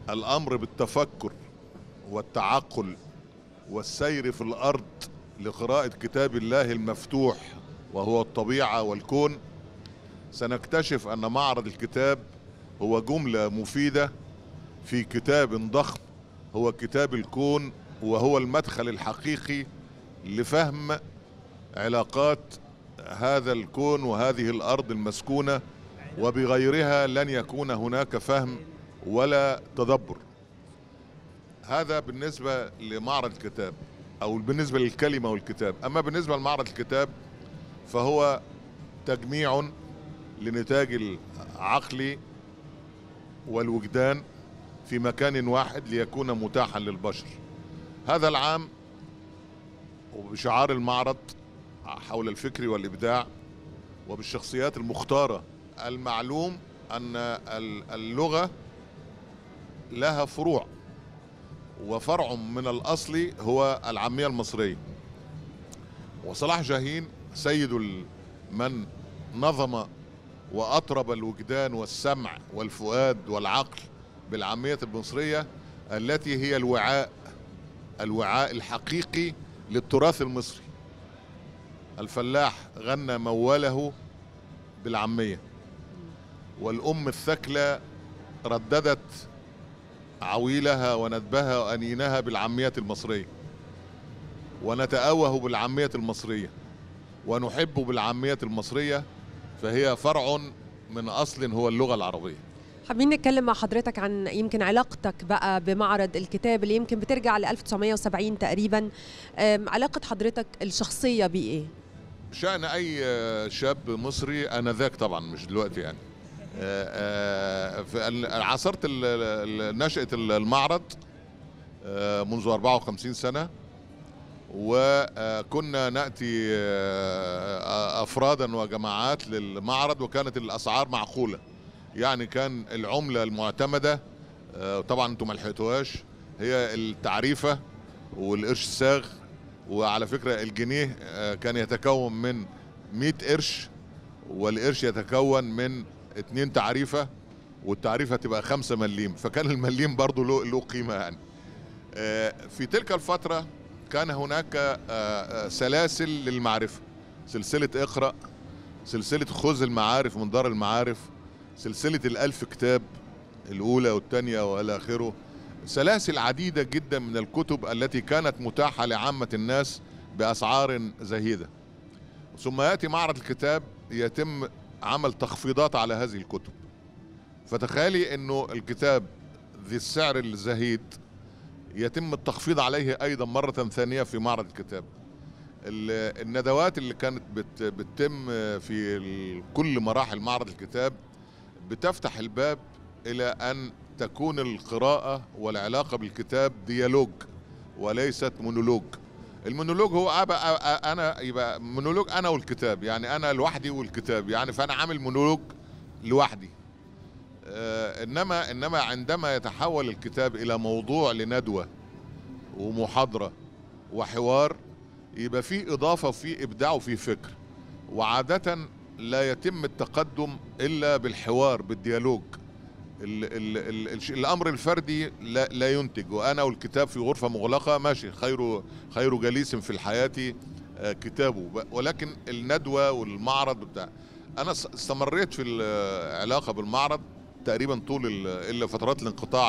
الامر بالتفكر والتعقل والسير في الارض لقراءه كتاب الله المفتوح وهو الطبيعه والكون سنكتشف ان معرض الكتاب هو جمله مفيده في كتاب ضخم هو كتاب الكون وهو المدخل الحقيقي لفهم علاقات هذا الكون وهذه الارض المسكونه وبغيرها لن يكون هناك فهم ولا تدبر هذا بالنسبه لمعرض الكتاب او بالنسبه للكلمه والكتاب اما بالنسبه لمعرض الكتاب فهو تجميع لنتاج العقل والوجدان في مكان واحد ليكون متاحا للبشر هذا العام وبشعار المعرض حول الفكر والابداع وبالشخصيات المختاره المعلوم ان اللغه لها فروع وفرع من الاصل هو العاميه المصريه وصلاح جاهين سيد من نظم واطرب الوجدان والسمع والفؤاد والعقل بالعاميه المصريه التي هي الوعاء الوعاء الحقيقي للتراث المصري الفلاح غنى موله بالعاميه والام الثكلى رددت عويلها وندبها وانينها بالعاميه المصريه ونتأوه بالعاميه المصريه ونحب بالعاميه المصريه فهي فرع من اصل هو اللغه العربيه حابين نتكلم مع حضرتك عن يمكن علاقتك بقى بمعرض الكتاب اللي يمكن بترجع ل 1970 تقريبا علاقة حضرتك الشخصية بيه ايه؟ شأن أي شاب مصري آنذاك طبعا مش دلوقتي يعني عاصرت نشأة المعرض منذ 54 سنة وكنا نأتي أفرادا وجماعات للمعرض وكانت الأسعار معقولة يعني كان العملة المعتمدة طبعا انتم ما لحقتوهاش هي التعريفة والقرش الساغ وعلى فكرة الجنيه كان يتكون من 100 قرش والقرش يتكون من اتنين تعريفة والتعريفة تبقى خمسة مليم فكان المليم برضو له, له قيمة يعني في تلك الفترة كان هناك سلاسل للمعرفة سلسلة اقرأ سلسلة خذ المعارف من دار المعارف سلسلة الألف كتاب الأولى والثانية وإلى آخره سلاسل عديدة جدا من الكتب التي كانت متاحة لعامة الناس بأسعار زهيدة ثم يأتي معرض الكتاب يتم عمل تخفيضات على هذه الكتب فتخيلي أنه الكتاب ذي السعر الزهيد يتم التخفيض عليه أيضا مرة ثانية في معرض الكتاب الندوات اللي كانت بت بتتم في كل مراحل معرض الكتاب بتفتح الباب الى ان تكون القراءه والعلاقه بالكتاب ديالوج وليست مونولوج المونولوج هو أبقى انا يبقى مونولوج انا والكتاب يعني انا لوحدي والكتاب يعني فانا عامل مونولوج لوحدي آه انما انما عندما يتحول الكتاب الى موضوع لندوه ومحاضره وحوار يبقى في اضافه وفي ابداع وفي فكر وعاده لا يتم التقدم الا بالحوار بالديالوج ال ال ال ال الامر الفردي لا, لا ينتج وانا والكتاب في غرفه مغلقه ماشي خير خير جليس في الحياه كتابه ولكن الندوه والمعرض بتاع انا استمريت في العلاقه بالمعرض تقريبا طول الا فترات الانقطاع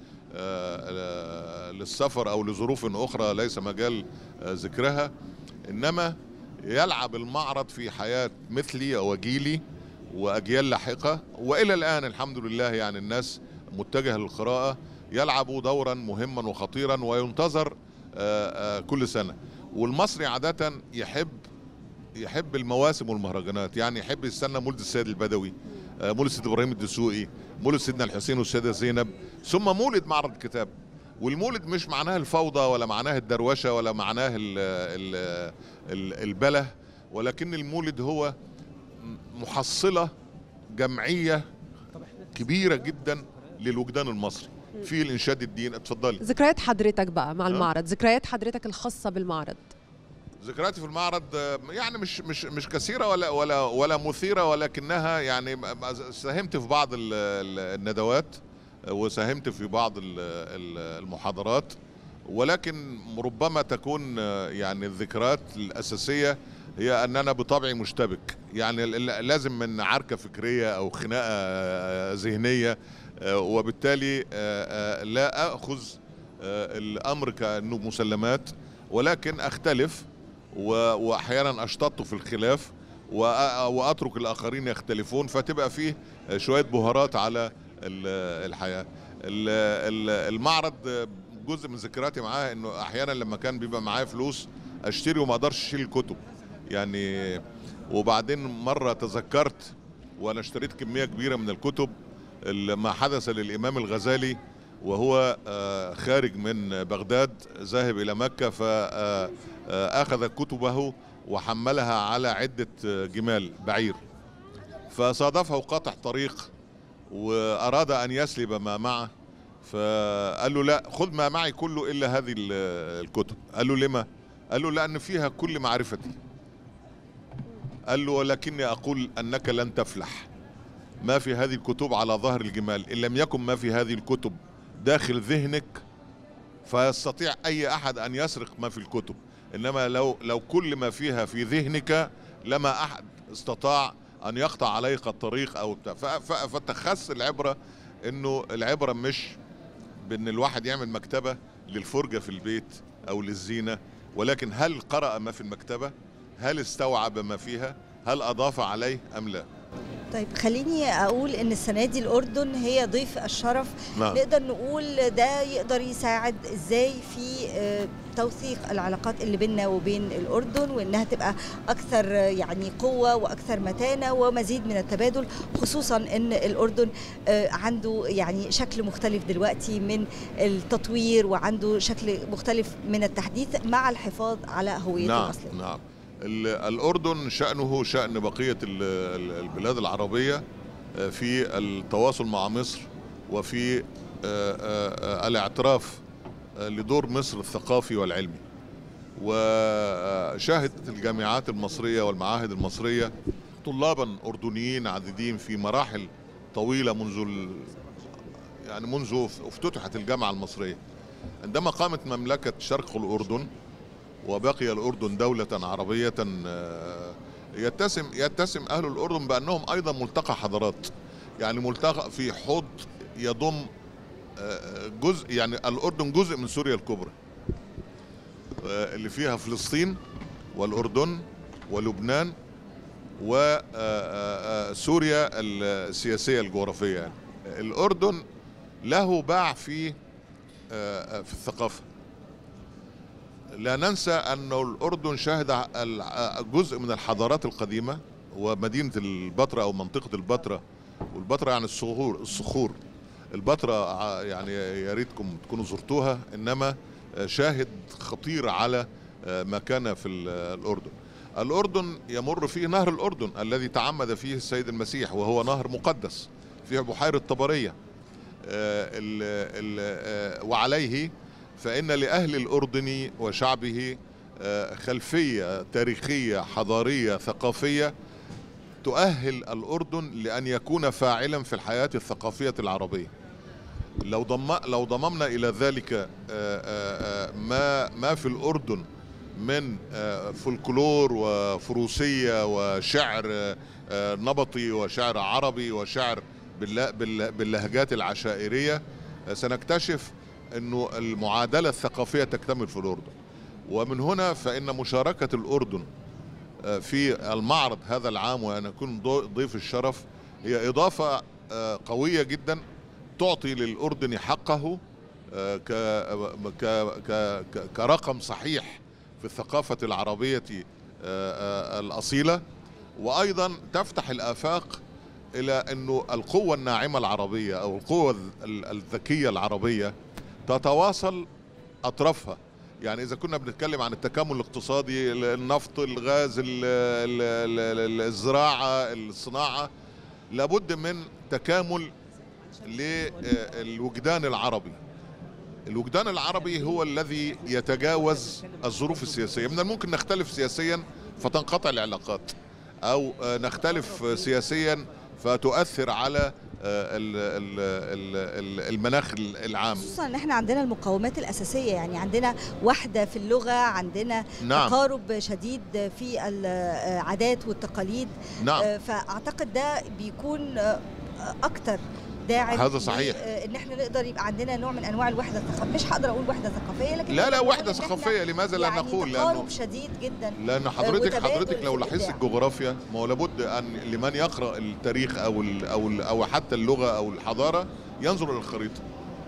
للسفر او لظروف اخرى ليس مجال ذكرها انما يلعب المعرض في حياة مثلي وجيلي وأجيال لاحقة وإلى الآن الحمد لله يعني الناس متجهة للقراءة يلعب دورا مهما وخطيرا وينتظر كل سنة والمصري عادة يحب يحب المواسم والمهرجانات يعني يحب يستنى مولد السيد البدوي مولد سيد ابراهيم الدسوقي مولد سيدنا الحسين والسيده زينب ثم مولد معرض الكتاب والمولد مش معناه الفوضى ولا معناه الدروشه ولا معناه ال ال ال البله ولكن المولد هو محصله جمعيه كبيره جدا للوجدان المصري في الانشاد الدين اتفضلي ذكريات حضرتك بقى مع المعرض ذكريات حضرتك الخاصه بالمعرض ذكرياتي في المعرض يعني مش مش مش كثيره ولا ولا ولا مثيره ولكنها يعني ساهمت في بعض الندوات وساهمت في بعض ال- ال- المحاضرات ولكن ربما تكون آه، يعني الذكريات الأساسية هي أن أنا بطبعي مشتبك يعني ال- ال- لازم من عركة فكرية أو خناقة آه، ذهنية آه، وبالتالي آه، آه، لا أخذ آه، الأمر كأنه مسلمات ولكن أختلف و- وأحيانا أشتط في الخلاف وأ- وأترك الآخرين يختلفون فتبقى فيه شوية بهارات على ال- الحياة ال- ال- المعرض آه، جزء من ذكرياتي معاه انه احيانا لما كان بيبقى معايا فلوس اشتري وما اقدرش اشيل الكتب يعني وبعدين مره تذكرت وانا اشتريت كميه كبيره من الكتب ال- ما حدث للامام الغزالي وهو آه، خارج من بغداد ذاهب الى مكه فاخذ كتبه وحملها على عده آه، جمال بعير فصادفه قاطع طريق واراد ان يسلب ما معه فقال له لا خذ ما معي كله الا هذه ال- الكتب قال له لما قال له لان فيها كل معرفتي قال له ولكني اقول انك لن تفلح ما في هذه الكتب على ظهر الجمال ان لم يكن ما في هذه الكتب داخل ذهنك فيستطيع اي احد ان يسرق ما في الكتب انما لو لو كل ما فيها في ذهنك لما احد استطاع ان يقطع عليك الطريق او بتاع ف- ف- فتخص العبره انه العبره مش بان الواحد يعمل مكتبه للفرجه في البيت او للزينه ولكن هل قرأ ما في المكتبه هل استوعب ما فيها هل اضاف عليه ام لا طيب خليني اقول ان السنه دي الاردن هي ضيف الشرف نعم. نقدر نقول ده يقدر يساعد ازاي في آه، توثيق العلاقات اللي بيننا وبين الاردن وانها تبقى اكثر آه، يعني قوه واكثر متانه ومزيد من التبادل خصوصا ان الاردن آه، عنده يعني شكل مختلف دلوقتي من التطوير وعنده شكل مختلف من التحديث مع الحفاظ على هويته نعم الاصليه نعم ال- الأردن شأنه شأن بقية ال- ال- البلاد العربية آه، في التواصل مع مصر وفي آه، آه، آه، الاعتراف آه، لدور مصر الثقافي والعلمي وشهدت الجامعات المصرية والمعاهد المصرية طلابا أردنيين عديدين في مراحل طويلة منذ ال- يعني منذ افتتحت الجامعة المصرية عندما قامت مملكة شرق الأردن وبقي الأردن دولة عربية آه، يتسم يتسم أهل الأردن بأنهم أيضا ملتقى حضارات يعني ملتقى في حوض يضم آه، جزء يعني الأردن جزء من سوريا الكبرى آه، اللي فيها فلسطين والأردن ولبنان وسوريا السياسية الجغرافية يعني. الأردن له باع في آه، في الثقافة لا ننسى أن الأردن شهد ال- جزء من الحضارات القديمة ومدينة البتراء أو منطقة البتراء والبتراء يعني الصخور الصخور البتراء ع- يعني يا ريتكم تكونوا زرتوها إنما شاهد خطير على ما كان في ال- الأردن الأردن يمر فيه نهر الأردن الذي تعمد فيه السيد المسيح وهو نهر مقدس فيه بحيرة طبرية آه، ال- ال- آه، وعليه فإن لأهل الأردن وشعبه آه، خلفية تاريخية حضارية ثقافية تؤهل الأردن لأن يكون فاعلا في الحياة الثقافية العربية لو ضم لو ضممنا إلى ذلك آه، آه، آه، ما ما في الأردن من آه، فولكلور وفروسية وشعر آه، آه، نبطي وشعر عربي وشعر بالل- بالل- باللهجات العشائرية آه، سنكتشف انه المعادله الثقافيه تكتمل في الاردن ومن هنا فان مشاركه الاردن آه، في المعرض هذا العام وان اكون ضو- ضيف الشرف هي اضافه آه، قويه جدا تعطي للاردن حقه آه، ك- ك- ك- ك- كرقم صحيح في الثقافه العربيه آه، آه، الاصيله وايضا تفتح الافاق الى انه القوه الناعمه العربيه او القوه ال- الذكيه العربيه تتواصل اطرافها يعني اذا كنا بنتكلم عن التكامل الاقتصادي النفط الغاز ال- ال- ال- الزراعه الصناعه لابد من تكامل للوجدان العربي الوجدان العربي هو الذي يتجاوز الظروف السياسيه من الممكن نختلف سياسيا فتنقطع العلاقات او آه، نختلف سياسيا فتؤثر على آه، ال- ال- ال- ال- المناخ العام خصوصا ان احنا عندنا المقومات الاساسيه يعني عندنا وحده في اللغه عندنا نعم. تقارب شديد في العادات والتقاليد نعم. آه، فاعتقد ده بيكون آه، اكتر داعم هذا صحيح. ل- آه، ان احنا نقدر يبقى عندنا نوع من انواع الوحده الثقافيه مش هقدر اقول وحده ثقافيه لكن لا لا نقدر وحده نقول إن إحنا ثقافيه لماذا لا يعني نقول تقارب لانه شديد جدا لان آه، حضرتك وتبادل حضرتك في لو لاحظت الإبداع. الجغرافيا ما هو لابد ان لمن يقرا التاريخ او ال او ال او حتى اللغه او الحضاره ينظر الى الخريطه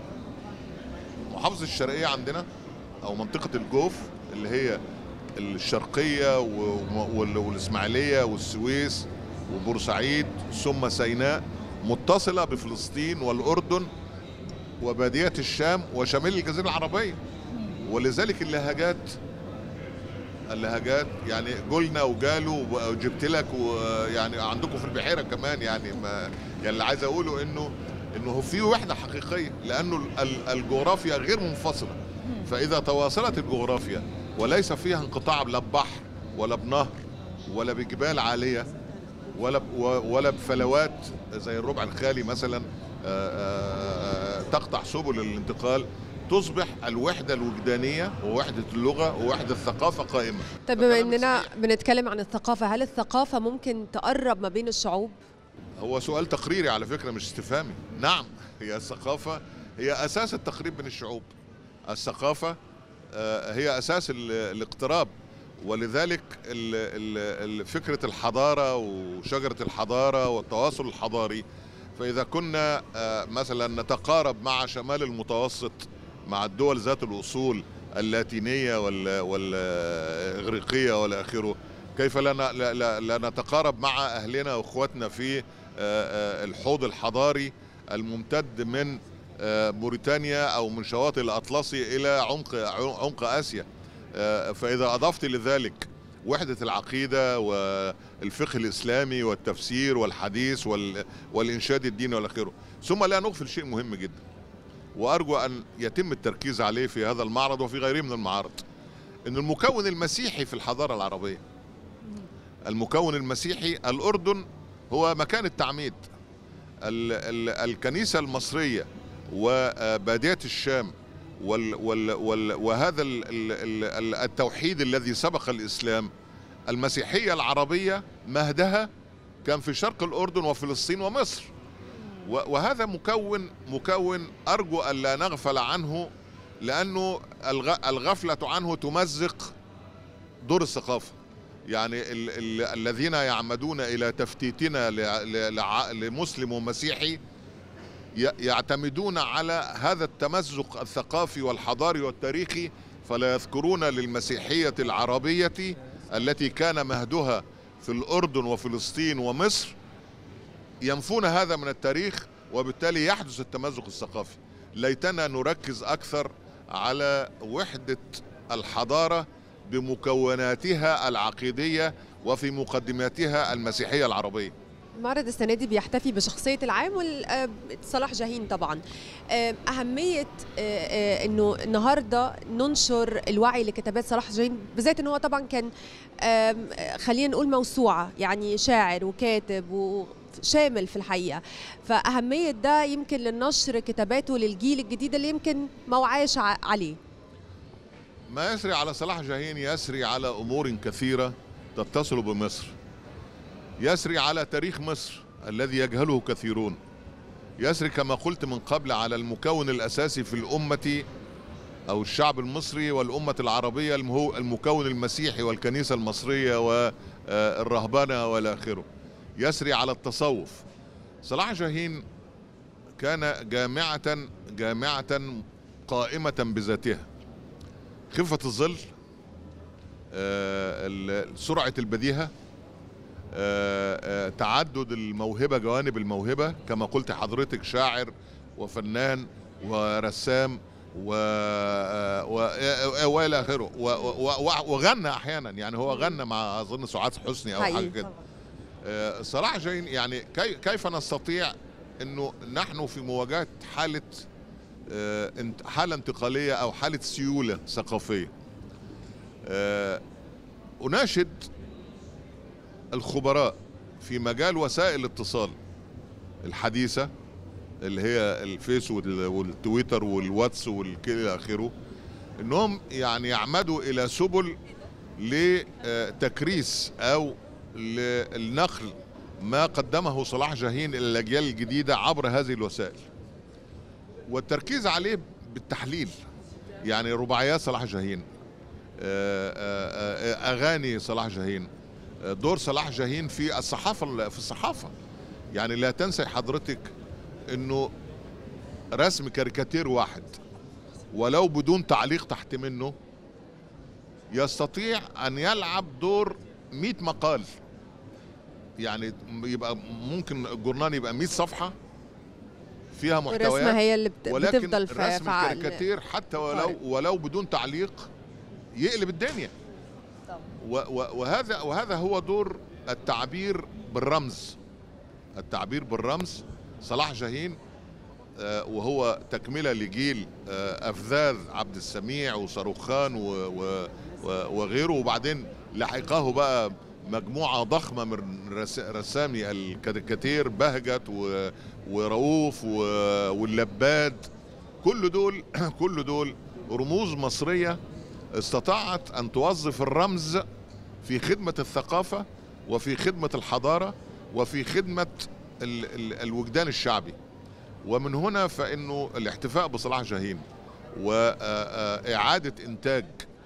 محافظه الشرقيه عندنا او منطقه الجوف اللي هي الشرقيه و- وال- والاسماعيليه والسويس وبورسعيد ثم سيناء متصله بفلسطين والاردن وباديه الشام وشمال الجزيره العربيه ولذلك اللهجات اللهجات يعني قلنا وقالوا وجبت لك ويعني عندكم في البحيره كمان يعني ما يعني اللي عايز اقوله انه انه هو في وحده حقيقيه لانه ال- الجغرافيا غير منفصله فاذا تواصلت الجغرافيا وليس فيها انقطاع لا ببحر ولا بنهر ولا بجبال عاليه ولا ب- و- ولا بفلوات زي الربع الخالي مثلا آه، آه، آه، تقطع سبل الانتقال تصبح الوحده الوجدانيه ووحده اللغه ووحده الثقافه قائمه طيب بما اننا بنتكلم عن الثقافه هل الثقافه ممكن تقرب ما بين الشعوب هو سؤال تقريري على فكره مش استفهامي نعم هي الثقافه هي اساس التقريب بين الشعوب الثقافه آه، هي اساس ال- الاقتراب ولذلك ال- ال- ال- فكره الحضاره وشجره الحضاره والتواصل الحضاري فاذا كنا آه، مثلا نتقارب مع شمال المتوسط مع الدول ذات الاصول اللاتينيه وال- والاغريقيه والى اخره كيف لا ن- لا- لا لا نتقارب مع اهلنا واخواتنا في آه، آه، الحوض الحضاري الممتد من آه، موريتانيا او من شواطئ الاطلسي الى عمق عمق اسيا آه، فاذا اضفت لذلك وحده العقيده والفقه الاسلامي والتفسير والحديث وال- والانشاد الديني والى اخره ثم لا نغفل شيء مهم جدا وارجو ان يتم التركيز عليه في هذا المعرض وفي غيره من المعارض ان المكون المسيحي في الحضاره العربيه المكون المسيحي الاردن هو مكان التعميد ال ال الكنيسه المصريه وباديه الشام وال وال وال وهذا ال ال ال التوحيد الذي سبق الاسلام المسيحيه العربيه مهدها كان في شرق الاردن وفلسطين ومصر و- وهذا مكون مكون ارجو ان لا نغفل عنه لانه الغ- الغفله عنه تمزق دور الثقافه يعني ال ال الذين يعمدون الى تفتيتنا ل- ل- لع- لمسلم ومسيحي ي- يعتمدون على هذا التمزق الثقافي والحضاري والتاريخي فلا يذكرون للمسيحيه العربيه التي كان مهدها في الاردن وفلسطين ومصر ينفون هذا من التاريخ وبالتالي يحدث التمزق الثقافي ليتنا نركز اكثر على وحده الحضاره بمكوناتها العقيديه وفي مقدماتها المسيحيه العربيه معرض السنه دي بيحتفي بشخصيه العام وصلاح جاهين طبعا آه، اهميه آه، آه، انه النهارده ننشر الوعي لكتابات صلاح جاهين بالذات ان هو طبعا كان آم، خلينا نقول موسوعه يعني شاعر وكاتب وشامل في الحقيقه فاهميه ده يمكن للنشر كتاباته للجيل الجديد اللي يمكن ما وعاش ع- عليه ما يسري على صلاح جاهين يسري على امور كثيره تتصل بمصر يسري على تاريخ مصر الذي يجهله كثيرون يسري كما قلت من قبل على المكون الاساسي في الامه او الشعب المصري والامه العربيه المهو- المكون المسيحي والكنيسه المصريه والرهبنه والى اخره يسري على التصوف صلاح جاهين كان جامعه جامعه قائمه بذاتها خفة الظل آه، ال- سرعة البديهة آه، آه، تعدد الموهبة جوانب الموهبة كما قلت حضرتك شاعر وفنان ورسام و آه، و- آه، والى اخره و- و- و- وغنى احيانا يعني هو غنى مع اظن سعاد حسني او حاجه حقيقي كده آه، صلاح جاهين يعني كي- كيف نستطيع انه نحن في مواجهه حاله آه، انت- حاله انتقاليه او حاله سيوله ثقافيه آه، اناشد الخبراء في مجال وسائل الاتصال الحديثه اللي هي الفيس وال- والتويتر والواتس والى اخره انهم يعني يعمدوا الى سبل لتكريس او للنقل ما قدمه صلاح جاهين الى الاجيال الجديده عبر هذه الوسائل والتركيز عليه بالتحليل يعني رباعيات صلاح جاهين آه، آه، آه، اغاني صلاح جاهين آه، دور صلاح جاهين في الصحافه في الصحافه يعني لا تنسي حضرتك انه رسم كاريكاتير واحد ولو بدون تعليق تحت منه يستطيع ان يلعب دور 100 مقال يعني يبقى ممكن الجورنال يبقى 100 صفحه فيها محتويات والرسمة هي اللي بت- ولكن بتفضل في- رسم في عقل الكاريكاتير حتى ولو ولو بدون تعليق يقلب الدنيا و- و- وهذا وهذا هو دور التعبير بالرمز التعبير بالرمز صلاح جاهين آه، وهو تكمله لجيل آه، افذاذ عبد السميع وصاروخان و- و- و- وغيره وبعدين لحقه بقى مجموعه ضخمه من رس- رسامي الكاريكاتير بهجت و- ورؤوف و- واللباد كل دول كل دول رموز مصريه استطاعت ان توظف الرمز في خدمه الثقافه وفي خدمه الحضاره وفي خدمه ال- ال- الوجدان الشعبي ومن هنا فانه الاحتفاء بصلاح جاهين واعاده انتاج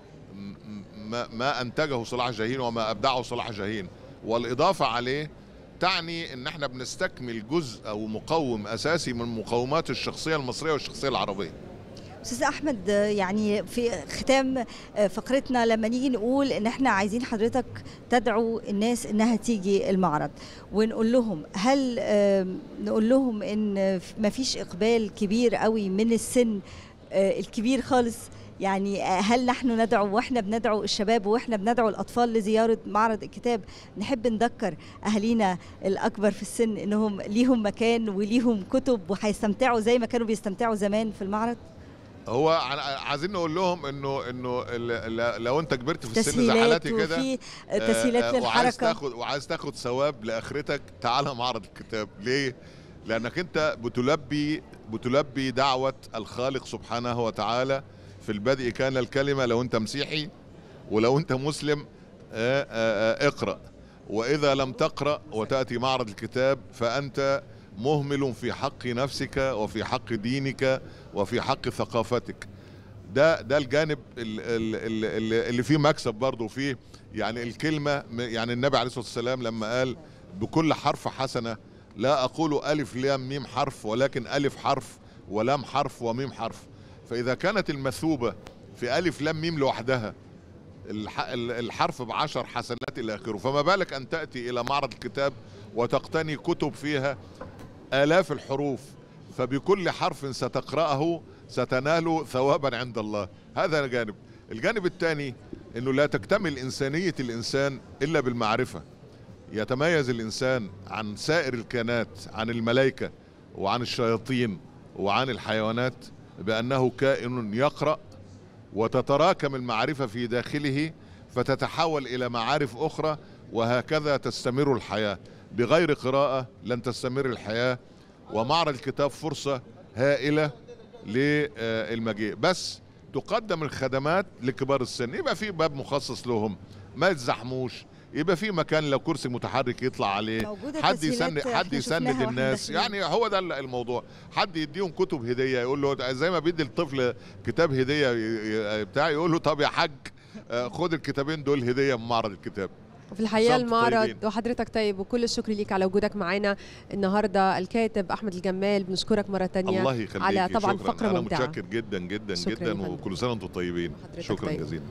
م- ما, ما انتجه صلاح جاهين وما ابدعه صلاح جاهين والاضافه عليه تعني ان احنا بنستكمل جزء او مقوم اساسي من مقومات الشخصيه المصريه والشخصيه العربيه استاذ احمد آه، يعني في ختام آه، فقرتنا لما نيجي نقول ان احنا عايزين حضرتك تدعو الناس انها تيجي المعرض ونقول لهم هل آم، نقول لهم ان ما فيش اقبال كبير قوي من السن آه، الكبير خالص يعني آه، هل نحن ندعو واحنا بندعو الشباب واحنا بندعو الاطفال لزياره معرض الكتاب نحب نذكر اهالينا الاكبر في السن انهم ليهم مكان وليهم كتب وهيستمتعوا زي ما كانوا بيستمتعوا زمان في المعرض هو ع- عايزين نقول لهم انه انه ال- ل- لو انت كبرت في السن زي تسهيلات حالاتي كده وفي آه، تسهيلات آه، وعايز للحركة. تاخد وعايز تاخد ثواب لاخرتك تعال معرض الكتاب ليه؟ لانك انت بتلبي بتلبي دعوه الخالق سبحانه وتعالى في البدء كان الكلمه لو انت مسيحي ولو انت مسلم آه، آه، آه، اقرا واذا لم تقرا وتاتي معرض الكتاب فانت مهمل في حق نفسك وفي حق دينك وفي حق ثقافتك ده ده الجانب ال- ال- ال- ال- اللي فيه مكسب برضه فيه يعني الكلمه م- يعني النبي عليه الصلاه والسلام لما قال بكل حرف حسنه لا اقول الف لام ميم حرف ولكن الف حرف ولام حرف وميم حرف فاذا كانت المثوبه في الف لام ميم لوحدها الح- ال- الحرف بعشر حسنات الى اخره فما بالك ان تاتي الى معرض الكتاب وتقتني كتب فيها آلاف الحروف فبكل حرف ستقرأه ستنال ثوابا عند الله هذا جانب الجانب الثاني أنه لا تكتمل إنسانية الإنسان إلا بالمعرفة يتميز الإنسان عن سائر الكائنات عن الملائكة وعن الشياطين وعن الحيوانات بأنه كائن يقرأ وتتراكم المعرفة في داخله فتتحول إلى معارف أخرى وهكذا تستمر الحياة بغير قراءة لن تستمر الحياة ومعرض الكتاب فرصة هائلة للمجيء بس تقدم الخدمات لكبار السن يبقى في باب مخصص لهم ما يتزحموش يبقى في مكان لو كرسي متحرك يطلع عليه موجودة حد تسهيلات يسند احنا حد يسند شفناها واحنا الناس داخلين. يعني هو ده الموضوع حد يديهم كتب هديه يقول له زي ما بيدي الطفل كتاب هديه ي- ي- بتاع يقول له طب يا حاج آه، خد الكتابين دول هديه من معرض الكتاب وفي الحقيقه كل سنة وأنتم المعرض طيبين. وحضرتك طيب وكل الشكر ليك على وجودك معنا النهارده الكاتب احمد الجمال بنشكرك مره تانية الله يخليك على طبعا شكرا فقره انا ممتعه متشكر جدا جدا شكراً يا جدا فندم. وكل سنه وانتم طيبين شكرا طيب. جزيلا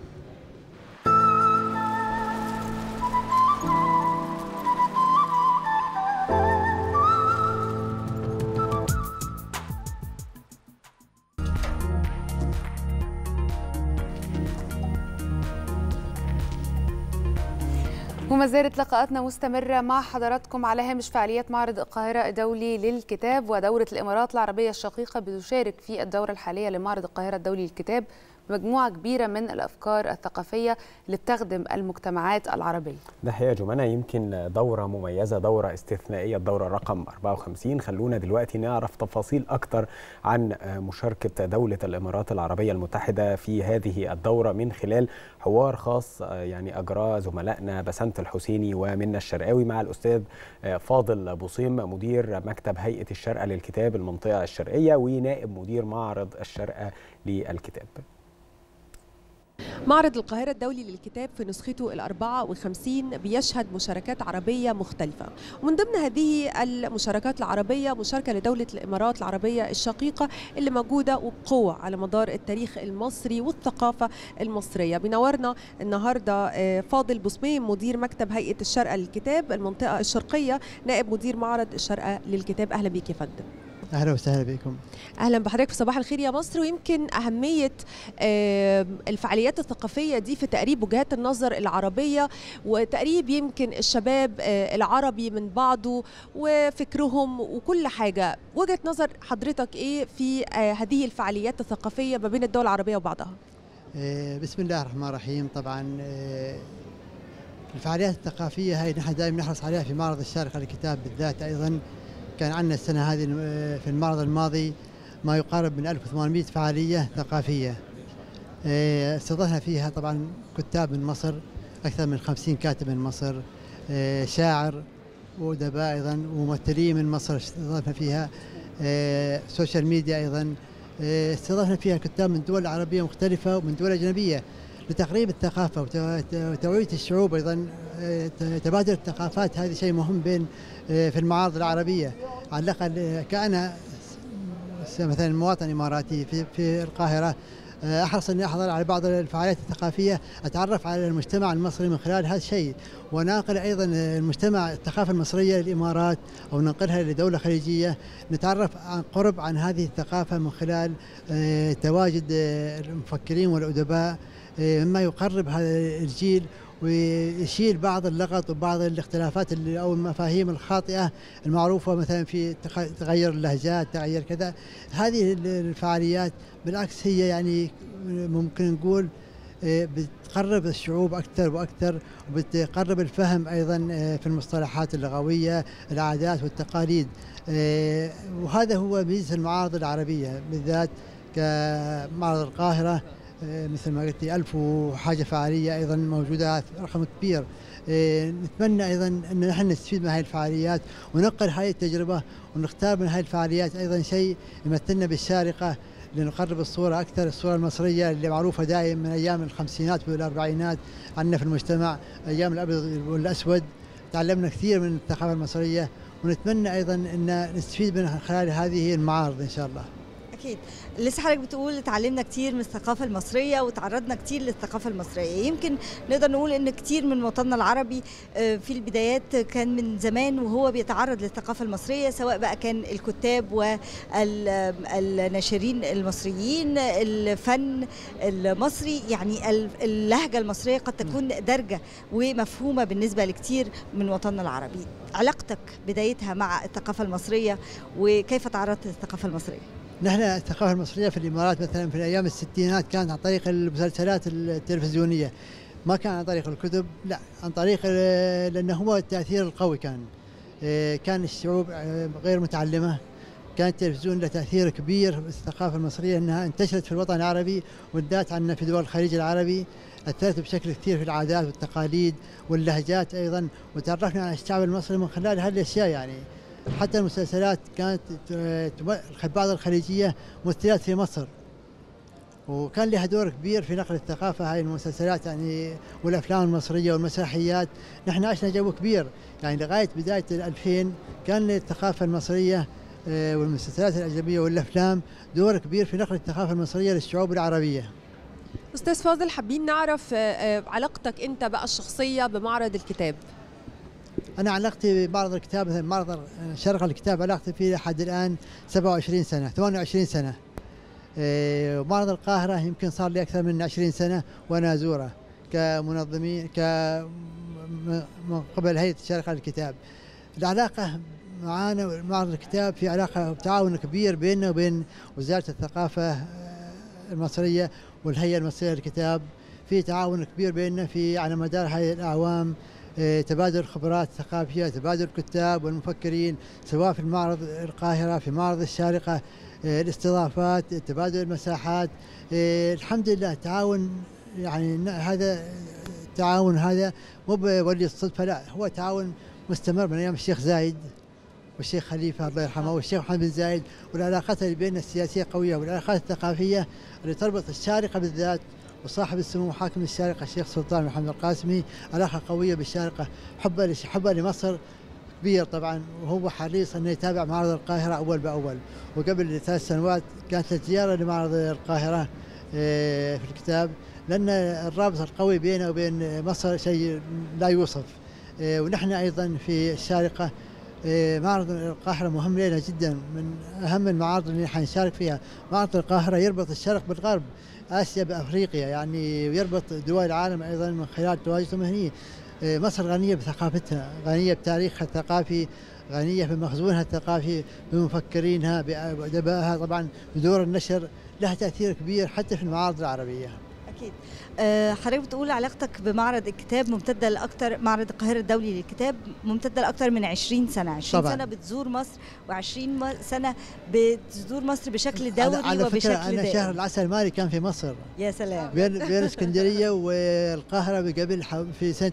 وما زالت لقاءاتنا مستمرة مع حضراتكم على هامش فعاليات معرض القاهرة الدولي للكتاب ودورة الإمارات العربية الشقيقة بتشارك في الدورة الحالية لمعرض القاهرة الدولي للكتاب بمجموعة كبيرة من الأفكار الثقافية اللي بتخدم المجتمعات العربية ده حقيقة جمانة يمكن دورة مميزة دورة استثنائية الدورة رقم 54 خلونا دلوقتي نعرف تفاصيل أكتر عن مشاركة دولة الإمارات العربية المتحدة في هذه الدورة من خلال حوار خاص يعني أجراه زملائنا بسنت الحسيني ومنى الشرقاوي مع الأستاذ فاضل بوصيم مدير مكتب هيئة الشرقة للكتاب المنطقة الشرقية ونائب مدير معرض الشرقة للكتاب معرض القاهرة الدولي للكتاب في نسخته الأربعة وخمسين بيشهد مشاركات عربية مختلفة ومن ضمن هذه المشاركات العربية مشاركة لدولة الإمارات العربية الشقيقة اللي موجودة وبقوة على مدار التاريخ المصري والثقافة المصرية بنورنا النهاردة فاضل بصميم مدير مكتب هيئة الشرقة للكتاب المنطقة الشرقية نائب مدير معرض الشرقة للكتاب أهلا بيك يا فندم اهلا وسهلا بكم اهلا بحضرتك في صباح الخير يا مصر ويمكن اهميه الفعاليات الثقافيه دي في تقريب وجهات النظر العربيه وتقريب يمكن الشباب العربي من بعضه وفكرهم وكل حاجه وجهه نظر حضرتك ايه في هذه الفعاليات الثقافيه ما بين الدول العربيه وبعضها بسم الله الرحمن الرحيم طبعا الفعاليات الثقافيه هاي نحن دائما نحرص عليها في معرض الشارقه للكتاب بالذات ايضا كان عندنا السنة هذه في المعرض الماضي ما يقارب من 1800 فعالية ثقافية استضفنا فيها طبعا كتاب من مصر أكثر من 50 كاتب من مصر شاعر وأدباء أيضا وممثلين من مصر استضفنا فيها سوشيال ميديا أيضا استضفنا فيها كتاب من دول عربية مختلفة ومن دول أجنبية لتقريب الثقافة وتوعية الشعوب أيضا تبادل الثقافات هذا شيء مهم بين في المعارض العربية على الأقل كأنا مثلا مواطن إماراتي في, في القاهرة أحرص أني أحضر على بعض الفعاليات الثقافية أتعرف على المجتمع المصري من خلال هذا الشيء وننقل أيضا المجتمع الثقافة المصرية للإمارات أو ننقلها لدولة خليجية نتعرف عن قرب عن هذه الثقافة من خلال تواجد المفكرين والأدباء مما يقرب هذا الجيل ويشيل بعض اللغط وبعض الاختلافات اللي او المفاهيم الخاطئه المعروفه مثلا في تغير اللهجات تغير كذا هذه الفعاليات بالعكس هي يعني ممكن نقول بتقرب الشعوب اكثر واكثر وبتقرب الفهم ايضا في المصطلحات اللغويه العادات والتقاليد وهذا هو ميزه المعارض العربيه بالذات كمعرض القاهره مثل ما قلت ألف وحاجة فعالية أيضا موجودة رقم كبير نتمنى أيضا أن نحن نستفيد من هذه الفعاليات وننقل هذه التجربة ونختار من هذه الفعاليات أيضا شيء يمثلنا بالشارقة لنقرب الصورة أكثر الصورة المصرية اللي معروفة دائما من أيام الخمسينات والأربعينات عندنا في المجتمع أيام الأبيض والأسود تعلمنا كثير من الثقافة المصرية ونتمنى أيضا أن نستفيد من خلال هذه المعارض إن شاء الله اكيد لسه حضرتك بتقول اتعلمنا كتير من الثقافه المصريه وتعرضنا كتير للثقافه المصريه يمكن نقدر نقول ان كتير من وطننا العربي في البدايات كان من زمان وهو بيتعرض للثقافه المصريه سواء بقى كان الكتاب والناشرين المصريين الفن المصري يعني اللهجه المصريه قد تكون درجه ومفهومه بالنسبه لكتير من وطننا العربي علاقتك بدايتها مع الثقافه المصريه وكيف تعرضت للثقافه المصريه نحن الثقافة المصرية في الإمارات مثلا في أيام الستينات كانت عن طريق المسلسلات التلفزيونية ما كان عن طريق الكتب لا عن طريق لأنه هو التأثير القوي كان كان الشعوب غير متعلمة كان التلفزيون له تأثير كبير في الثقافة المصرية أنها انتشرت في الوطن العربي وبالذات عندنا في دول الخليج العربي أثرت بشكل كثير في العادات والتقاليد واللهجات أيضا وتعرفنا على الشعب المصري من خلال هذه الأشياء يعني حتى المسلسلات كانت بعض الخليجية ممثلات في مصر وكان لها دور كبير في نقل الثقافة هاي المسلسلات يعني والأفلام المصرية والمسرحيات نحن عشنا جو كبير يعني لغاية بداية الألفين كان للثقافة المصرية والمسلسلات الأجنبية والأفلام دور كبير في نقل الثقافة المصرية للشعوب العربية أستاذ فاضل حابين نعرف علاقتك أنت بقى الشخصية بمعرض الكتاب أنا علاقتي بمعرض الكتاب مثلا معرض شرق الكتاب علاقتي فيه لحد الآن 27 سنة 28 سنة إيه ومعرض القاهرة يمكن صار لي أكثر من 20 سنة وأنا أزوره كمنظمين ك من قبل هيئة شرق الكتاب العلاقة معانا معرض الكتاب في علاقة وتعاون كبير بيننا وبين وزارة الثقافة المصرية والهيئة المصرية للكتاب في تعاون كبير بيننا في على مدار هذه الأعوام آه، تبادل الخبرات الثقافية تبادل الكتاب والمفكرين سواء في المعرض القاهرة في معرض الشارقة آه، الاستضافات تبادل المساحات آه، الحمد لله تعاون يعني ن- هذا التعاون هذا مو بولي الصدفة لا هو تعاون مستمر من أيام الشيخ زايد والشيخ خليفة الله يرحمه والشيخ محمد بن زايد والعلاقات اللي بيننا السياسية قوية والعلاقات الثقافية اللي تربط الشارقة بالذات وصاحب السمو حاكم الشارقة الشيخ سلطان محمد القاسمي علاقة قوية بالشارقة حبه لش- حبه لمصر كبير طبعا وهو حريص انه يتابع معرض القاهرة اول باول وقبل ثلاث سنوات كانت الزيارة لمعرض القاهرة آه، في الكتاب لان الرابط القوي بينه وبين مصر شيء لا يوصف آه، ونحن ايضا في الشارقة آه، معرض القاهرة مهم لنا جدا من أهم المعارض اللي حنشارك فيها معرض القاهرة يربط الشرق بالغرب آسيا بأفريقيا يعني يربط دول العالم أيضا من خلال تواجدهم هنا آه، مصر غنية بثقافتها غنية بتاريخها الثقافي غنية بمخزونها الثقافي بمفكرينها بأدبائها طبعا بدور النشر لها تأثير كبير حتى في المعارض العربية أكيد آه، حضرتك بتقول علاقتك بمعرض الكتاب ممتدة لأكثر معرض القاهرة الدولي للكتاب ممتدة لأكثر من 20 سنة 20 طبعاً. سنة بتزور مصر و20 سنة بتزور مصر بشكل دوري على, على وبشكل فكرة أنا شهر دائم العسل المالي كان في مصر يا سلام بين بين اسكندريه والقاهره قبل ح- في سنه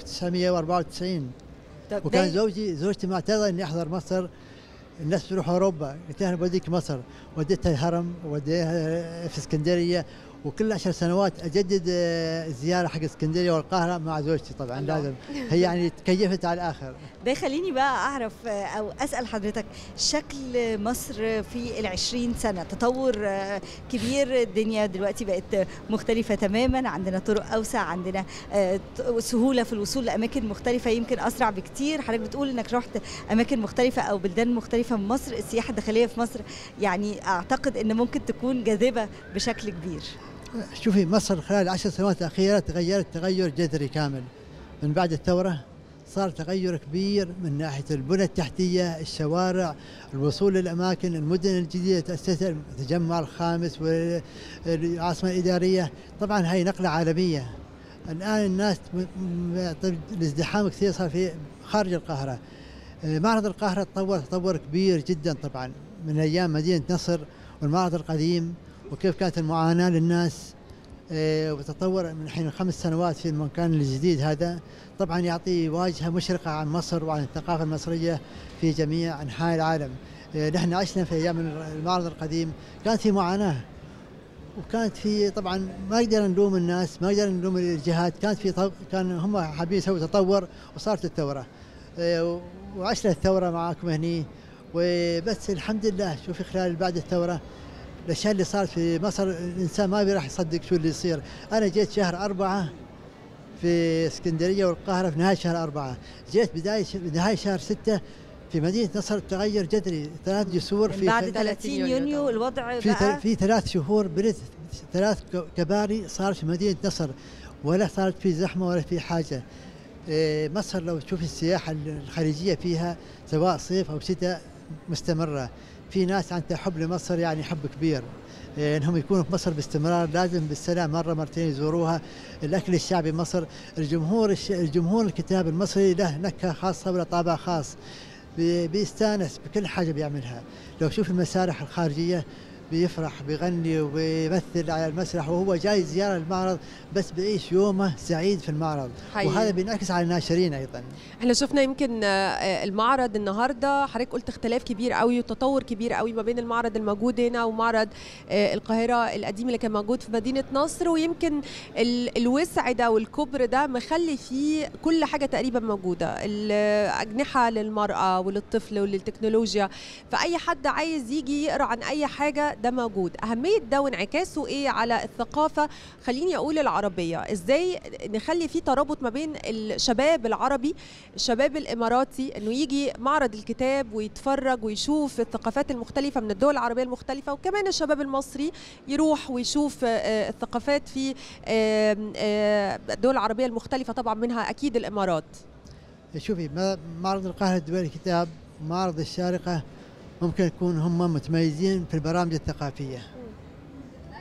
1994 طب وكان ده- زوجي زوجتي معترضه اني احضر مصر الناس بتروح اوروبا قلت لها بوديك مصر وديتها الهرم وديها في اسكندريه وكل عشر سنوات اجدد آه، الزياره حق اسكندريه والقاهره مع زوجتي طبعا لازم هي يعني تكيفت على الاخر ده يخليني بقى أعرف آه، أو أسأل حضرتك شكل مصر في العشرين سنة تطور آه، كبير الدنيا دلوقتي بقت مختلفة تماما عندنا طرق أوسع عندنا آه، ت- سهولة في الوصول لأماكن مختلفة يمكن أسرع بكتير حضرتك بتقول إنك رحت أماكن مختلفة أو بلدان مختلفة من مصر السياحة الداخلية في مصر يعني أعتقد إن ممكن تكون جاذبة بشكل كبير شوفي مصر خلال العشر سنوات الأخيرة تغيرت تغير جذري كامل من بعد الثورة صار تغير كبير من ناحية البنى التحتية الشوارع الوصول للأماكن المدن الجديدة تأسست التجمع الخامس والعاصمة الإدارية طبعا هاي نقلة عالمية الآن الناس م- م- طيب الازدحام كثير صار في خارج القاهرة آه، معرض القاهرة تطور تطور كبير جدا طبعا من أيام مدينة نصر والمعرض القديم وكيف كانت المعاناة للناس آه، وتطور من حين خمس سنوات في المكان الجديد هذا طبعا يعطي واجهة مشرقة عن مصر وعن الثقافة المصرية في جميع أنحاء العالم آه، نحن عشنا في أيام المعرض القديم كانت في معاناة وكانت في طبعا ما نقدر نلوم الناس ما نقدر نلوم الجهات كانت في طو... كان هم حابين يسووا تطور وصارت الثوره آه، وعشنا الثوره معاكم هني وبس الحمد لله شوفي خلال بعد الثوره الاشياء اللي صارت في مصر الانسان ما بيراح يصدق شو اللي يصير انا جيت شهر أربعة في اسكندريه والقاهره في نهايه شهر أربعة جيت بدايه ش... نهايه شهر ستة في مدينه نصر تغير جذري ثلاث جسور من في بعد 30 يونيو الوضع في بقى ثل- في ثلاث شهور بنيت ثلاث ك- كباري صار في مدينه نصر ولا صارت في زحمه ولا في حاجه إيه، مصر لو تشوف السياحه الخارجيه فيها سواء صيف او شتاء مستمره في ناس عندها حب لمصر يعني حب كبير إيه، انهم يكونوا في مصر باستمرار لازم بالسنه مره مرتين يزوروها الاكل الشعبي مصر الجمهور الش... الجمهور الكتاب المصري له نكهه خاصه وله طابع خاص بي- بيستانس بكل حاجه بيعملها لو شوف المسارح الخارجيه بيفرح بيغني وبيمثل على المسرح وهو جاي زياره المعرض بس بيعيش يومه سعيد في المعرض حقيقي. وهذا بينعكس على الناشرين ايضا احنا شفنا يمكن آه، المعرض النهارده حضرتك قلت اختلاف كبير قوي وتطور كبير قوي ما بين المعرض الموجود هنا ومعرض آه، القاهره القديم اللي كان موجود في مدينه نصر ويمكن ال- الوسع ده والكبر ده مخلي فيه كل حاجه تقريبا موجوده الاجنحه للمراه وللطفل وللتكنولوجيا فاي حد عايز يجي يقرا عن اي حاجه ده موجود اهميه ده وانعكاسه ايه على الثقافه خليني اقول العربيه ازاي نخلي في ترابط ما بين الشباب العربي الشباب الاماراتي انه يجي معرض الكتاب ويتفرج ويشوف الثقافات المختلفه من الدول العربيه المختلفه وكمان الشباب المصري يروح ويشوف آه، الثقافات في آه، آه، الدول العربيه المختلفه طبعا منها اكيد الامارات شوفي ما- معرض القاهره الدولي للكتاب ومعرض الشارقه ممكن يكون هم متميزين في البرامج الثقافيه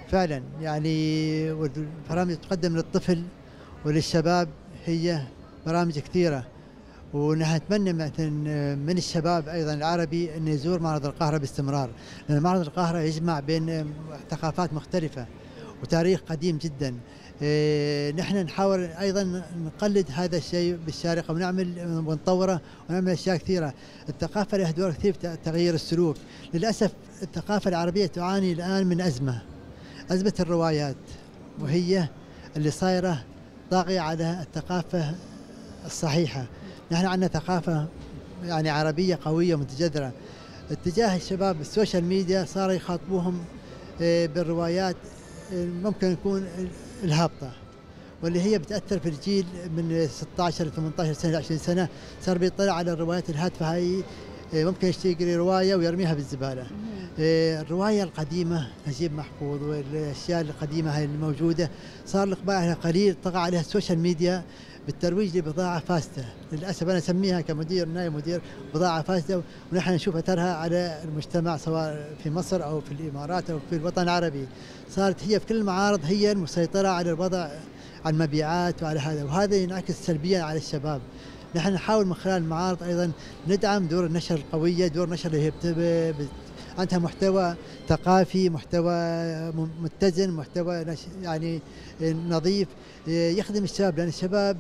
فعلا يعني والبرامج تقدم للطفل وللشباب هي برامج كثيرة ونحن نتمنى مثلا من الشباب ايضا العربي انه يزور معرض القاهره باستمرار، لان معرض القاهره يجمع بين ثقافات مختلفه وتاريخ قديم جدا. إيه، نحن نحاول ايضا نقلد هذا الشيء بالشارقه ونعمل ونطوره ونعمل اشياء كثيره. الثقافه لها دور كثير في تغيير السلوك، للاسف الثقافه العربيه تعاني الان من ازمه. ازمه الروايات وهي اللي صايره طاغيه على الثقافه الصحيحه. نحن عندنا ثقافة يعني عربية قوية متجذرة اتجاه الشباب السوشيال ميديا صاروا يخاطبوهم آه، بالروايات آه، ممكن يكون الهابطة واللي هي بتأثر في الجيل من 16 ل 18 سنة ل 20 سنة صار بيطلع على الروايات الهادفة هاي آه، ممكن يشتري رواية ويرميها بالزبالة الرواية القديمة نجيب محفوظ والأشياء القديمة هاي الموجودة صار الإقبال عليها قليل طغى عليها السوشيال ميديا بالترويج لبضاعة فاسدة للأسف أنا أسميها كمدير نائب مدير بضاعة فاسدة ونحن نشوف أثرها على المجتمع سواء في مصر أو في الإمارات أو في الوطن العربي صارت هي في كل المعارض هي المسيطرة على الوضع على المبيعات وعلى هذا وهذا ينعكس سلبيا على الشباب نحن نحاول من خلال المعارض أيضا ندعم دور النشر القوية دور نشر اللي هي عندها محتوى ثقافي محتوى متزن محتوى يعني نظيف يخدم الشباب لأن الشباب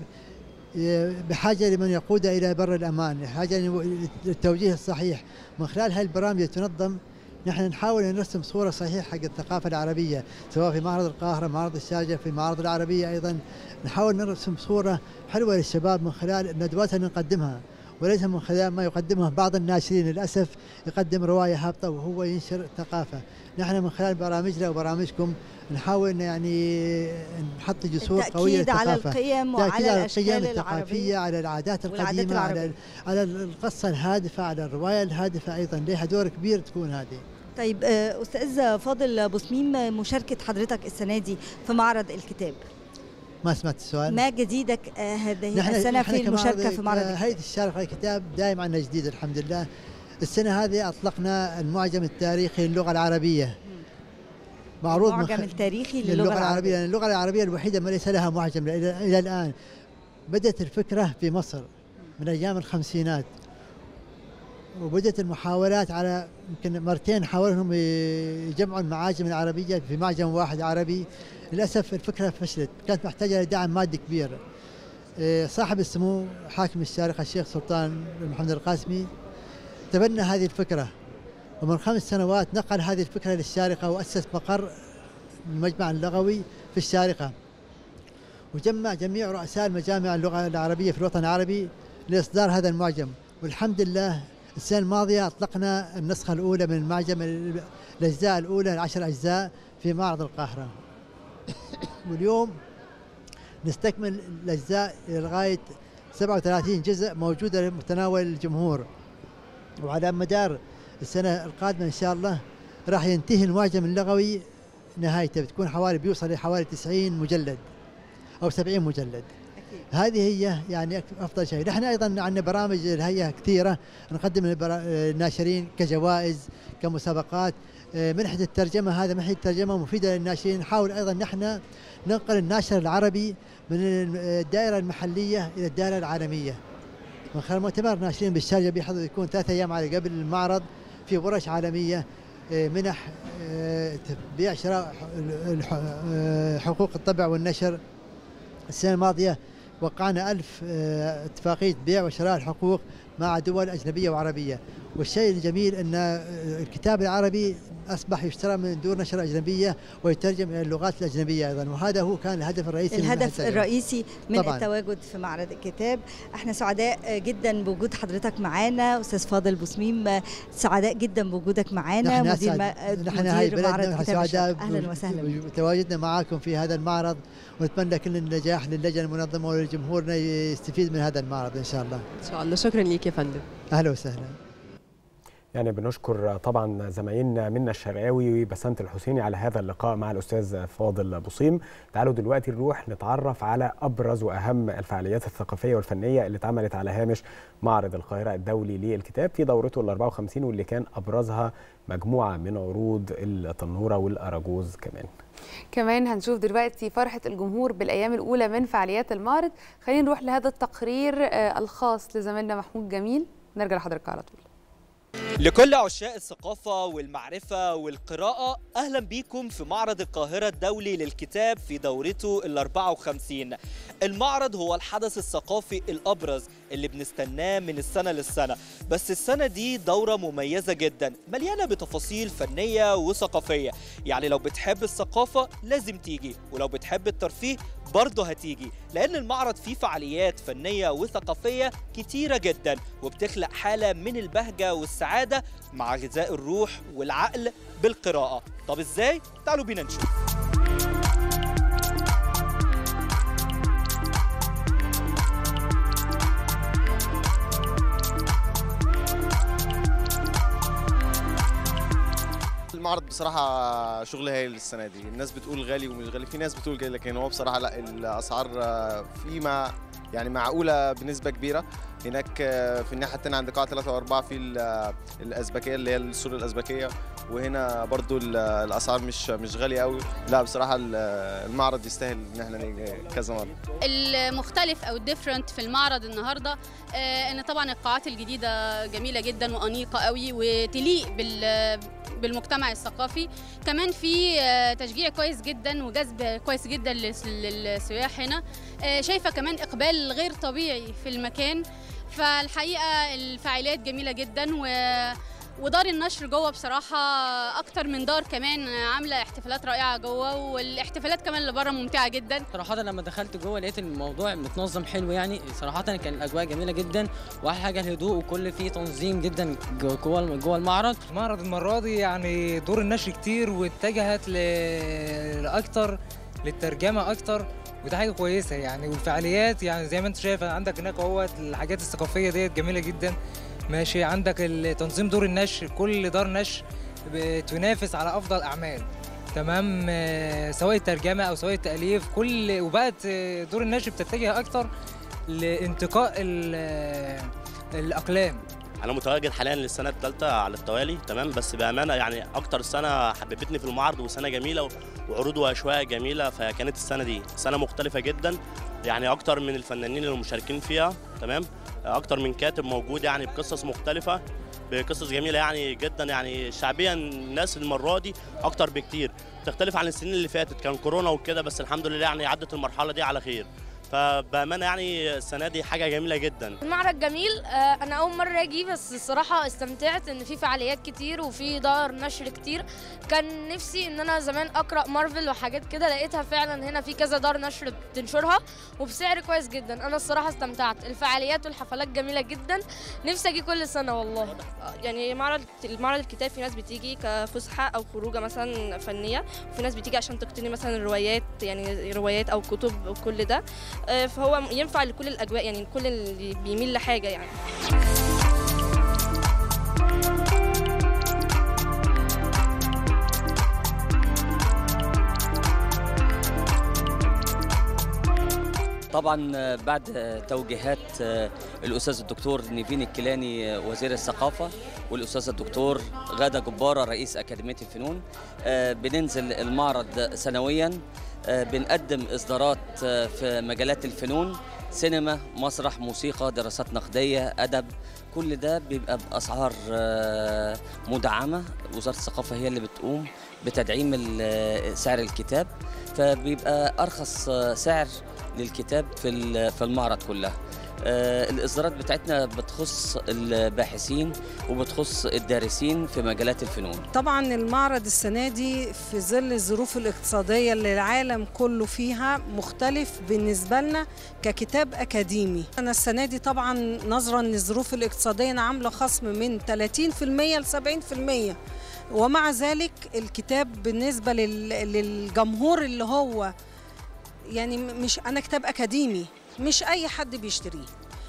بحاجة لمن يقود إلى بر الأمان بحاجة للتوجيه الصحيح من خلال هذه البرامج تنظم نحن نحاول أن نرسم صورة صحيحة حق الثقافة العربية سواء في معرض القاهرة معرض الشارجة في المعارض العربية أيضا نحاول نرسم صورة حلوة للشباب من خلال الندوات اللي نقدمها وليس من خلال ما يقدمه بعض الناشرين للأسف يقدم رواية هابطة وهو ينشر الثقافة نحن من خلال برامجنا وبرامجكم نحاول يعني نحط جسور قويه للثقافه على القيم وعلى الاشكال الثقافيه على العادات القديمه على على القصه الهادفه على الروايه الهادفه ايضا لها دور كبير تكون هذه طيب آه، استاذ فاضل بوسميم مشاركه حضرتك السنه دي في معرض الكتاب ما سمعت السؤال ما جديدك آه، هذه السنه في المشاركه في معرض هيئه الشارقه الكتاب دائما عندنا جديد الحمد لله السنه هذه اطلقنا المعجم التاريخي للغه العربيه معروض المعجم التاريخي للغة, للغة العربية لأن اللغة العربية الوحيدة ما ليس لها معجم إلى الآن بدأت الفكرة في مصر من أيام الخمسينات وبدأت المحاولات على يمكن مرتين حاولوا انهم يجمعوا المعاجم العربية في معجم واحد عربي للأسف الفكرة فشلت كانت محتاجة لدعم مادي كبير إيه، صاحب السمو حاكم الشارقة الشيخ سلطان محمد القاسمي تبنى هذه الفكرة ومن خمس سنوات نقل هذه الفكرة للشارقة وأسس مقر المجمع اللغوي في الشارقة وجمع جميع رؤساء المجامع اللغة العربية في الوطن العربي لإصدار هذا المعجم والحمد لله السنة الماضية أطلقنا النسخة الأولى من المعجم الأجزاء الأولى العشر أجزاء في معرض القاهرة واليوم نستكمل الأجزاء لغاية 37 جزء موجودة لمتناول الجمهور وعلى مدار السنة القادمة إن شاء الله راح ينتهي المعجم اللغوي نهايته بتكون حوالي بيوصل لحوالي 90 مجلد أو 70 مجلد أكيد. هذه هي يعني افضل شيء، نحن ايضا عندنا برامج الهيئه كثيره نقدم للناشرين كجوائز كمسابقات آه، منحة الترجمة هذا منحة الترجمة مفيدة للناشرين نحاول أيضا نحن ننقل الناشر العربي من الدائرة المحلية إلى الدائرة العالمية من خلال مؤتمر ناشرين بالشارجة بيحضر يكون ثلاثة أيام على قبل المعرض في ورش عالمية آه، منح آه، بيع شراء حقوق الطبع والنشر السنة الماضية وقعنا ألف اتفاقية بيع وشراء الحقوق مع دول أجنبية وعربية والشيء الجميل أن الكتاب العربي أصبح يشترى من دور نشر أجنبية ويترجم إلى اللغات الأجنبية أيضا وهذا هو كان الهدف الرئيسي الهدف من الرئيسي من طبعاً. التواجد في معرض الكتاب احنا سعداء جدا بوجود حضرتك معانا أستاذ فاضل بوسميم سعداء جدا بوجودك معانا مدير, ما... نحن مدير معرض الكتاب سعداء أهلا وسهلا بتواجدنا معكم في هذا المعرض ونتمنى كل النجاح للجنة المنظمة ولجمهورنا يستفيد من هذا المعرض إن شاء الله إن شاء الله شكرا لك يا فندم أهلا وسهلا يعني بنشكر طبعا زمايلنا منا الشرقاوي وبسنت الحسيني على هذا اللقاء مع الاستاذ فاضل بوصيم تعالوا دلوقتي نروح نتعرف على ابرز واهم الفعاليات الثقافيه والفنيه اللي اتعملت على هامش معرض القاهره الدولي للكتاب في دورته ال 54 واللي كان ابرزها مجموعه من عروض التنوره والاراجوز كمان كمان هنشوف دلوقتي فرحة الجمهور بالأيام الأولى من فعاليات المعرض خلينا نروح لهذا التقرير آه، الخاص لزميلنا محمود جميل نرجع لحضرتك على طول لكل عشاق الثقافة والمعرفة والقراءة أهلا بيكم في معرض القاهرة الدولي للكتاب في دورته ال 54 المعرض هو الحدث الثقافي الأبرز اللي بنستناه من السنة للسنة بس السنة دي دورة مميزة جدا مليانة بتفاصيل فنية وثقافية يعني لو بتحب الثقافة لازم تيجي ولو بتحب الترفيه برضه هتيجي لأن المعرض فيه فعاليات فنية وثقافية كتيرة جدا وبتخلق حالة من البهجة والسعادة مع غذاء الروح والعقل بالقراءة طب ازاي؟ تعالوا بينا نشوف المعرض بصراحة شغل هايل السنة دي الناس بتقول غالي ومش غالي في ناس بتقول كده لكن هو بصراحة لا الأسعار آه، في مع يعني معقولة بنسبة كبيرة هناك آه، في الناحية التانية عند قاعة 3 وأربعة في ال- آه، الأزبكية اللي هي السور الأزبكية وهنا برضو ال- آه، الأسعار مش مش غالية قوي لا بصراحة ال- آه، المعرض يستاهل إن احنا نيجي كذا مرة المختلف او الديفرنت في المعرض النهارده آه، ان طبعا القاعات الجديده جميله جدا وانيقه قوي وتليق بال بالمجتمع الثقافي كمان في آه، تشجيع كويس جدا وجذب كويس جدا للس- للسياح هنا آه، شايفه كمان اقبال غير طبيعي في المكان فالحقيقه الفعاليات جميله جدا و ودار النشر جوه بصراحة أكتر من دار كمان عاملة احتفالات رائعة جوه والاحتفالات كمان اللي بره ممتعة جدا صراحة لما دخلت جوه لقيت الموضوع متنظم حلو يعني صراحة كان الأجواء جميلة جدا وأحلى حاجة الهدوء وكل فيه تنظيم جدا جو- جوه جوه المعرض المعرض المرة دي يعني دور النشر كتير واتجهت ل... لأكتر للترجمة أكتر وده حاجة كويسة يعني والفعاليات يعني زي ما أنت شايف عندك هناك اهوت الحاجات الثقافية ديت جميلة جدا ماشي عندك تنظيم دور النشر كل دار نشر بتنافس على أفضل أعمال تمام آه، سواء الترجمة أو سواء التأليف كل وبقت آه، دور النشر بتتجه أكتر لانتقاء ال- آه، الأقلام انا متواجد حاليا للسنه الثالثه على التوالي تمام بس بامانه يعني اكتر سنه حببتني في المعرض وسنه جميله وعروض واشواق جميله فكانت السنه دي سنه مختلفه جدا يعني اكتر من الفنانين اللي مشاركين فيها تمام اكتر من كاتب موجود يعني بقصص مختلفه بقصص جميله يعني جدا يعني شعبيا الناس المره دي اكتر بكتير تختلف عن السنين اللي فاتت كان كورونا وكده بس الحمد لله يعني عدت المرحله دي على خير فبامانه يعني السنه دي حاجه جميله جدا المعرض جميل آه، انا اول مره اجي بس الصراحه استمتعت ان في فعاليات كتير وفي دار نشر كتير كان نفسي ان انا زمان اقرا مارفل وحاجات كده لقيتها فعلا هنا في كذا دار نشر بتنشرها وبسعر كويس جدا انا الصراحه استمتعت الفعاليات والحفلات جميله جدا نفسي اجي كل سنه والله يعني معرض المعرض الكتاب في ناس بتيجي كفسحه او خروجه مثلا فنيه وفي ناس بتيجي عشان تقتني مثلا الروايات يعني روايات او كتب وكل ده آه، فهو ينفع لكل الاجواء يعني كل اللي بيميل لحاجه يعني طبعا بعد توجيهات الاستاذ الدكتور نيفين الكيلاني وزير الثقافه والاستاذ الدكتور غاده جباره رئيس اكاديميه الفنون بننزل المعرض سنويا بنقدم اصدارات في مجالات الفنون سينما مسرح موسيقى دراسات نقديه ادب كل ده بيبقى باسعار مدعمه وزاره الثقافه هي اللي بتقوم بتدعيم سعر الكتاب فبيبقى ارخص سعر للكتاب في في المعرض كلها آه الاصدارات بتاعتنا بتخص الباحثين وبتخص الدارسين في مجالات الفنون طبعا المعرض السنه دي في ظل الظروف الاقتصاديه اللي العالم كله فيها مختلف بالنسبه لنا ككتاب اكاديمي انا السنه دي طبعا نظرا للظروف الاقتصاديه انا عامله خصم من 30% ل 70% ومع ذلك الكتاب بالنسبه للجمهور اللي هو يعني مش انا كتاب اكاديمي مش اي حد بيشتريه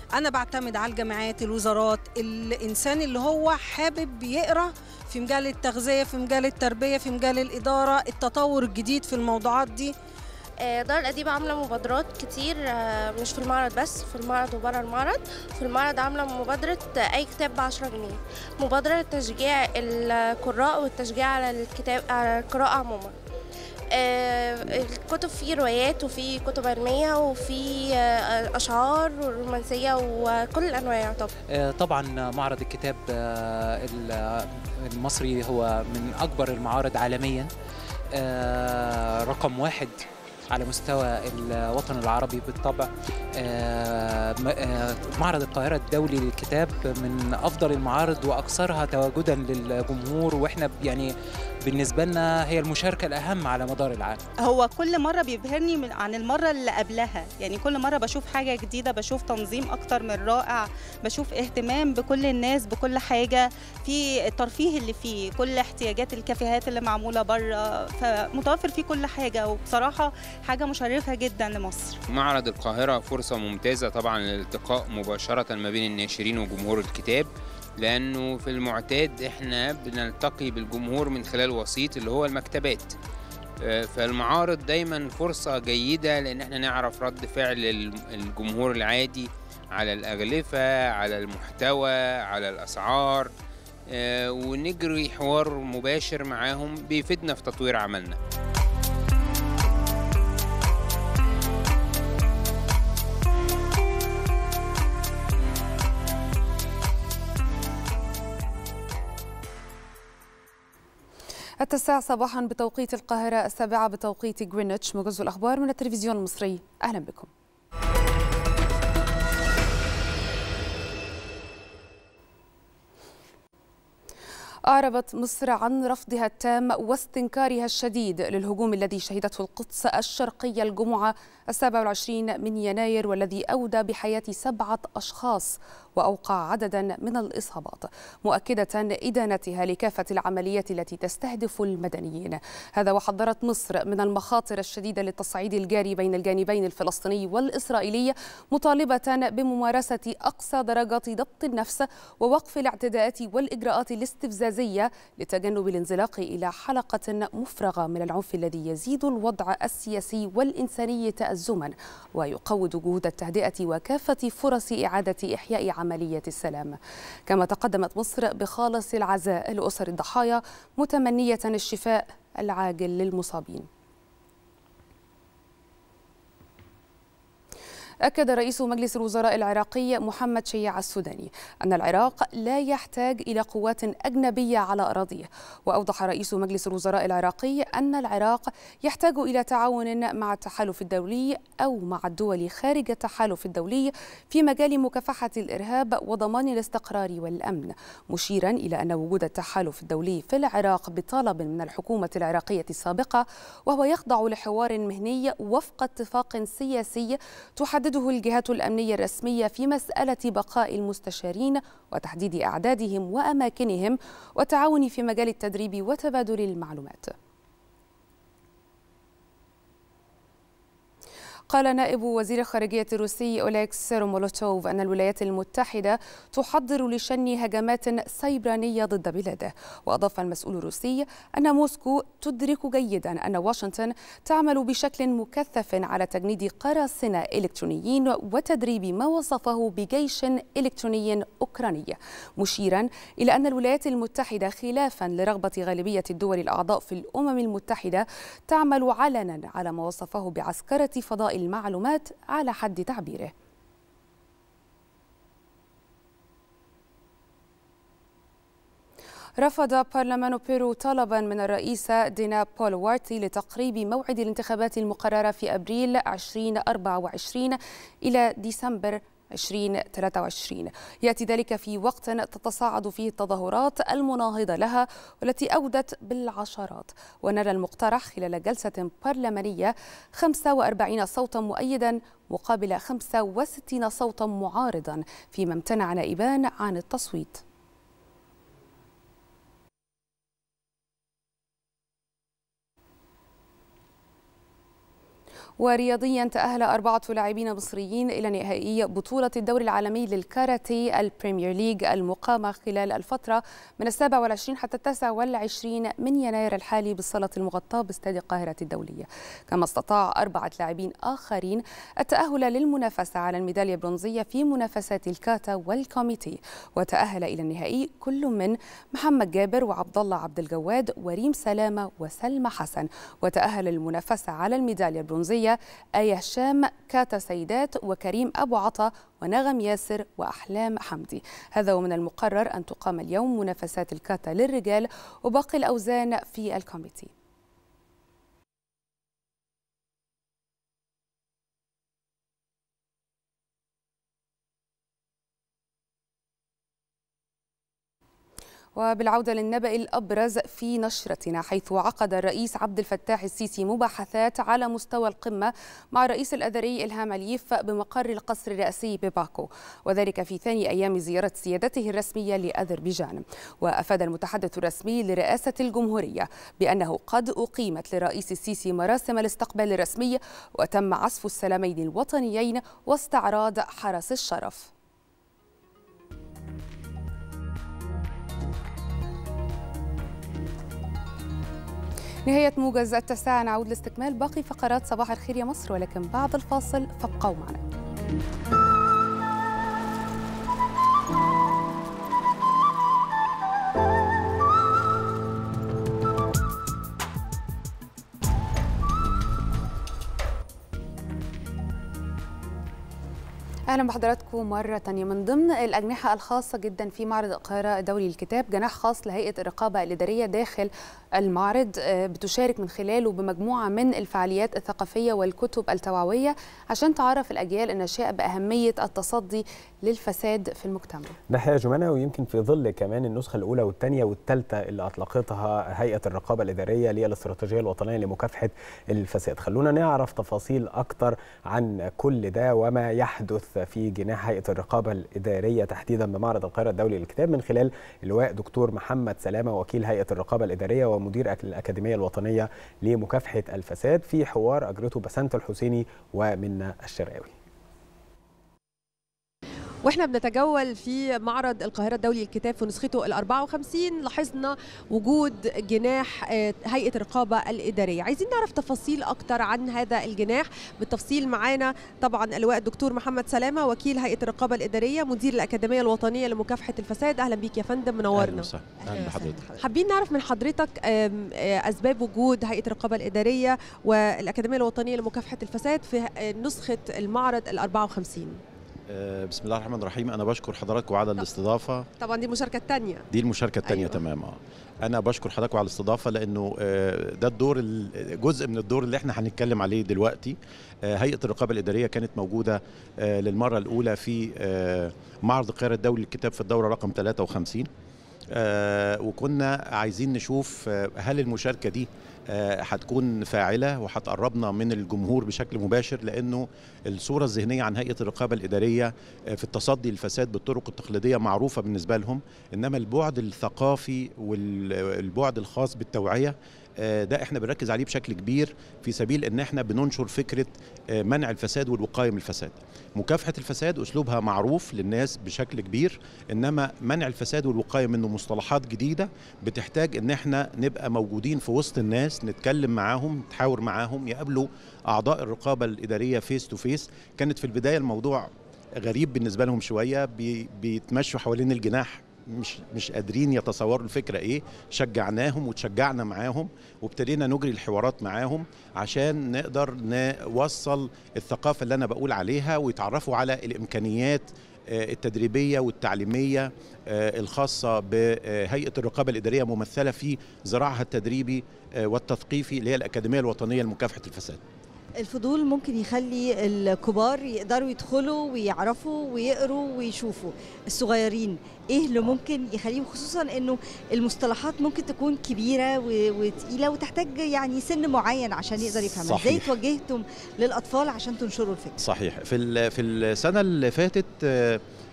انا بعتمد على الجامعات الوزارات الانسان اللي هو حابب يقرا في مجال التغذيه في مجال التربيه في مجال الاداره التطور الجديد في الموضوعات دي آه، دار الأديب عاملة مبادرات كتير آه، مش في المعرض بس في المعرض وبره المعرض في المعرض عاملة مبادرة آه، أي كتاب بعشرة جنيه مبادرة تشجيع القراء والتشجيع على الكتاب على القراءة عموما آه، الكتب فيه روايات وفي كتب علمية وفي آه، أشعار ورومانسية وكل الأنواع يعتبر آه، طبعا معرض الكتاب آه، ال- المصري هو من أكبر المعارض عالميا آه، رقم واحد على مستوى الوطن العربي بالطبع آه، م- آه، معرض القاهرة الدولي للكتاب من أفضل المعارض وأكثرها تواجدا للجمهور وإحنا يعني بالنسبة لنا هي المشاركة الأهم على مدار العام هو كل مرة بيبهرني من عن المرة اللي قبلها يعني كل مرة بشوف حاجة جديدة بشوف تنظيم أكتر من رائع بشوف اهتمام بكل الناس بكل حاجة في الترفيه اللي فيه كل احتياجات الكافيهات اللي معمولة بره فمتوفر فيه كل حاجة وبصراحة حاجة مشرفة جدا لمصر معرض القاهرة فرصة ممتازة طبعا للالتقاء مباشرة ما بين الناشرين وجمهور الكتاب لأنه في المعتاد إحنا بنلتقي بالجمهور من خلال وسيط اللي هو المكتبات آه، فالمعارض دايما فرصة جيدة لأن احنا نعرف رد فعل الم- الجمهور العادي على الأغلفة على المحتوى على الأسعار آه، ونجري حوار مباشر معاهم بيفيدنا في تطوير عملنا التاسعة صباحا بتوقيت القاهرة السابعة بتوقيت جرينتش موجز الأخبار من التلفزيون المصري أهلا بكم أعربت مصر عن رفضها التام واستنكارها الشديد للهجوم الذي شهدته القدس الشرقية الجمعة السابع والعشرين من يناير والذي أودى بحياة سبعة أشخاص وأوقع عددا من الإصابات مؤكدة إدانتها لكافة العمليات التي تستهدف المدنيين هذا وحذرت مصر من المخاطر الشديدة للتصعيد الجاري بين الجانبين الفلسطيني والإسرائيلي مطالبة بممارسة أقصى درجات ضبط النفس ووقف الاعتداءات والإجراءات الاستفزازية لتجنب الانزلاق إلى حلقة مفرغة من العنف الذي يزيد الوضع السياسي والإنساني تأزما ويقوض جهود التهدئة وكافة فرص إعادة إحياء عملية السلام كما تقدمت مصر بخالص العزاء لأسر الضحايا متمنية الشفاء العاجل للمصابين أكد رئيس مجلس الوزراء العراقي محمد شيع السوداني أن العراق لا يحتاج إلى قوات أجنبية على أراضيه وأوضح رئيس مجلس الوزراء العراقي أن العراق يحتاج إلى تعاون مع التحالف الدولي أو مع الدول خارج التحالف الدولي في مجال مكافحة الإرهاب وضمان الاستقرار والأمن مشيرا إلى أن وجود التحالف الدولي في العراق بطلب من الحكومة العراقية السابقة وهو يخضع لحوار مهني وفق اتفاق سياسي تحدد تحدده الجهات الأمنية الرسمية في مسألة بقاء المستشارين وتحديد أعدادهم وأماكنهم والتعاون في مجال التدريب وتبادل المعلومات قال نائب وزير الخارجية الروسي أوليكس رومولوتوف أن الولايات المتحدة تحضر لشن هجمات سيبرانية ضد بلاده وأضاف المسؤول الروسي أن موسكو تدرك جيدا أن واشنطن تعمل بشكل مكثف على تجنيد قراصنة إلكترونيين وتدريب ما وصفه بجيش إلكتروني أوكراني مشيرا إلى أن الولايات المتحدة خلافا لرغبة غالبية الدول الأعضاء في الأمم المتحدة تعمل علنا على ما وصفه بعسكرة فضاء المعلومات على حد تعبيره رفض برلمان بيرو طلبا من الرئيسة دينا بولوارتي لتقريب موعد الانتخابات المقررة في أبريل 2024 إلى ديسمبر 2023 يأتي ذلك في وقت تتصاعد فيه التظاهرات المناهضة لها والتي أودت بالعشرات ونرى المقترح خلال جلسة برلمانية 45 صوتا مؤيدا مقابل 65 صوتا معارضا فيما امتنع نائبان عن التصويت ورياضيا تأهل أربعة لاعبين مصريين إلى نهائي بطولة الدوري العالمي للكاراتيه البريمير ليج المقامة خلال الفترة من السابع والعشرين حتى التاسع والعشرين من يناير الحالي بالصالة المغطاة باستاد القاهرة الدولية كما استطاع أربعة لاعبين آخرين التأهل للمنافسة على الميدالية البرونزية في منافسات الكاتا والكوميتي وتأهل إلى النهائي كل من محمد جابر وعبد الله عبد الجواد وريم سلامة وسلمى حسن وتأهل للمنافسة على الميدالية البرونزية آية هشام كاتا سيدات وكريم أبو عطا ونغم ياسر وأحلام حمدي هذا ومن المقرر أن تقام اليوم منافسات الكاتا للرجال وباقي الأوزان في الكوميتي وبالعودة للنبأ الأبرز في نشرتنا حيث عقد الرئيس عبد الفتاح السيسي مباحثات على مستوى القمة مع الرئيس الأذري إلهام عليف بمقر القصر الرئاسي بباكو وذلك في ثاني أيام زيارة سيادته الرسمية لأذربيجان وأفاد المتحدث الرسمي لرئاسة الجمهورية بأنه قد أقيمت لرئيس السيسي مراسم الاستقبال الرسمي وتم عزف السلامين الوطنيين واستعراض حرس الشرف نهاية موجز التاسعة نعود لاستكمال باقي فقرات صباح الخير يا مصر ولكن بعد الفاصل فابقوا معنا اهلا بحضراتكم مره تانية من ضمن الاجنحه الخاصه جدا في معرض القاهره الدولي للكتاب جناح خاص لهيئه الرقابه الاداريه داخل المعرض بتشارك من خلاله بمجموعه من الفعاليات الثقافيه والكتب التوعويه عشان تعرف الاجيال الناشئه باهميه التصدي للفساد في المجتمع. ده حقيقه جمانه ويمكن في ظل كمان النسخه الاولى والثانيه والثالثه اللي اطلقتها هيئه الرقابه الاداريه للاستراتيجيه الوطنيه لمكافحه الفساد. خلونا نعرف تفاصيل اكتر عن كل ده وما يحدث في جناح هيئه الرقابه الاداريه تحديدا بمعرض القاهره الدولي للكتاب من خلال اللواء دكتور محمد سلامه وكيل هيئه الرقابه الاداريه ومدير الاكاديميه الوطنيه لمكافحه الفساد في حوار اجرته بسنت الحسيني ومنى الشرقاوي. واحنا بنتجول في معرض القاهره الدولي للكتاب في نسخته ال 54 لاحظنا وجود جناح هيئه الرقابه الاداريه عايزين نعرف تفاصيل اكتر عن هذا الجناح بالتفصيل معانا طبعا اللواء الدكتور محمد سلامه وكيل هيئه الرقابه الاداريه مدير الاكاديميه الوطنيه لمكافحه الفساد اهلا بيك يا فندم منورنا اهلا وسهلا اهلا بحضرتك حابين نعرف من حضرتك اسباب وجود هيئه الرقابه الاداريه والاكاديميه الوطنيه لمكافحه الفساد في نسخه المعرض ال 54 بسم الله الرحمن الرحيم انا بشكر حضرتك وعلى الاستضافه طبعا دي المشاركه الثانيه دي المشاركه الثانيه أيوة. تمام اه انا بشكر حضرتك على الاستضافه لانه ده الدور جزء من الدور اللي احنا هنتكلم عليه دلوقتي هيئه الرقابه الاداريه كانت موجوده للمره الاولى في معرض القاهره الدولي للكتاب في الدوره رقم 53 وكنا عايزين نشوف هل المشاركه دي هتكون فاعله وهتقربنا من الجمهور بشكل مباشر لانه الصوره الذهنيه عن هيئه الرقابه الاداريه في التصدي للفساد بالطرق التقليديه معروفه بالنسبه لهم انما البعد الثقافي والبعد الخاص بالتوعيه ده احنا بنركز عليه بشكل كبير في سبيل ان احنا بننشر فكره منع الفساد والوقايه من الفساد. مكافحه الفساد اسلوبها معروف للناس بشكل كبير انما منع الفساد والوقايه منه مصطلحات جديده بتحتاج ان احنا نبقى موجودين في وسط الناس نتكلم معاهم نتحاور معاهم يقابلوا اعضاء الرقابه الاداريه فيس تو فيس كانت في البدايه الموضوع غريب بالنسبه لهم شويه بي بيتمشوا حوالين الجناح مش مش قادرين يتصوروا الفكره ايه شجعناهم وتشجعنا معاهم وابتدينا نجري الحوارات معاهم عشان نقدر نوصل الثقافه اللي انا بقول عليها ويتعرفوا على الامكانيات التدريبيه والتعليميه الخاصه بهيئه الرقابه الاداريه ممثله في ذراعها التدريبي والتثقيفي اللي هي الاكاديميه الوطنيه لمكافحه الفساد. الفضول ممكن يخلي الكبار يقدروا يدخلوا ويعرفوا ويقروا ويشوفوا الصغيرين ايه اللي ممكن يخليهم خصوصا انه المصطلحات ممكن تكون كبيره وتقيله وتحتاج يعني سن معين عشان يقدر يفهمها ازاي توجهتم للاطفال عشان تنشروا الفكره صحيح في في السنه اللي فاتت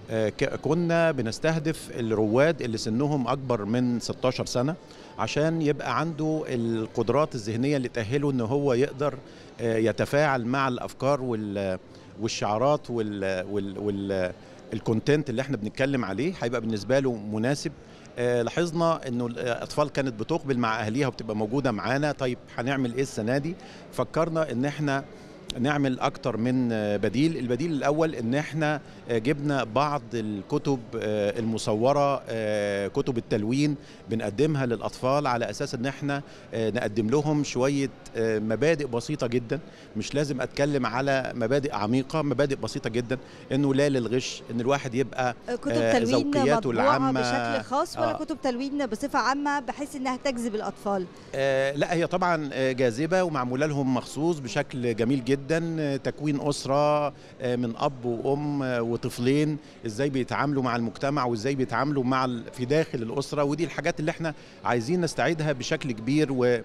آه، ك- كنا بنستهدف الرواد اللي سنهم اكبر من 16 سنه عشان يبقى عنده القدرات الذهنيه اللي تاهله ان هو يقدر آه، يتفاعل مع الافكار وال- والشعارات وال وال وال الكونتنت اللي احنا بنتكلم عليه هيبقى بالنسبه له مناسب آه، لاحظنا انه الاطفال كانت بتقبل مع اهاليها وبتبقى موجوده معانا طيب هنعمل ايه السنه دي فكرنا ان احنا نعمل اكتر من آه، بديل البديل الاول ان احنا آه، جبنا بعض الكتب آه، المصوره آه، كتب التلوين بنقدمها للاطفال على اساس ان احنا آه، نقدم لهم شويه آه، مبادئ بسيطه جدا مش لازم اتكلم على مبادئ عميقه مبادئ بسيطه جدا انه لا للغش ان الواحد يبقى كتب آه، تلوين ذوقياته مطبوعة العامه بشكل خاص ولا آه. كتب تلوين بصفة عامة بحيث إنها تجذب الأطفال آه، لا هي طبعا آه، جاذبه ومعموله لهم مخصوص بشكل جميل جدا آه، تكوين اسره آه، من اب وام آه، وطفلين ازاي بيتعاملوا مع المجتمع وازاي بيتعاملوا مع ال- في داخل الاسره ودي الحاجات اللي احنا عايزين نستعيدها بشكل كبير و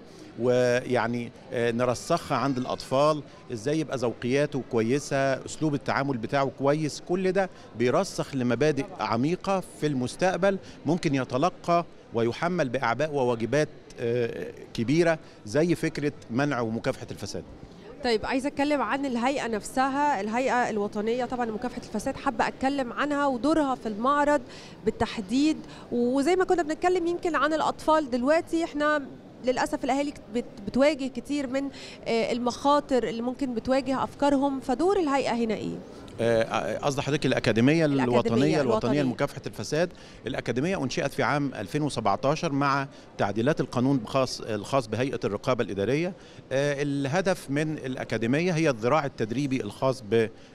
ويعني آه، نرسخها عند الاطفال ازاي يبقى ذوقياته كويسه اسلوب التعامل بتاعه كويس كل ده بيرسخ لمبادئ عميقه في المستقبل ممكن يتلقى ويحمل باعباء وواجبات آه، كبيره زي فكره منع ومكافحه الفساد طيب عايزه اتكلم عن الهيئه نفسها الهيئه الوطنيه طبعا لمكافحه الفساد حابه اتكلم عنها ودورها في المعرض بالتحديد وزي ما كنا بنتكلم يمكن عن الاطفال دلوقتي احنا للاسف الاهالي بت- بتواجه كتير من آه، المخاطر اللي ممكن بتواجه افكارهم فدور الهيئه هنا ايه آه، قصد حضرتك الأكاديمية الوطنية الوطنية. الوطنية لمكافحة الفساد الأكاديمية أنشئت في عام 2017 مع تعديلات القانون الخاص الخاص بهيئة الرقابة الإدارية آه، الهدف من الأكاديمية هي الذراع التدريبي الخاص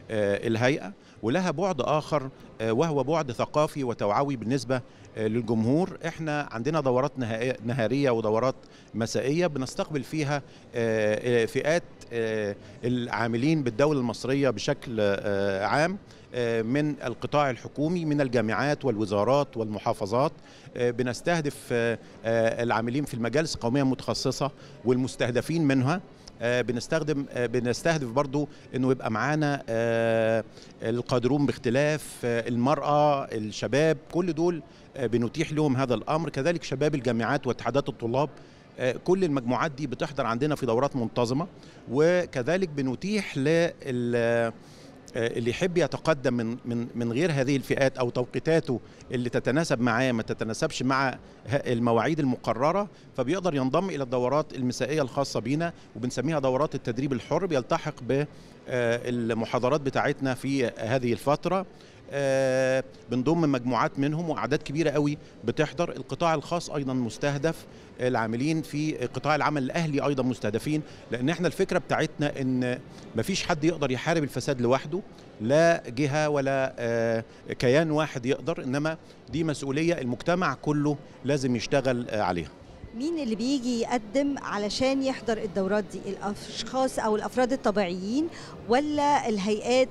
بالهيئة ولها بعد آخر آه، وهو بعد ثقافي وتوعوي بالنسبة آه، للجمهور احنا عندنا دورات نهائية- نهارية ودورات مسائية بنستقبل فيها آه، آه، فئات آه، العاملين بالدولة المصرية بشكل آه، عام آه، من القطاع الحكومي من الجامعات والوزارات والمحافظات آه، بنستهدف آه، آه، العاملين في المجالس القومية المتخصصة والمستهدفين منها آه، بنستخدم آه، بنستهدف برضو انه يبقى معانا آه، القادرون باختلاف آه، المرأة الشباب كل دول آه، بنتيح لهم هذا الامر كذلك شباب الجامعات واتحادات الطلاب آه، كل المجموعات دي بتحضر عندنا في دورات منتظمه وكذلك بنتيح لل آه، اللي يحب يتقدم من من من غير هذه الفئات او توقيتاته اللي تتناسب معاه ما تتناسبش مع ه- المواعيد المقرره فبيقدر ينضم الى الدورات المسائيه الخاصه بينا وبنسميها دورات التدريب الحر بيلتحق بالمحاضرات بتاعتنا في هذه الفتره آه، بنضم مجموعات منهم واعداد كبيره قوي بتحضر القطاع الخاص ايضا مستهدف العاملين في قطاع العمل الاهلي ايضا مستهدفين لان احنا الفكره بتاعتنا ان مفيش حد يقدر يحارب الفساد لوحده لا جهه ولا آه، كيان واحد يقدر انما دي مسؤوليه المجتمع كله لازم يشتغل آه، عليها مين اللي بيجي يقدم علشان يحضر الدورات دي الاشخاص او الافراد الطبيعيين ولا الهيئات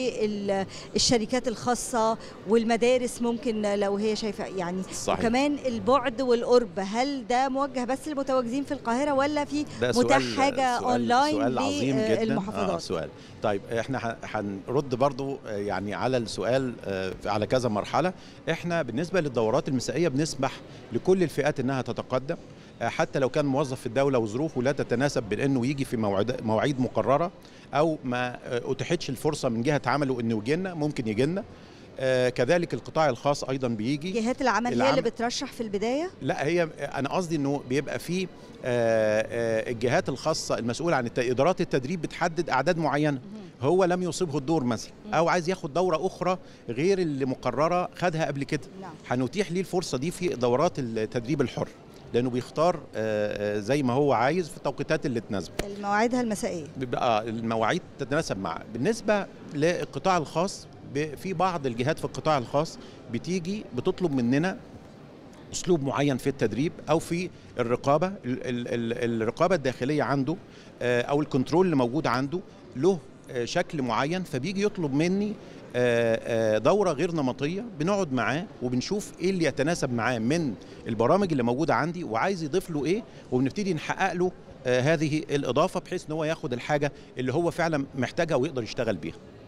والشركات الخاصه والمدارس ممكن لو هي شايفه يعني صحيح. وكمان البعد والقرب هل ده موجه بس للمتواجدين في القاهره ولا في ده متاح سؤال حاجه سؤال اونلاين سؤال عظيم جدا للمحافظات آه سؤال طيب احنا ه- هنرد برضو آه، يعني على السؤال آه، على كذا مرحله احنا بالنسبه للدورات المسائيه بنسمح لكل الفئات انها تتقدم آه، حتى لو كان موظف في الدوله وظروفه لا تتناسب بانه يجي في موعد مواعيد مقرره او ما آه، اتيحتش الفرصه من جهه عمله انه يجي لنا ممكن يجي لنا آه، كذلك القطاع الخاص ايضا بيجي جهات العمل هي العم- اللي بترشح في البدايه لا هي انا قصدي انه بيبقى في آه، آه، الجهات الخاصه المسؤوله عن الت- ادارات التدريب بتحدد اعداد معينه هو لم يصيبه الدور مثلا او عايز ياخد دوره اخرى غير اللي مقرره خدها قبل كده هنتيح ليه الفرصه دي في دورات التدريب الحر لانه بيختار آه، آه، زي ما هو عايز في التوقيتات اللي تناسبه مواعيدها المسائيه بيبقى المواعيد تتناسب معاه بالنسبه للقطاع الخاص ب- في بعض الجهات في القطاع الخاص بتيجي بتطلب مننا اسلوب معين في التدريب او في الرقابه ال- ال- ال- الرقابه الداخليه عنده آه، او الكنترول اللي موجود عنده له آه، شكل معين فبيجي يطلب مني آه، آه، دوره غير نمطيه بنقعد معاه وبنشوف ايه اللي يتناسب معاه من البرامج اللي موجوده عندي وعايز يضيف له ايه وبنبتدي نحقق له آه، هذه الاضافه بحيث ان هو ياخد الحاجه اللي هو فعلا محتاجها ويقدر يشتغل بيها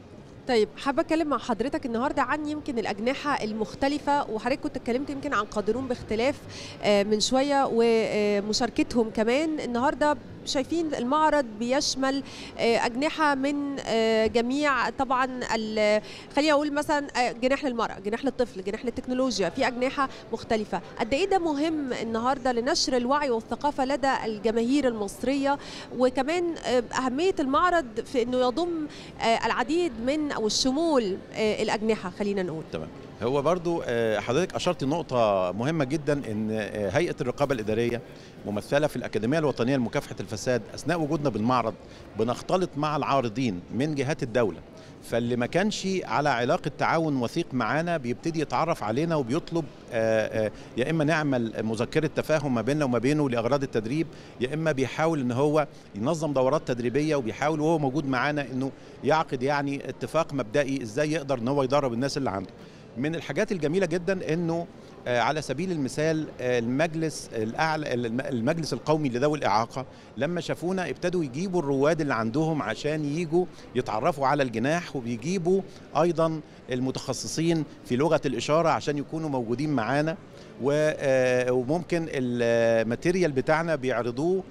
طيب حابه اتكلم مع حضرتك النهارده عن يمكن الاجنحه المختلفه وحضرتك كنت اتكلمت يمكن عن قادرون باختلاف آه، من شويه ومشاركتهم كمان النهارده شايفين المعرض بيشمل آه، اجنحه من آه، جميع طبعا ال- خليني اقول مثلا آه، جناح للمراه جناح للطفل جناح للتكنولوجيا في اجنحه مختلفه قد ايه ده مهم النهارده لنشر الوعي والثقافه لدى الجماهير المصريه وكمان آه، اهميه المعرض في انه يضم آه، العديد من او الشمول آه، الاجنحه خلينا نقول تمام هو برضو آه، حضرتك اشرت نقطه مهمه جدا ان آه، هيئه الرقابه الاداريه ممثله في الاكاديميه الوطنيه لمكافحه الفساد اثناء وجودنا بالمعرض بنختلط مع العارضين من جهات الدوله فاللي ما كانش على علاقه تعاون وثيق معانا بيبتدي يتعرف علينا وبيطلب آه، آه، يا اما نعمل مذكره تفاهم ما بيننا وما بينه لاغراض التدريب يا اما بيحاول ان هو ينظم دورات تدريبيه وبيحاول وهو موجود معانا انه يعقد يعني اتفاق مبدئي ازاي يقدر ان هو يدرب الناس اللي عنده من الحاجات الجميله جدا انه آه، على سبيل المثال آه، المجلس الاعلى الم- المجلس القومي لذوي الاعاقه لما شافونا ابتدوا يجيبوا الرواد اللي عندهم عشان يجوا يتعرفوا على الجناح وبيجيبوا ايضا المتخصصين في لغه الاشاره عشان يكونوا موجودين معانا و- آه، وممكن الماتيريال بتاعنا بيعرضوه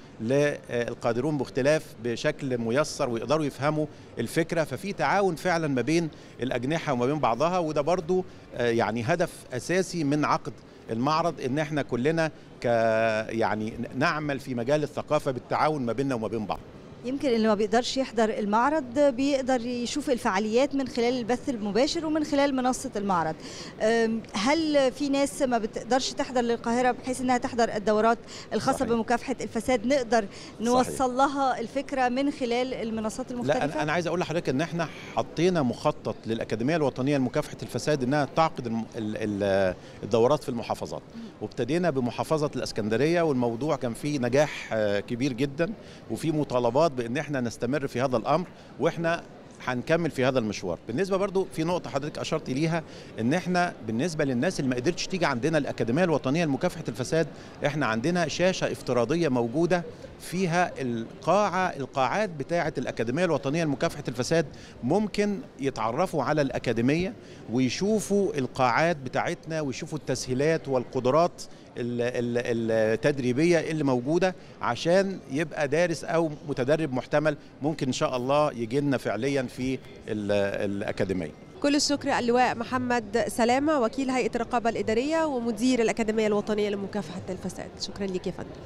للقادرون باختلاف بشكل ميسر ويقدروا يفهموا الفكره ففي تعاون فعلا ما بين الاجنحه وما بين بعضها وده برضو آه، يعني هدف اساسي من عقد المعرض ان احنا كلنا ك يعني نعمل في مجال الثقافه بالتعاون ما بيننا وما بين بعض يمكن اللي ما بيقدرش يحضر المعرض بيقدر يشوف الفعاليات من خلال البث المباشر ومن خلال منصة المعرض أم، هل في ناس ما بتقدرش تحضر للقاهرة بحيث انها تحضر الدورات الخاصة صحيح. بمكافحة الفساد نقدر نوصل لها الفكرة من خلال المنصات المختلفة لا أنا- انا عايز اقول لحضرتك ان احنا حطينا مخطط للاكاديميه الوطنيه لمكافحه الفساد انها تعقد الم- ال- ال- الدورات في المحافظات وابتدينا بمحافظه الاسكندريه والموضوع كان فيه نجاح آه، كبير جدا وفي مطالبات بان احنا نستمر في هذا الامر واحنا هنكمل في هذا المشوار بالنسبه برضو في نقطه حضرتك اشرت ليها ان احنا بالنسبه للناس اللي ما قدرتش تيجي عندنا الاكاديميه الوطنيه لمكافحه الفساد احنا عندنا شاشه افتراضيه موجوده فيها القاعه القاعات بتاعه الاكاديميه الوطنيه لمكافحه الفساد ممكن يتعرفوا على الاكاديميه ويشوفوا القاعات بتاعتنا ويشوفوا التسهيلات والقدرات ال- ال- التدريبيه اللي موجوده عشان يبقى دارس او متدرب محتمل ممكن ان شاء الله يجي لنا فعليا في ال- الاكاديميه كل الشكر اللواء محمد سلامه وكيل هيئه الرقابه الاداريه ومدير الاكاديميه الوطنيه لمكافحه الفساد شكرا لك يا فندم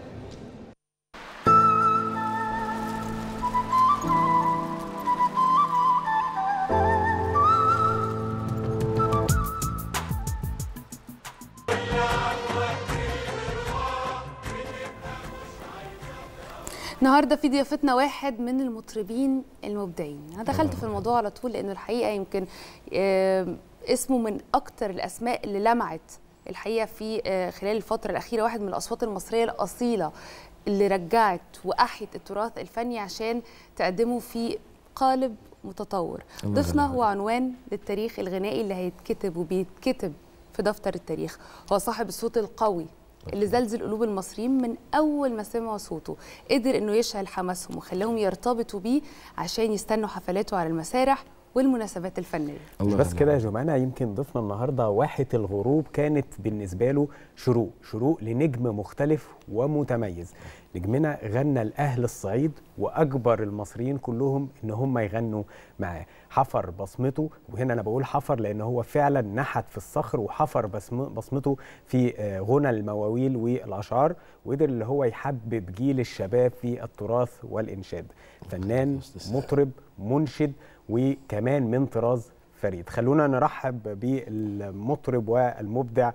النهارده في ضيافتنا واحد من المطربين المبدعين انا دخلت في الموضوع على طول لانه الحقيقه يمكن آه، اسمه من اكتر الاسماء اللي لمعت الحقيقه في آه، خلال الفتره الاخيره واحد من الاصوات المصريه الاصيله اللي رجعت واحيت التراث الفني عشان تقدمه في قالب متطور الله ضيفنا يخليك. هو عنوان للتاريخ الغنائي اللي هيتكتب وبيتكتب في دفتر التاريخ هو صاحب الصوت القوي اللي زلزل قلوب المصريين من اول ما سمعوا صوته قدر انه يشعل حماسهم وخلاهم يرتبطوا بيه عشان يستنوا حفلاته على المسارح والمناسبات الفنيه مش بس كده يا جماعه يمكن ضيفنا النهارده واحه الغروب كانت بالنسبه له شروق شروق لنجم مختلف ومتميز نجمنا غنى لاهل الصعيد واجبر المصريين كلهم ان هم يغنوا معاه حفر بصمته وهنا انا بقول حفر لان هو فعلا نحت في الصخر وحفر بصم- بصمته في آه، غنى المواويل والاشعار وقدر اللي هو يحبب جيل الشباب في التراث والانشاد فنان مطرب منشد وكمان من طراز فريد خلونا نرحب بالمطرب والمبدع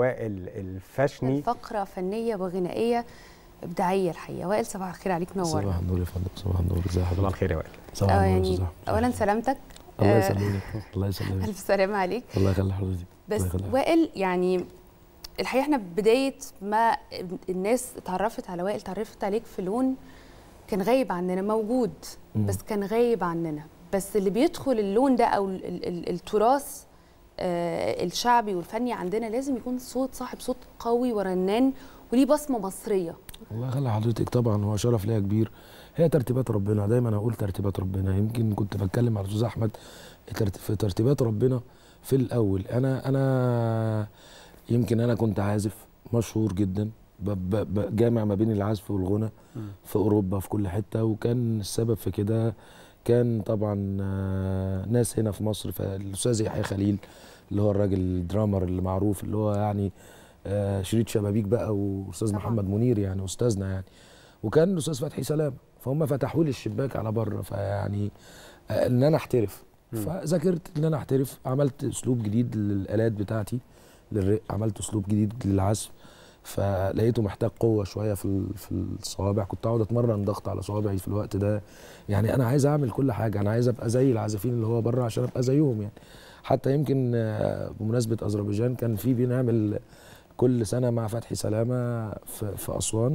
والفاشني فقره فنيه وغنائيه ابداعيه الحقيقه وائل صباح الخير عليك نور صباح النور يا فندم صباح النور ازي حضرتك صباح الخير يا وائل صباح آه، النور يا يعني استاذ أحمد. اولا سلامتك الله آه، يسلمك الله يسلمك الف سلامه عليك الله يخلي حضرتك بس الله يخليك. وائل يعني الحقيقه احنا بدايه ما الناس اتعرفت على وائل اتعرفت عليك في لون كان غايب عننا موجود مم. بس كان غايب عننا بس اللي بيدخل اللون ده او ال- ال- ال- التراث آه، الشعبي والفني عندنا لازم يكون صوت صاحب صوت قوي ورنان وليه بصمه مصريه الله يخلي حضرتك طبعا هو شرف ليا كبير هي ترتيبات ربنا دايما اقول ترتيبات ربنا يمكن كنت بتكلم مع الاستاذ احمد ترت- في ترتيبات ربنا في الاول انا انا يمكن انا كنت عازف مشهور جدا ب- ب- ب- جامع ما بين العزف والغنى في اوروبا في كل حته وكان السبب في كده كان طبعا آه، ناس هنا في مصر فالاستاذ يحيى خليل اللي هو الراجل الدرامر اللي معروف اللي هو يعني آه، شريط شبابيك بقى واستاذ محمد منير يعني استاذنا يعني وكان الاستاذ فتحي سلام فهم فتحوا لي الشباك على بره فيعني آه، ان انا احترف مم. فذاكرت ان انا احترف عملت اسلوب جديد للالات بتاعتي للرق عملت اسلوب جديد للعزف فلقيته محتاج قوه شويه في ال- في الصوابع كنت اقعد اتمرن ضغط على صوابعي في الوقت ده يعني انا عايز اعمل كل حاجه انا عايز ابقى زي العازفين اللي هو بره عشان ابقى زيهم يعني حتى يمكن آه، بمناسبه اذربيجان كان في بنعمل كل سنه مع فتحي سلامه في, في اسوان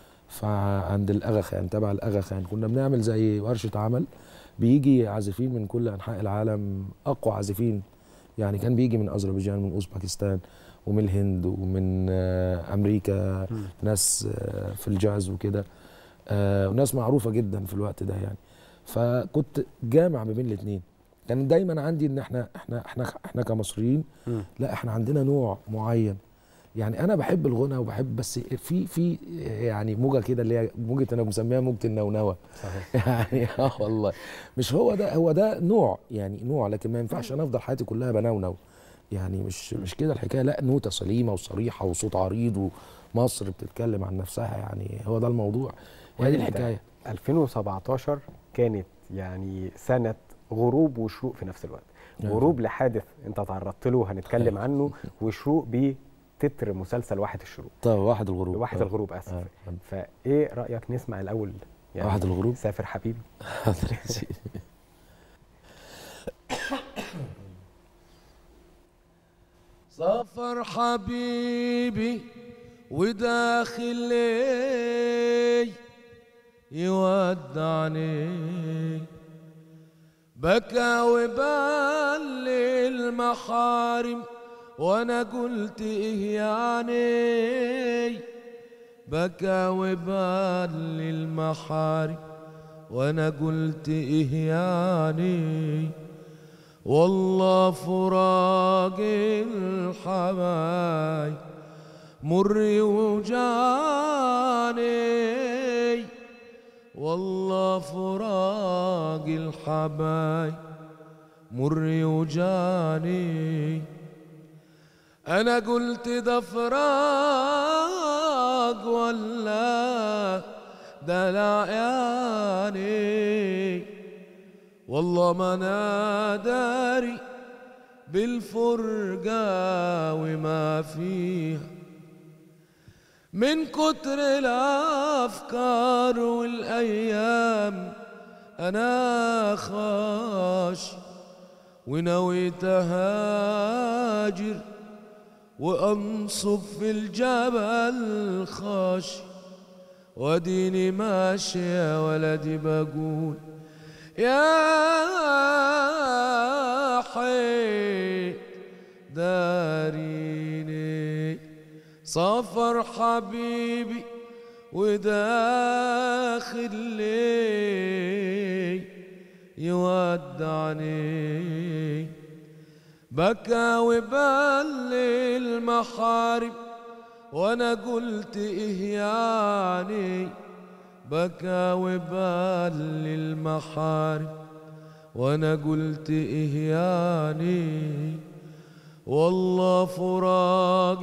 فعند الاغا خان تبع الاغا خان كنا بنعمل زي ورشه عمل بيجي عازفين من كل انحاء العالم اقوى عازفين يعني كان بيجي من اذربيجان من اوزبكستان ومن الهند ومن آه، امريكا ناس آه، في الجاز وكده آه، وناس معروفه جدا في الوقت ده يعني فكنت جامع ما بين الاثنين كان دايما عندي ان احنا احنا احنا احنا كمصريين لا احنا عندنا نوع معين يعني انا بحب الغنى وبحب بس في في يعني موجه كده اللي هي موجه انا مسميها موجه النونوه صحيح يعني اه والله مش هو ده هو ده نوع يعني نوع لكن ما ينفعش انا افضل حياتي كلها بنونو يعني مش مش كده الحكايه لا نوته سليمه وصريحه وصوت عريض ومصر بتتكلم عن نفسها يعني هو ده الموضوع هي دي وأنت الحكايه 2017 كانت يعني سنه غروب وشروق في نفس الوقت نعم. غروب لحادث انت تعرضت له هنتكلم عنه وشروق بتتر مسلسل واحد الشروق طب واحد الغروب واحد آه. الغروب اسف آه. فايه رايك نسمع الاول واحد الغروب؟ سافر حبيبي سافر حبيبي وداخل لي يودعني بكى وبال المحارم وانا قلت ايه يعني بكى وبال المحارم وانا قلت ايه يعني والله فراق الحبايب مر وجاني والله فراق الحبايب مر وجاني انا قلت ده فراق ولا دلع يعني والله ما انا داري بالفرقة وما فيها من كتر الافكار والايام انا خاش ونويت اهاجر وانصب في الجبل خاش وديني ماشي يا ولدي بقول يا حي داريني سافر حبيبي وداخل لي يودعني بكى وبل المحارم وانا قلت ايه يعني بكى وبال المحارم وانا قلت ايه يعني والله فراق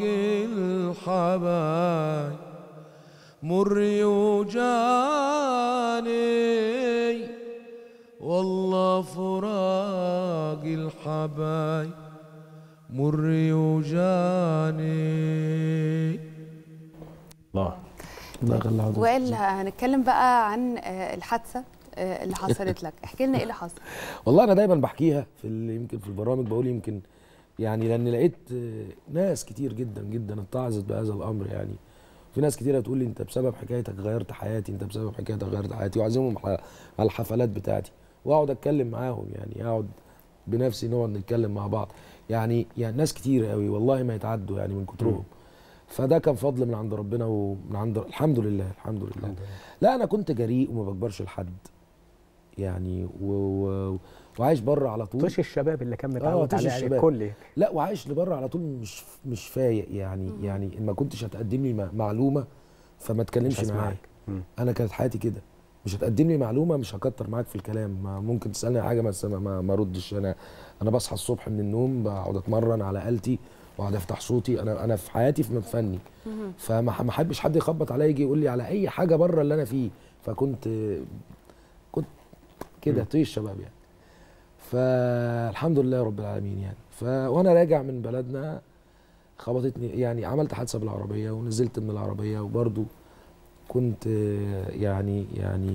الحبايب مر يوجاني والله فراق الحبايب مر يوجاني الله الله يخلي حضرتك. وائل هنتكلم بقى عن آه، الحادثه آه، اللي حصلت لك احكي لنا ايه اللي حصل والله انا دايما بحكيها في ال- يمكن في البرامج بقول يمكن يعني لان لقيت آه، ناس كتير جدا جدا اتعظت بهذا الامر يعني في ناس كتير هتقول لي انت بسبب حكايتك غيرت حياتي انت بسبب حكايتك غيرت حياتي واعزمهم على على الحفلات بتاعتي واقعد اتكلم معاهم يعني اقعد بنفسي نقعد نتكلم مع بعض يعني يعني ناس كتير قوي والله ما يتعدوا يعني من كترهم فده كان فضل من عند ربنا ومن عند الحمد لله الحمد لله لا انا كنت جريء وما بكبرش لحد يعني و... و... وعايش بره على طول طش الشباب اللي كان اه متعود طش عليه على الشباب الكل لا وعايش لبره على طول مش مش فايق يعني يعني ما كنتش هتقدم لي م- معلومه فما تكلمش مش هسمعك. معايا مم. انا كانت حياتي كده مش هتقدم لي معلومه مش هكتر معاك في الكلام ما ممكن تسالني على حاجه ما ما, ما, ما اردش انا انا بصحى الصبح من النوم بقعد اتمرن على آلتي واقعد افتح صوتي انا انا في حياتي في فني فما ما احبش حد يخبط عليا يجي يقول لي على اي حاجه بره اللي انا فيه فكنت كنت كده طيش شباب يعني فالحمد لله رب العالمين يعني ف وانا راجع من بلدنا خبطتني يعني عملت حادثه بالعربيه ونزلت من العربيه وبرضو كنت آه، يعني يعني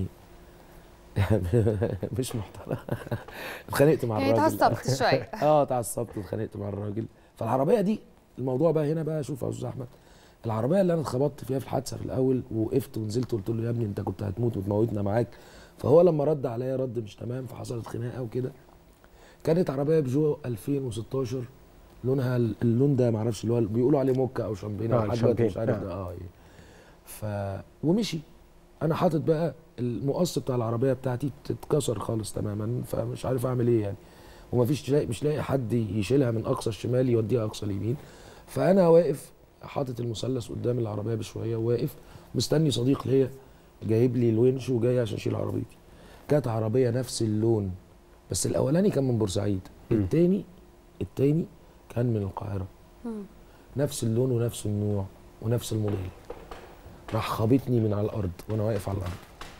مش محترم اتخانقت مع يعني الراجل اتعصبت شوية. اه اتعصبت واتخانقت مع الراجل فالعربيه دي الموضوع بقى هنا بقى شوف يا استاذ احمد العربيه اللي انا اتخبطت فيها في الحادثه في الاول ووقفت ونزلت قلت له يا ابني انت كنت هتموت وتموتنا معاك فهو لما رد عليا رد مش تمام فحصلت خناقه وكده كانت عربيه بيجو 2016 لونها اللون ده معرفش اللي هو بيقولوا عليه موكا او شامبين آه، او حاجه دلوقتي مش الشامبين، عارف آه. ده اه إيه. ف ومشي انا حاطط بقى المقص بتاع العربيه بتاعتي اتكسر خالص تماما فمش عارف اعمل ايه يعني ومفيش لاقي مش لاقي حد يشيلها من اقصى الشمال يوديها اقصى اليمين فانا واقف حاطط المثلث قدام العربيه بشويه واقف مستني صديق ليا جايب لي الونش وجاي عشان اشيل عربيتي كانت عربيه نفس اللون بس الاولاني كان من بورسعيد التاني التاني كان من القاهره نفس اللون ونفس النوع ونفس الموديل راح خابطني من على الارض وانا واقف على الارض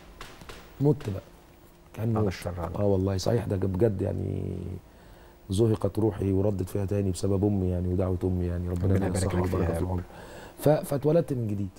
مت بقى كان موت اه والله صحيح ده بجد يعني زهقت روحي وردت فيها تاني بسبب امي يعني ودعوه امي يعني ربنا ربنا يديها يبارك الصحه لك فيها والبركه يا في رب. العمر ف- فاتولدت من جديد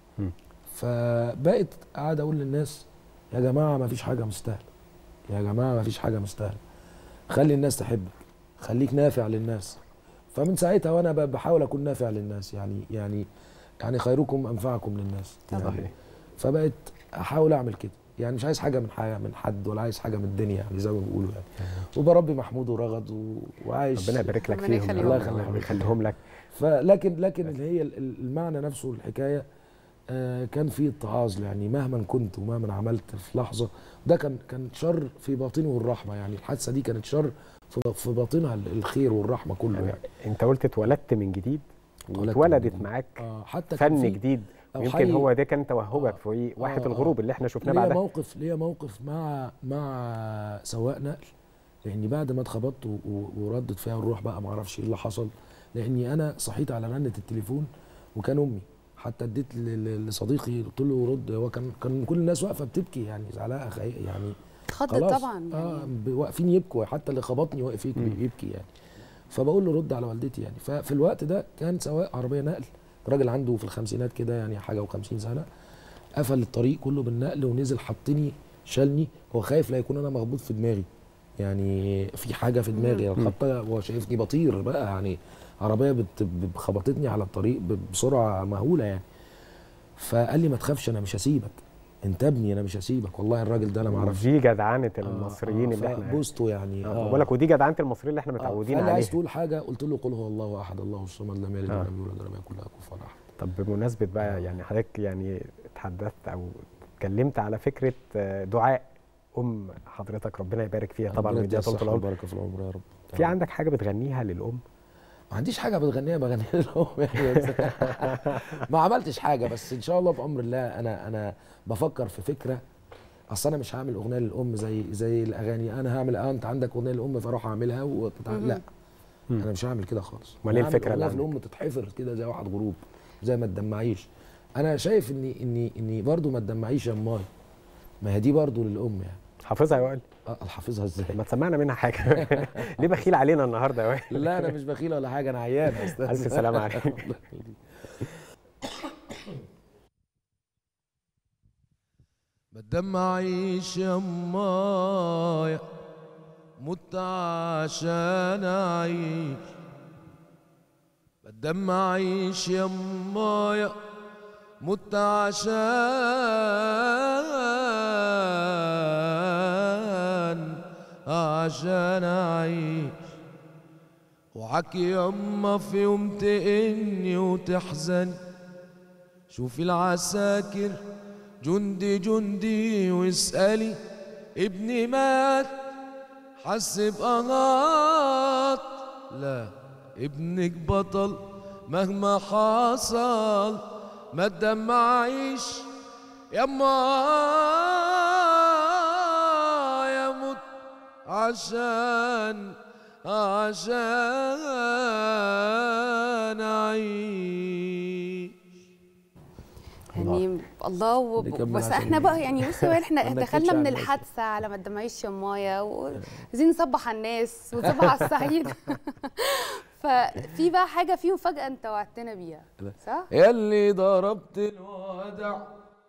فبقيت قاعد اقول للناس يا جماعه ما فيش حاجه مستاهله يا جماعه ما فيش حاجه مستاهله خلي الناس تحبك خليك نافع للناس فمن ساعتها وانا ب- بحاول اكون نافع للناس يعني يعني يعني خيركم انفعكم للناس يعني فبقيت احاول اعمل كده يعني مش عايز حاجه من حاجه من حد ولا عايز حاجه من الدنيا يعني زي ما بيقولوا يعني وبربي محمود ورغد و... وعايش ربنا يبارك لك ربنا فيهم يخليهم يا الله رب يخليهم ويخليهم لك فلكن لكن اللي هي ال- ال- المعنى نفسه الحكايه آه، كان في اتعاظ يعني مهما كنت ومهما عملت في لحظه ده كان كان شر في باطنه الرحمه يعني الحادثه دي كانت شر في ب- في باطنها ال- الخير والرحمه كله يعني انت قلت اتولدت من جديد اتولدت من واتولدت جديد. معاك آه، حتى كان فن في- جديد أو ويمكن حي- هو ده كان توهجك في واحد آه، الغروب آه. اللي احنا شفناه ليا بعدها موقف ليا موقف مع مع سواق نقل لاني بعد ما اتخبطت و- و- وردت فيها الروح بقى ما اعرفش ايه اللي حصل لاني انا صحيت على رنه التليفون وكان امي حتى اديت ل- ل- لصديقي قلت له رد هو كان كان كل الناس واقفه بتبكي يعني زعلها خي- يعني اتخضت خلاص. طبعا اه ب- واقفين يبكوا حتى اللي خبطني واقف يبكي, يبكي يعني فبقول له رد على والدتي يعني ففي الوقت ده كان سواق عربيه نقل راجل عنده في الخمسينات كده يعني حاجه و50 سنه قفل الطريق كله بالنقل ونزل حطني شالني هو خايف لا يكون انا مخبوط في دماغي يعني في حاجه في دماغي مم. الخبطه هو شايفني بطير بقى يعني عربيه بت- ب- خبطتني على الطريق ب- بسرعه مهوله يعني فقال لي ما تخافش انا مش هسيبك انت ابني انا مش هسيبك والله الراجل ده انا ما اعرفش دي جدعنه المصريين آه، اللي احنا فبوسته يعني اه آه. بقول لك ودي جدعنه المصريين اللي احنا آه، متعودين فقال لي عايز عليها تقول حاجه قلت له قل هو الله احد الله الصمد لم يلد آه. ولم يولد ولم يكن له كفوا احد طب بمناسبه بقى يعني حضرتك يعني اتحدثت او اتكلمت على فكره آه، دعاء ام حضرتك ربنا يبارك فيها طبعا ربنا ويديها يديها طول الصحة العمر والبركه في العمر يا رب في عندك حاجه بتغنيها للام ما عنديش حاجه بتغنيها بغنيها لهم يعني بس ما عملتش حاجه بس ان شاء الله بامر الله انا انا بفكر في فكره اصل انا مش هعمل اغنيه للام زي زي الاغاني انا هعمل اه انت عندك اغنيه للام فاروح اعملها وتتع... مهم. لا انا مش هعمل كده خالص أمال إيه أنا هعمل الفكرة اللي أغنية في عندك؟ الام تتحفر كده زي واحد غروب زي ما تدمعيش انا شايف اني اني اني برضو ما تدمعيش يا اماي ما هي دي برضو للام يعني حافظها يا وائل اه حافظها ازاي ما تسمعنا منها حاجه ليه بخيل علينا النهارده يا وائل لا انا مش بخيل ولا حاجه انا عيان يا أستاذ. الف سلامه عليك بدمعيش يمايا مت عشان اعيش بدمعيش يمايا مت عشان عشان اعيش وعك يما في يوم تئني وتحزن شوفي العساكر جندي جندي واسألي ابني مات حس بأغاط لا ابنك بطل مهما حصل ما تدمعيش يما يموت عشان عشان أعيش يعني الله و... اللي كان بس عشان احنا بقى يعني بصي وائل احنا ما دخلنا نكدش من على الحادثه على ما تدمعيش يمايا وعايزين نصبح على الناس ونصبح على السعيد ففي بقى حاجه فيه مفاجاه انت وعدتنا بيها صح؟ يلي ضربت الودع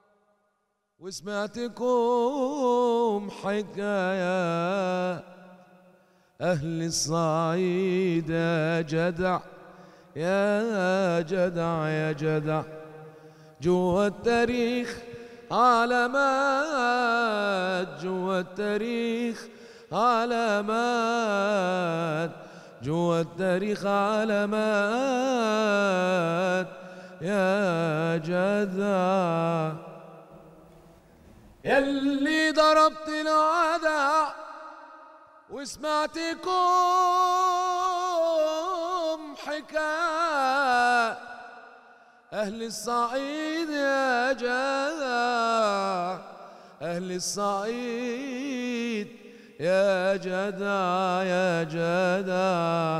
وسمعتكم حكاية أهل الصعيد يا جدع يا جدع يا جدع جوا التاريخ علامات جوا التاريخ علامات جوا التاريخ علامات يا جدع يلي ضربت العدع وسمعتكم حكاية أهل الصعيد يا جدع أهل الصعيد يا جدع يا جدع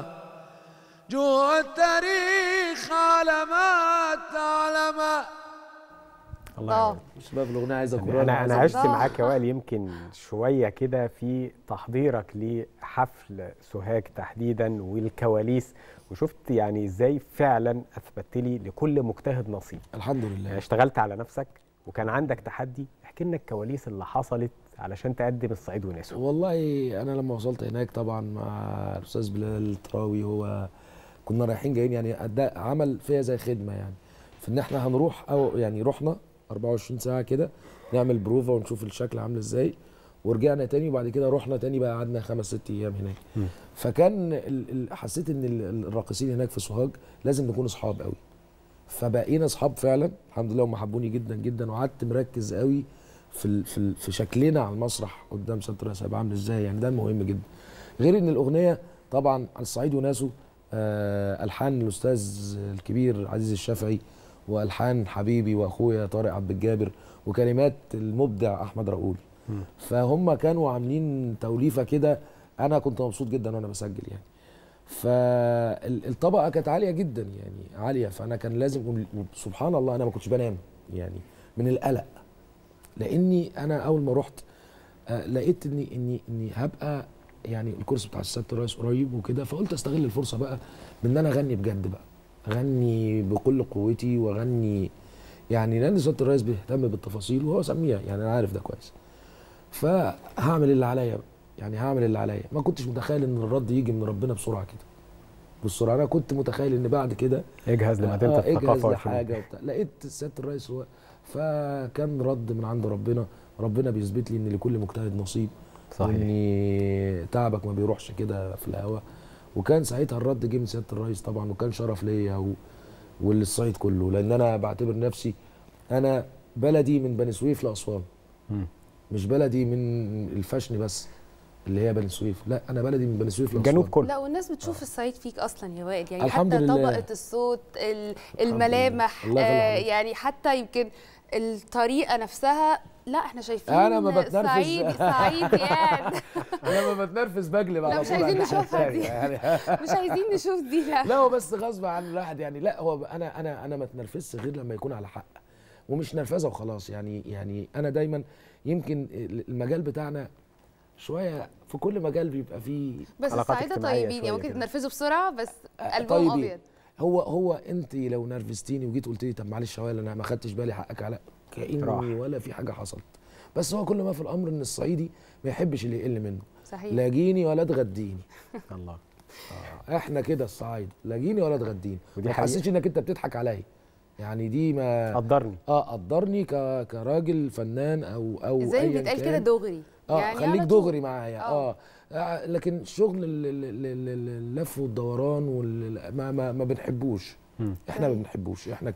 جوع التاريخ علامات علامات الله يعينك. مش بقى في الاغنيه عايز يعني اكررها انا انا عايز عشت أكررها. معاك يا وائل يمكن شويه كده في تحضيرك لحفل سوهاج تحديدا والكواليس وشفت يعني ازاي فعلا اثبتت لي لكل مجتهد نصيب الحمد لله يعني اشتغلت على نفسك وكان عندك تحدي احكي لنا الكواليس اللي حصلت علشان تقدم الصعيد وناسه والله انا لما وصلت هناك طبعا مع الاستاذ بلال التراوي هو كنا رايحين جايين يعني أداء عمل فيها زي خدمه يعني في ان احنا هنروح او يعني رحنا 24 ساعه كده نعمل بروفا ونشوف الشكل عامل ازاي ورجعنا تاني وبعد كده رحنا تاني بقى قعدنا خمس ست ايام هناك فكان ال- ال- حسيت ان ال- الراقصين هناك في سوهاج لازم نكون اصحاب قوي فبقينا اصحاب فعلا الحمد لله هم حبوني جدا جدا وقعدت مركز قوي في ال في, ال في شكلنا على المسرح قدام ست راس هيبقى عامل ازاي يعني ده مهم جدا غير ان الاغنيه طبعا على الصعيد وناسه آه الحان الاستاذ الكبير عزيز الشافعي والحان حبيبي واخويا طارق عبد الجابر وكلمات المبدع احمد راؤول فهم كانوا عاملين توليفه كده انا كنت مبسوط جدا وانا بسجل يعني فالطبقه كانت عاليه جدا يعني عاليه فانا كان لازم سبحان الله انا ما كنتش بنام يعني من القلق لاني انا اول ما رحت آه، لقيت اني اني اني هبقى يعني الكورس بتاع السياده الرئيس قريب وكده فقلت استغل الفرصه بقى بان انا اغني بجد بقى اغني بكل قوتي واغني يعني لان سياده الرئيس بيهتم بالتفاصيل وهو سميع يعني انا عارف ده كويس فهعمل اللي عليا بقى يعني هعمل اللي عليا ما كنتش متخيل ان الرد يجي من ربنا بسرعه كده بالسرعه انا كنت متخيل ان بعد كده اجهز لمدينه آه، الثقافه اجهز والفنون. لحاجه وبتاع لقيت سياده الرئيس هو فكان رد من عند ربنا ربنا بيثبت لي ان لكل مجتهد نصيب صحيح. وان تعبك ما بيروحش كده في الهوا وكان ساعتها الرد جه من سياده الرئيس طبعا وكان شرف ليا و... وللصعيد كله لان انا بعتبر نفسي انا بلدي من بني سويف لاسوان مش بلدي من الفشن بس اللي هي بني سويف لا انا بلدي من بني سويف لاسوان لا والناس بتشوف الصعيد فيك اصلا يا وائل يعني الحمد حتى لله. طبقه الصوت ال- الملامح الله يخلي آه حضرتك. يعني حتى يمكن الطريقه نفسها لا احنا شايفين أنا ما بتنرفز. صعيد صعيد يعني انا لما بتنرفز بقلب على لا مش طول عايزين على نشوفها دي يعني مش عايزين نشوف دي لا لا هو بس غصب عن الواحد يعني لا هو انا انا انا ما اتنرفزش غير لما يكون على حق ومش نرفزه وخلاص يعني يعني انا دايما يمكن المجال بتاعنا شويه في كل مجال بيبقى فيه بس الصعيده طيبين يعني ممكن تنرفزوا بسرعه بس قلبهم طيبين. ابيض هو هو انت لو نرفزتيني وجيت قلت لي طب معلش يا وائل انا ما خدتش بالي حقك على كاني راح. ولا في حاجه حصلت بس هو كل ما في الامر ان الصعيدي ما يحبش اللي يقل منه صحيح. لا جيني ولا تغديني الله احنا كده الصعايده لا جيني ولا تغديني ودي ما حقيقة. تحسسش انك انت بتضحك عليا يعني دي ما قدرني اه قدرني ك... كراجل فنان او او زي ما أياً بيتقال كان. كده دغري اه يعني خليك على طول. دغري معايا آه. اه لكن شغل ال- ال- ال- ال- اللف والدوران وال... ما, ما ما بنحبوش احنا ما بنحبوش احنا كده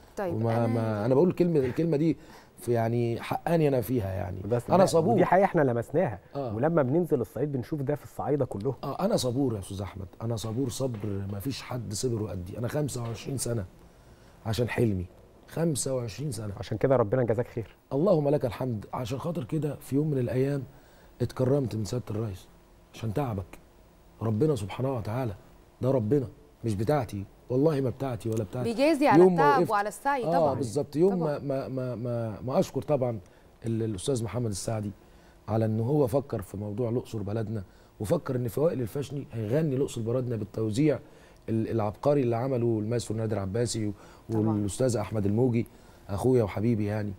طيب وما أنا- ما انا بقول الكلمه الكلمه دي في يعني حقاني انا فيها يعني انا صبور دي حقيقه احنا لمسناها آه. ولما بننزل الصعيد بنشوف ده في الصعايده كلهم اه انا صبور يا استاذ احمد انا صبور صبر ما فيش حد صبر قدي انا 25 سنه عشان حلمي 25 سنه عشان كده ربنا جزاك خير اللهم لك الحمد عشان خاطر كده في يوم من الايام اتكرمت من سياده الرئيس عشان تعبك ربنا سبحانه وتعالى ده ربنا مش بتاعتي والله ما بتاعتي ولا بتاعتي بيجازي على يوم ما التعب وقفت- وعلى السعي اه طبعا بالظبط يوم طبعاً. ما ما ما ما, ما اشكر طبعا ال- الاستاذ محمد السعدي على ان هو فكر في موضوع الاقصر بلدنا وفكر ان فوائل الفاشني هيغني الاقصر بلدنا بالتوزيع ال- العبقري اللي عمله المايسترو نادر عباسي والاستاذ احمد الموجي اخويا وحبيبي يعني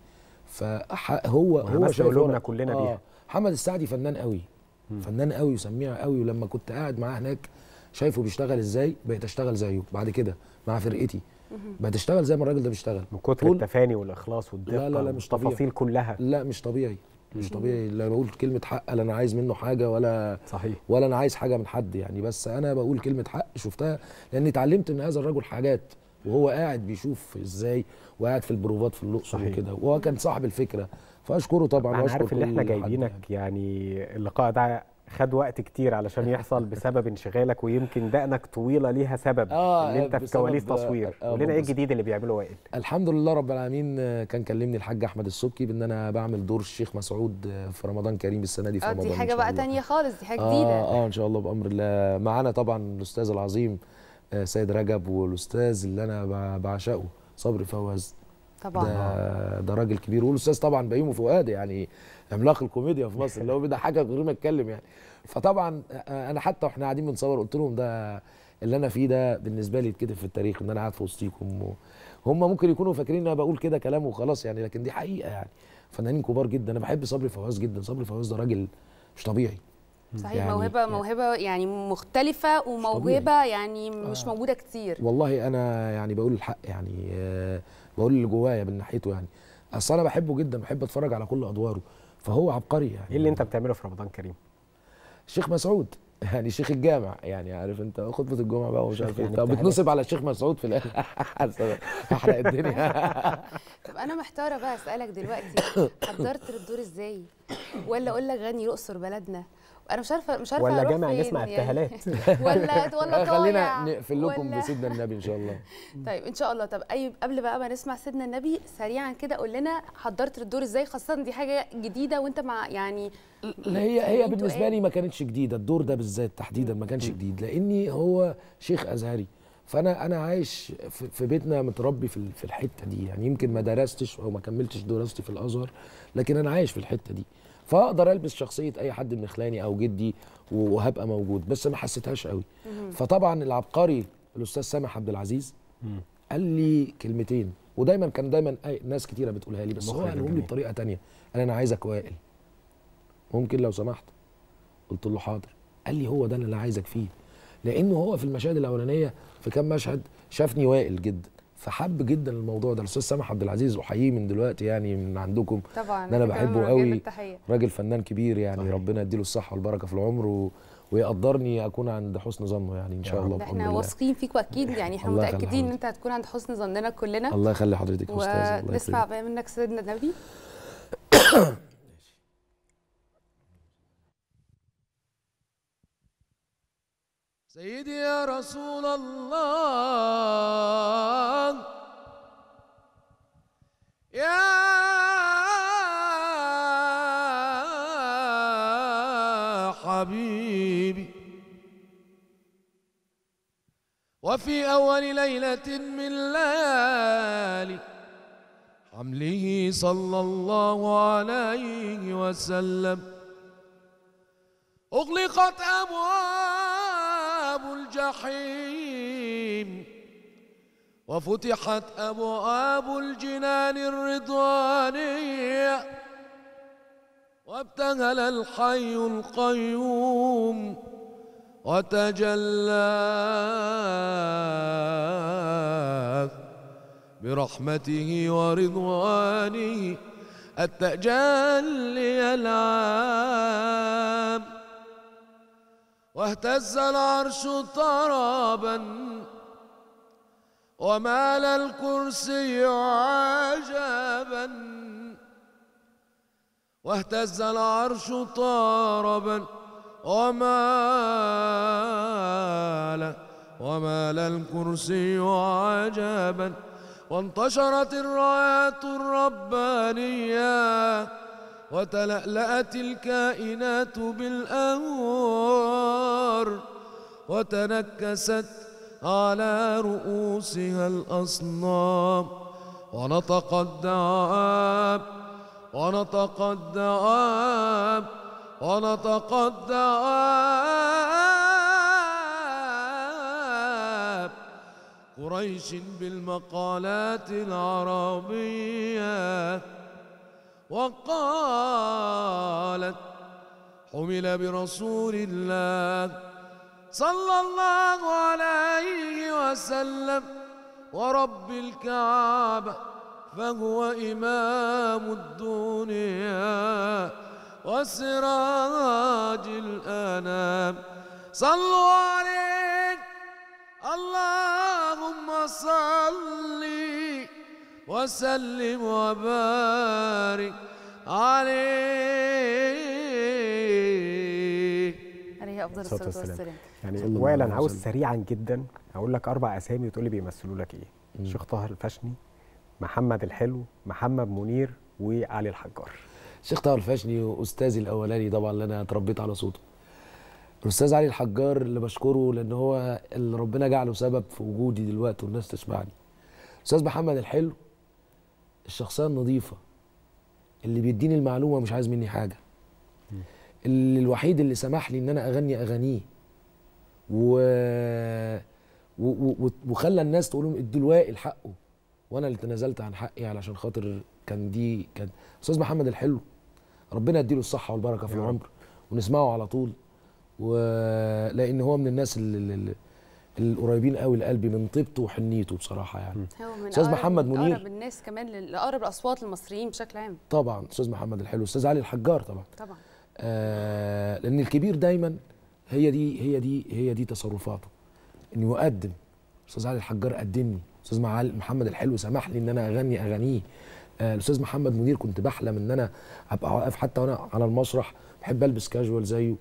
فهو هو وهمسنا شايف قلوبنا ورق- كلنا بيها. محمد السعدي فنان قوي فنان قوي وسميع قوي ولما كنت قاعد معاه هناك شايفه بيشتغل ازاي بقيت اشتغل زيه بعد كده مع فرقتي بقيت اشتغل زي ما الراجل ده بيشتغل من كتر طول- التفاني والاخلاص والدقه لا لا لا مش طبيعي والتفاصيل كلها لا مش طبيعي مش طبيعي لا بقول كلمه حق لا انا عايز منه حاجه ولا صحيح ولا انا عايز حاجه من حد يعني بس انا بقول كلمه حق شفتها لاني اتعلمت من هذا الرجل حاجات وهو قاعد بيشوف ازاي وقاعد في البروفات في الاقصر صحيح. وكده وهو كان صاحب الفكره فاشكره طبعا انا واشكر عارف ان احنا كل حد جايبينك يعني اللقاء ده خد وقت كتير علشان يحصل بسبب انشغالك ويمكن دقنك طويله ليها سبب آه، ان انت في بسبب- كواليس تصوير آه، قول لنا ايه بس- الجديد اللي بيعمله وائل الحمد لله رب العالمين آه، كان كلمني الحاج احمد السبكي بان انا بعمل دور الشيخ مسعود آه، في رمضان كريم السنه دي في اه رمضان دي إن حاجه شاء بقى الله. تانية خالص دي حاجه اه جديده اه ان شاء الله بامر الله معانا طبعا الاستاذ العظيم آه، سيد رجب والاستاذ اللي انا ب- بعشقه صبري فواز طبعا ده ده راجل كبير والاستاذ طبعا بيومي فؤاد يعني عملاق الكوميديا في مصر اللي هو بيضحكك غير ما يتكلم يعني فطبعا آه، انا حتى واحنا قاعدين بنصور قلت لهم ده اللي انا فيه ده بالنسبه لي يتكتب في التاريخ ان انا قاعد في وسطيكم و- هم ممكن يكونوا فاكرين ان انا بقول كده كلام وخلاص يعني لكن دي حقيقه يعني فنانين كبار جدا انا بحب صبري فواز جدا صبري فواز ده راجل مش طبيعي صحيح يعني- موهبه موهبه يعني مختلفه وموهبه يعني مش موجوده كتير والله انا يعني بقول الحق يعني آه، بقول اللي جوايا من ناحيته يعني اصل انا بحبه جدا بحب اتفرج على كل ادواره فهو عبقري يعني ايه اللي انت بتعمله في رمضان كريم الشيخ مسعود يعني شيخ الجامع يعني عارف انت خطبه الجمعه بقى ومش عارف ايه يعني طب بتهلك. بتنصب على الشيخ مسعود في الاخر احرق الدنيا طب انا محتاره بقى اسالك دلوقتي حضرت الدور ازاي ولا اقول لك غني الاقصر بلدنا انا مش عارفه مش عارفه ولا أروح جامع فين نسمع يعني. ابتهالات ولا ولا خلينا طايع نقفل لكم ولا- بسيدنا النبي ان شاء الله طيب ان شاء الله طب اي قبل بقى ما نسمع سيدنا النبي سريعا كده قول لنا حضرت الدور ازاي خاصه دي حاجه جديده وانت مع يعني لا هي هي انتوا بالنسبه ايه؟ لي ما كانتش جديده الدور ده بالذات تحديدا ما كانش جديد لاني هو شيخ ازهري فانا انا عايش في في بيتنا متربي في ال- في الحته دي يعني يمكن ما درستش او ما كملتش دراستي في الازهر لكن انا عايش في الحته دي فاقدر البس شخصيه اي حد من خلاني او جدي وهبقى موجود بس ما حسيتهاش قوي فطبعا العبقري الاستاذ سامح عبد العزيز قال لي كلمتين ودايما كان دايما أي ناس كتيره بتقولها لي بس هو المخرج قالهم لي الجميل. بطريقه تانية قال انا عايزك وائل ممكن لو سمحت قلت له حاضر قال لي هو ده اللي انا عايزك فيه لانه هو في المشاهد الاولانيه في كام مشهد شافني واقل جدا فحب جدا الموضوع ده الاستاذ سامح عبد العزيز احييه من دلوقتي يعني من عندكم طبعا ان انا إحنا كمان بحبه موجهين قوي بالتحية. راجل فنان كبير يعني صحيح. ربنا يديله الصحه والبركه في العمر و... ويقدرني اكون عند حسن ظنه يعني ان شاء الله ده بحمد احنا الله واثقين فيك واكيد يعني احنا الله يخلي متاكدين ان انت هتكون عند حسن ظننا كلنا الله يخلي حضرتك يا استاذه الله ونسمع يكرمك بقى منك سيدنا النبي سيدي يا رسول الله يا حبيبي وفي أول ليلة من ليالي حمله صلى الله عليه وسلم أغلقت أبواب الجحيم وفتحت أبواب الجنان الرضوانية وابتهل الحي القيوم وتجلى برحمته ورضوانه التجلي العام واهتز العرش طرابا ومال الكرسي عجبا واهتز العرش طاربا ومال ومال الكرسي عجبا وانتشرت الرايات الربانيه وتلألأت الكائنات بالأنوار وتنكست على رؤوسها الأصنام ونطق الدعاب ونطق الدعاب ونطق الدعاب قريش بالمقالات العربيه وقالت حمل برسول الله صلى الله عليه وسلم ورب الكعبة فهو إمام الدنيا وسراج الأنام صلوا عليه اللهم صلِّ وسلم وبارك عليه عليه افضل الصلاة الصلاه والسلام. والسلام يعني صلى الله وائل عليه انا عاوز وسلم. سريعا جدا اقول لك اربع اسامي وتقول لي بيمثلوا لك ايه الشيخ طاهر الفشني محمد الحلو محمد منير وعلي الحجار الشيخ طاهر الفاشني استاذي الاولاني طبعا اللي انا اتربيت على صوته الاستاذ علي الحجار اللي بشكره لان هو اللي ربنا جعله سبب في وجودي دلوقتي والناس تسمعني استاذ محمد الحلو الشخصيه النظيفه اللي بيديني المعلومه مش عايز مني حاجه اللي الوحيد اللي سمح لي ان انا اغني اغانيه و... و... و... وخلى الناس تقول لهم ادوا الوائل حقه وانا اللي تنازلت عن حقي علشان خاطر كان دي كان استاذ محمد الحلو ربنا يديله الصحه والبركه في العمر ونسمعه على طول ولان هو من الناس اللي, اللي القريبين قوي لقلبي من طيبته وحنيته بصراحه يعني هو من استاذ أقرب- محمد من منير اقرب الناس كمان لاقرب الاصوات للمصريين بشكل عام طبعا استاذ محمد الحلو استاذ علي الحجار طبعا طبعا آه لان الكبير دايما هي دي هي دي هي دي تصرفاته انه يقدم استاذ علي الحجار قدمني استاذ معال- محمد الحلو سمح لي ان انا اغني اغانيه آه الاستاذ محمد منير كنت بحلم ان انا ابقى واقف حتى وانا على المسرح بحب البس كاجوال زيه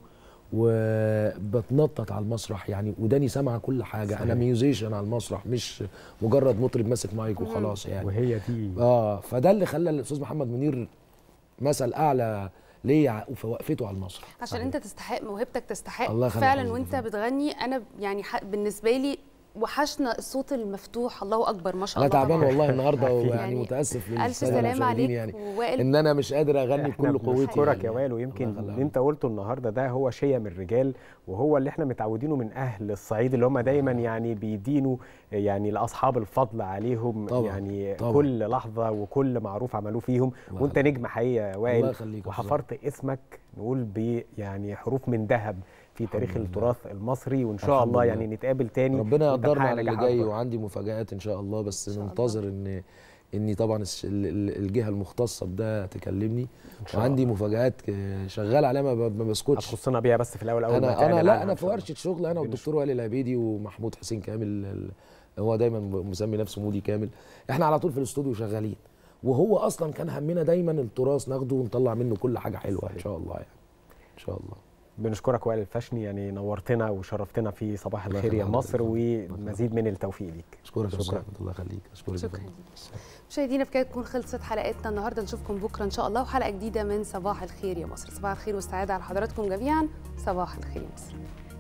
وبتنطط على المسرح يعني وداني سامعه كل حاجه صحيح. انا ميوزيشن على المسرح مش مجرد مطرب ماسك مايك وخلاص يعني وهي دي اه فده اللي خلى الاستاذ محمد منير مثل اعلى ليا في وقفته على المسرح عشان انت تستحق موهبتك تستحق الله يخليك فعلا يا وانت بتغني انا يعني ح- بالنسبه لي وحشنا الصوت المفتوح الله اكبر ما شاء انا الله تعبان طبعاً. والله النهارده ويعني يعني متاسف الف للساده سلامه المشاهدين عليك يعني ووائل ان انا مش قادر اغني احنا بكل قوتي بنشكرك يا وائل ويمكن اللي انت قلته النهارده ده هو شيم الرجال وهو اللي احنا متعودينه من اهل الصعيد اللي هم دايما يعني بيدينوا يعني لاصحاب الفضل عليهم طبعاً، يعني طبعاً. كل لحظه وكل معروف عملوه فيهم وانت نجم حقيقي يا الله وائل يخليك يا وحفرت اسمك نقول ب يعني حروف من ذهب في تاريخ التراث المصري وان شاء الحمد الله لله. يعني نتقابل تاني ربنا وأنت يقدرنا تحقق على اللي نجاحات جاي أكبر. وعندي مفاجآت ان شاء الله بس ننتظر ان اني طبعا الش- ال- ال- الجهه المختصه بده تكلمني شاء وعندي مفاجآت ك- شغال عليها ما ب- ما بسكتش هتخصنا بيها بس في الاول اول ما انا تعلن انا لا عنها انا إن في شاء الله. ورشه شغل انا والدكتور وائل العبيدي ومحمود حسين كامل ال- هو دايما مسمي نفسه مودي كامل احنا على طول في الاستوديو شغالين وهو اصلا كان همنا دايما التراث ناخده ونطلع منه كل حاجه حلوه ان شاء الله يعني ان شاء الله بنشكرك وائل الفشني يعني نورتنا وشرفتنا في صباح الله الخير يا يخليك. مصر ومزيد من التوفيق ليك اشكرك يا أستاذ شكرا أحمد، الله يخليك اشكرك شكرا جداً. مشاهدينا بكده تكون خلصت حلقتنا النهارده نشوفكم بكره ان شاء الله وحلقه جديده من صباح الخير يا مصر صباح الخير والسعاده على حضراتكم جميعا صباح الخير يا مصر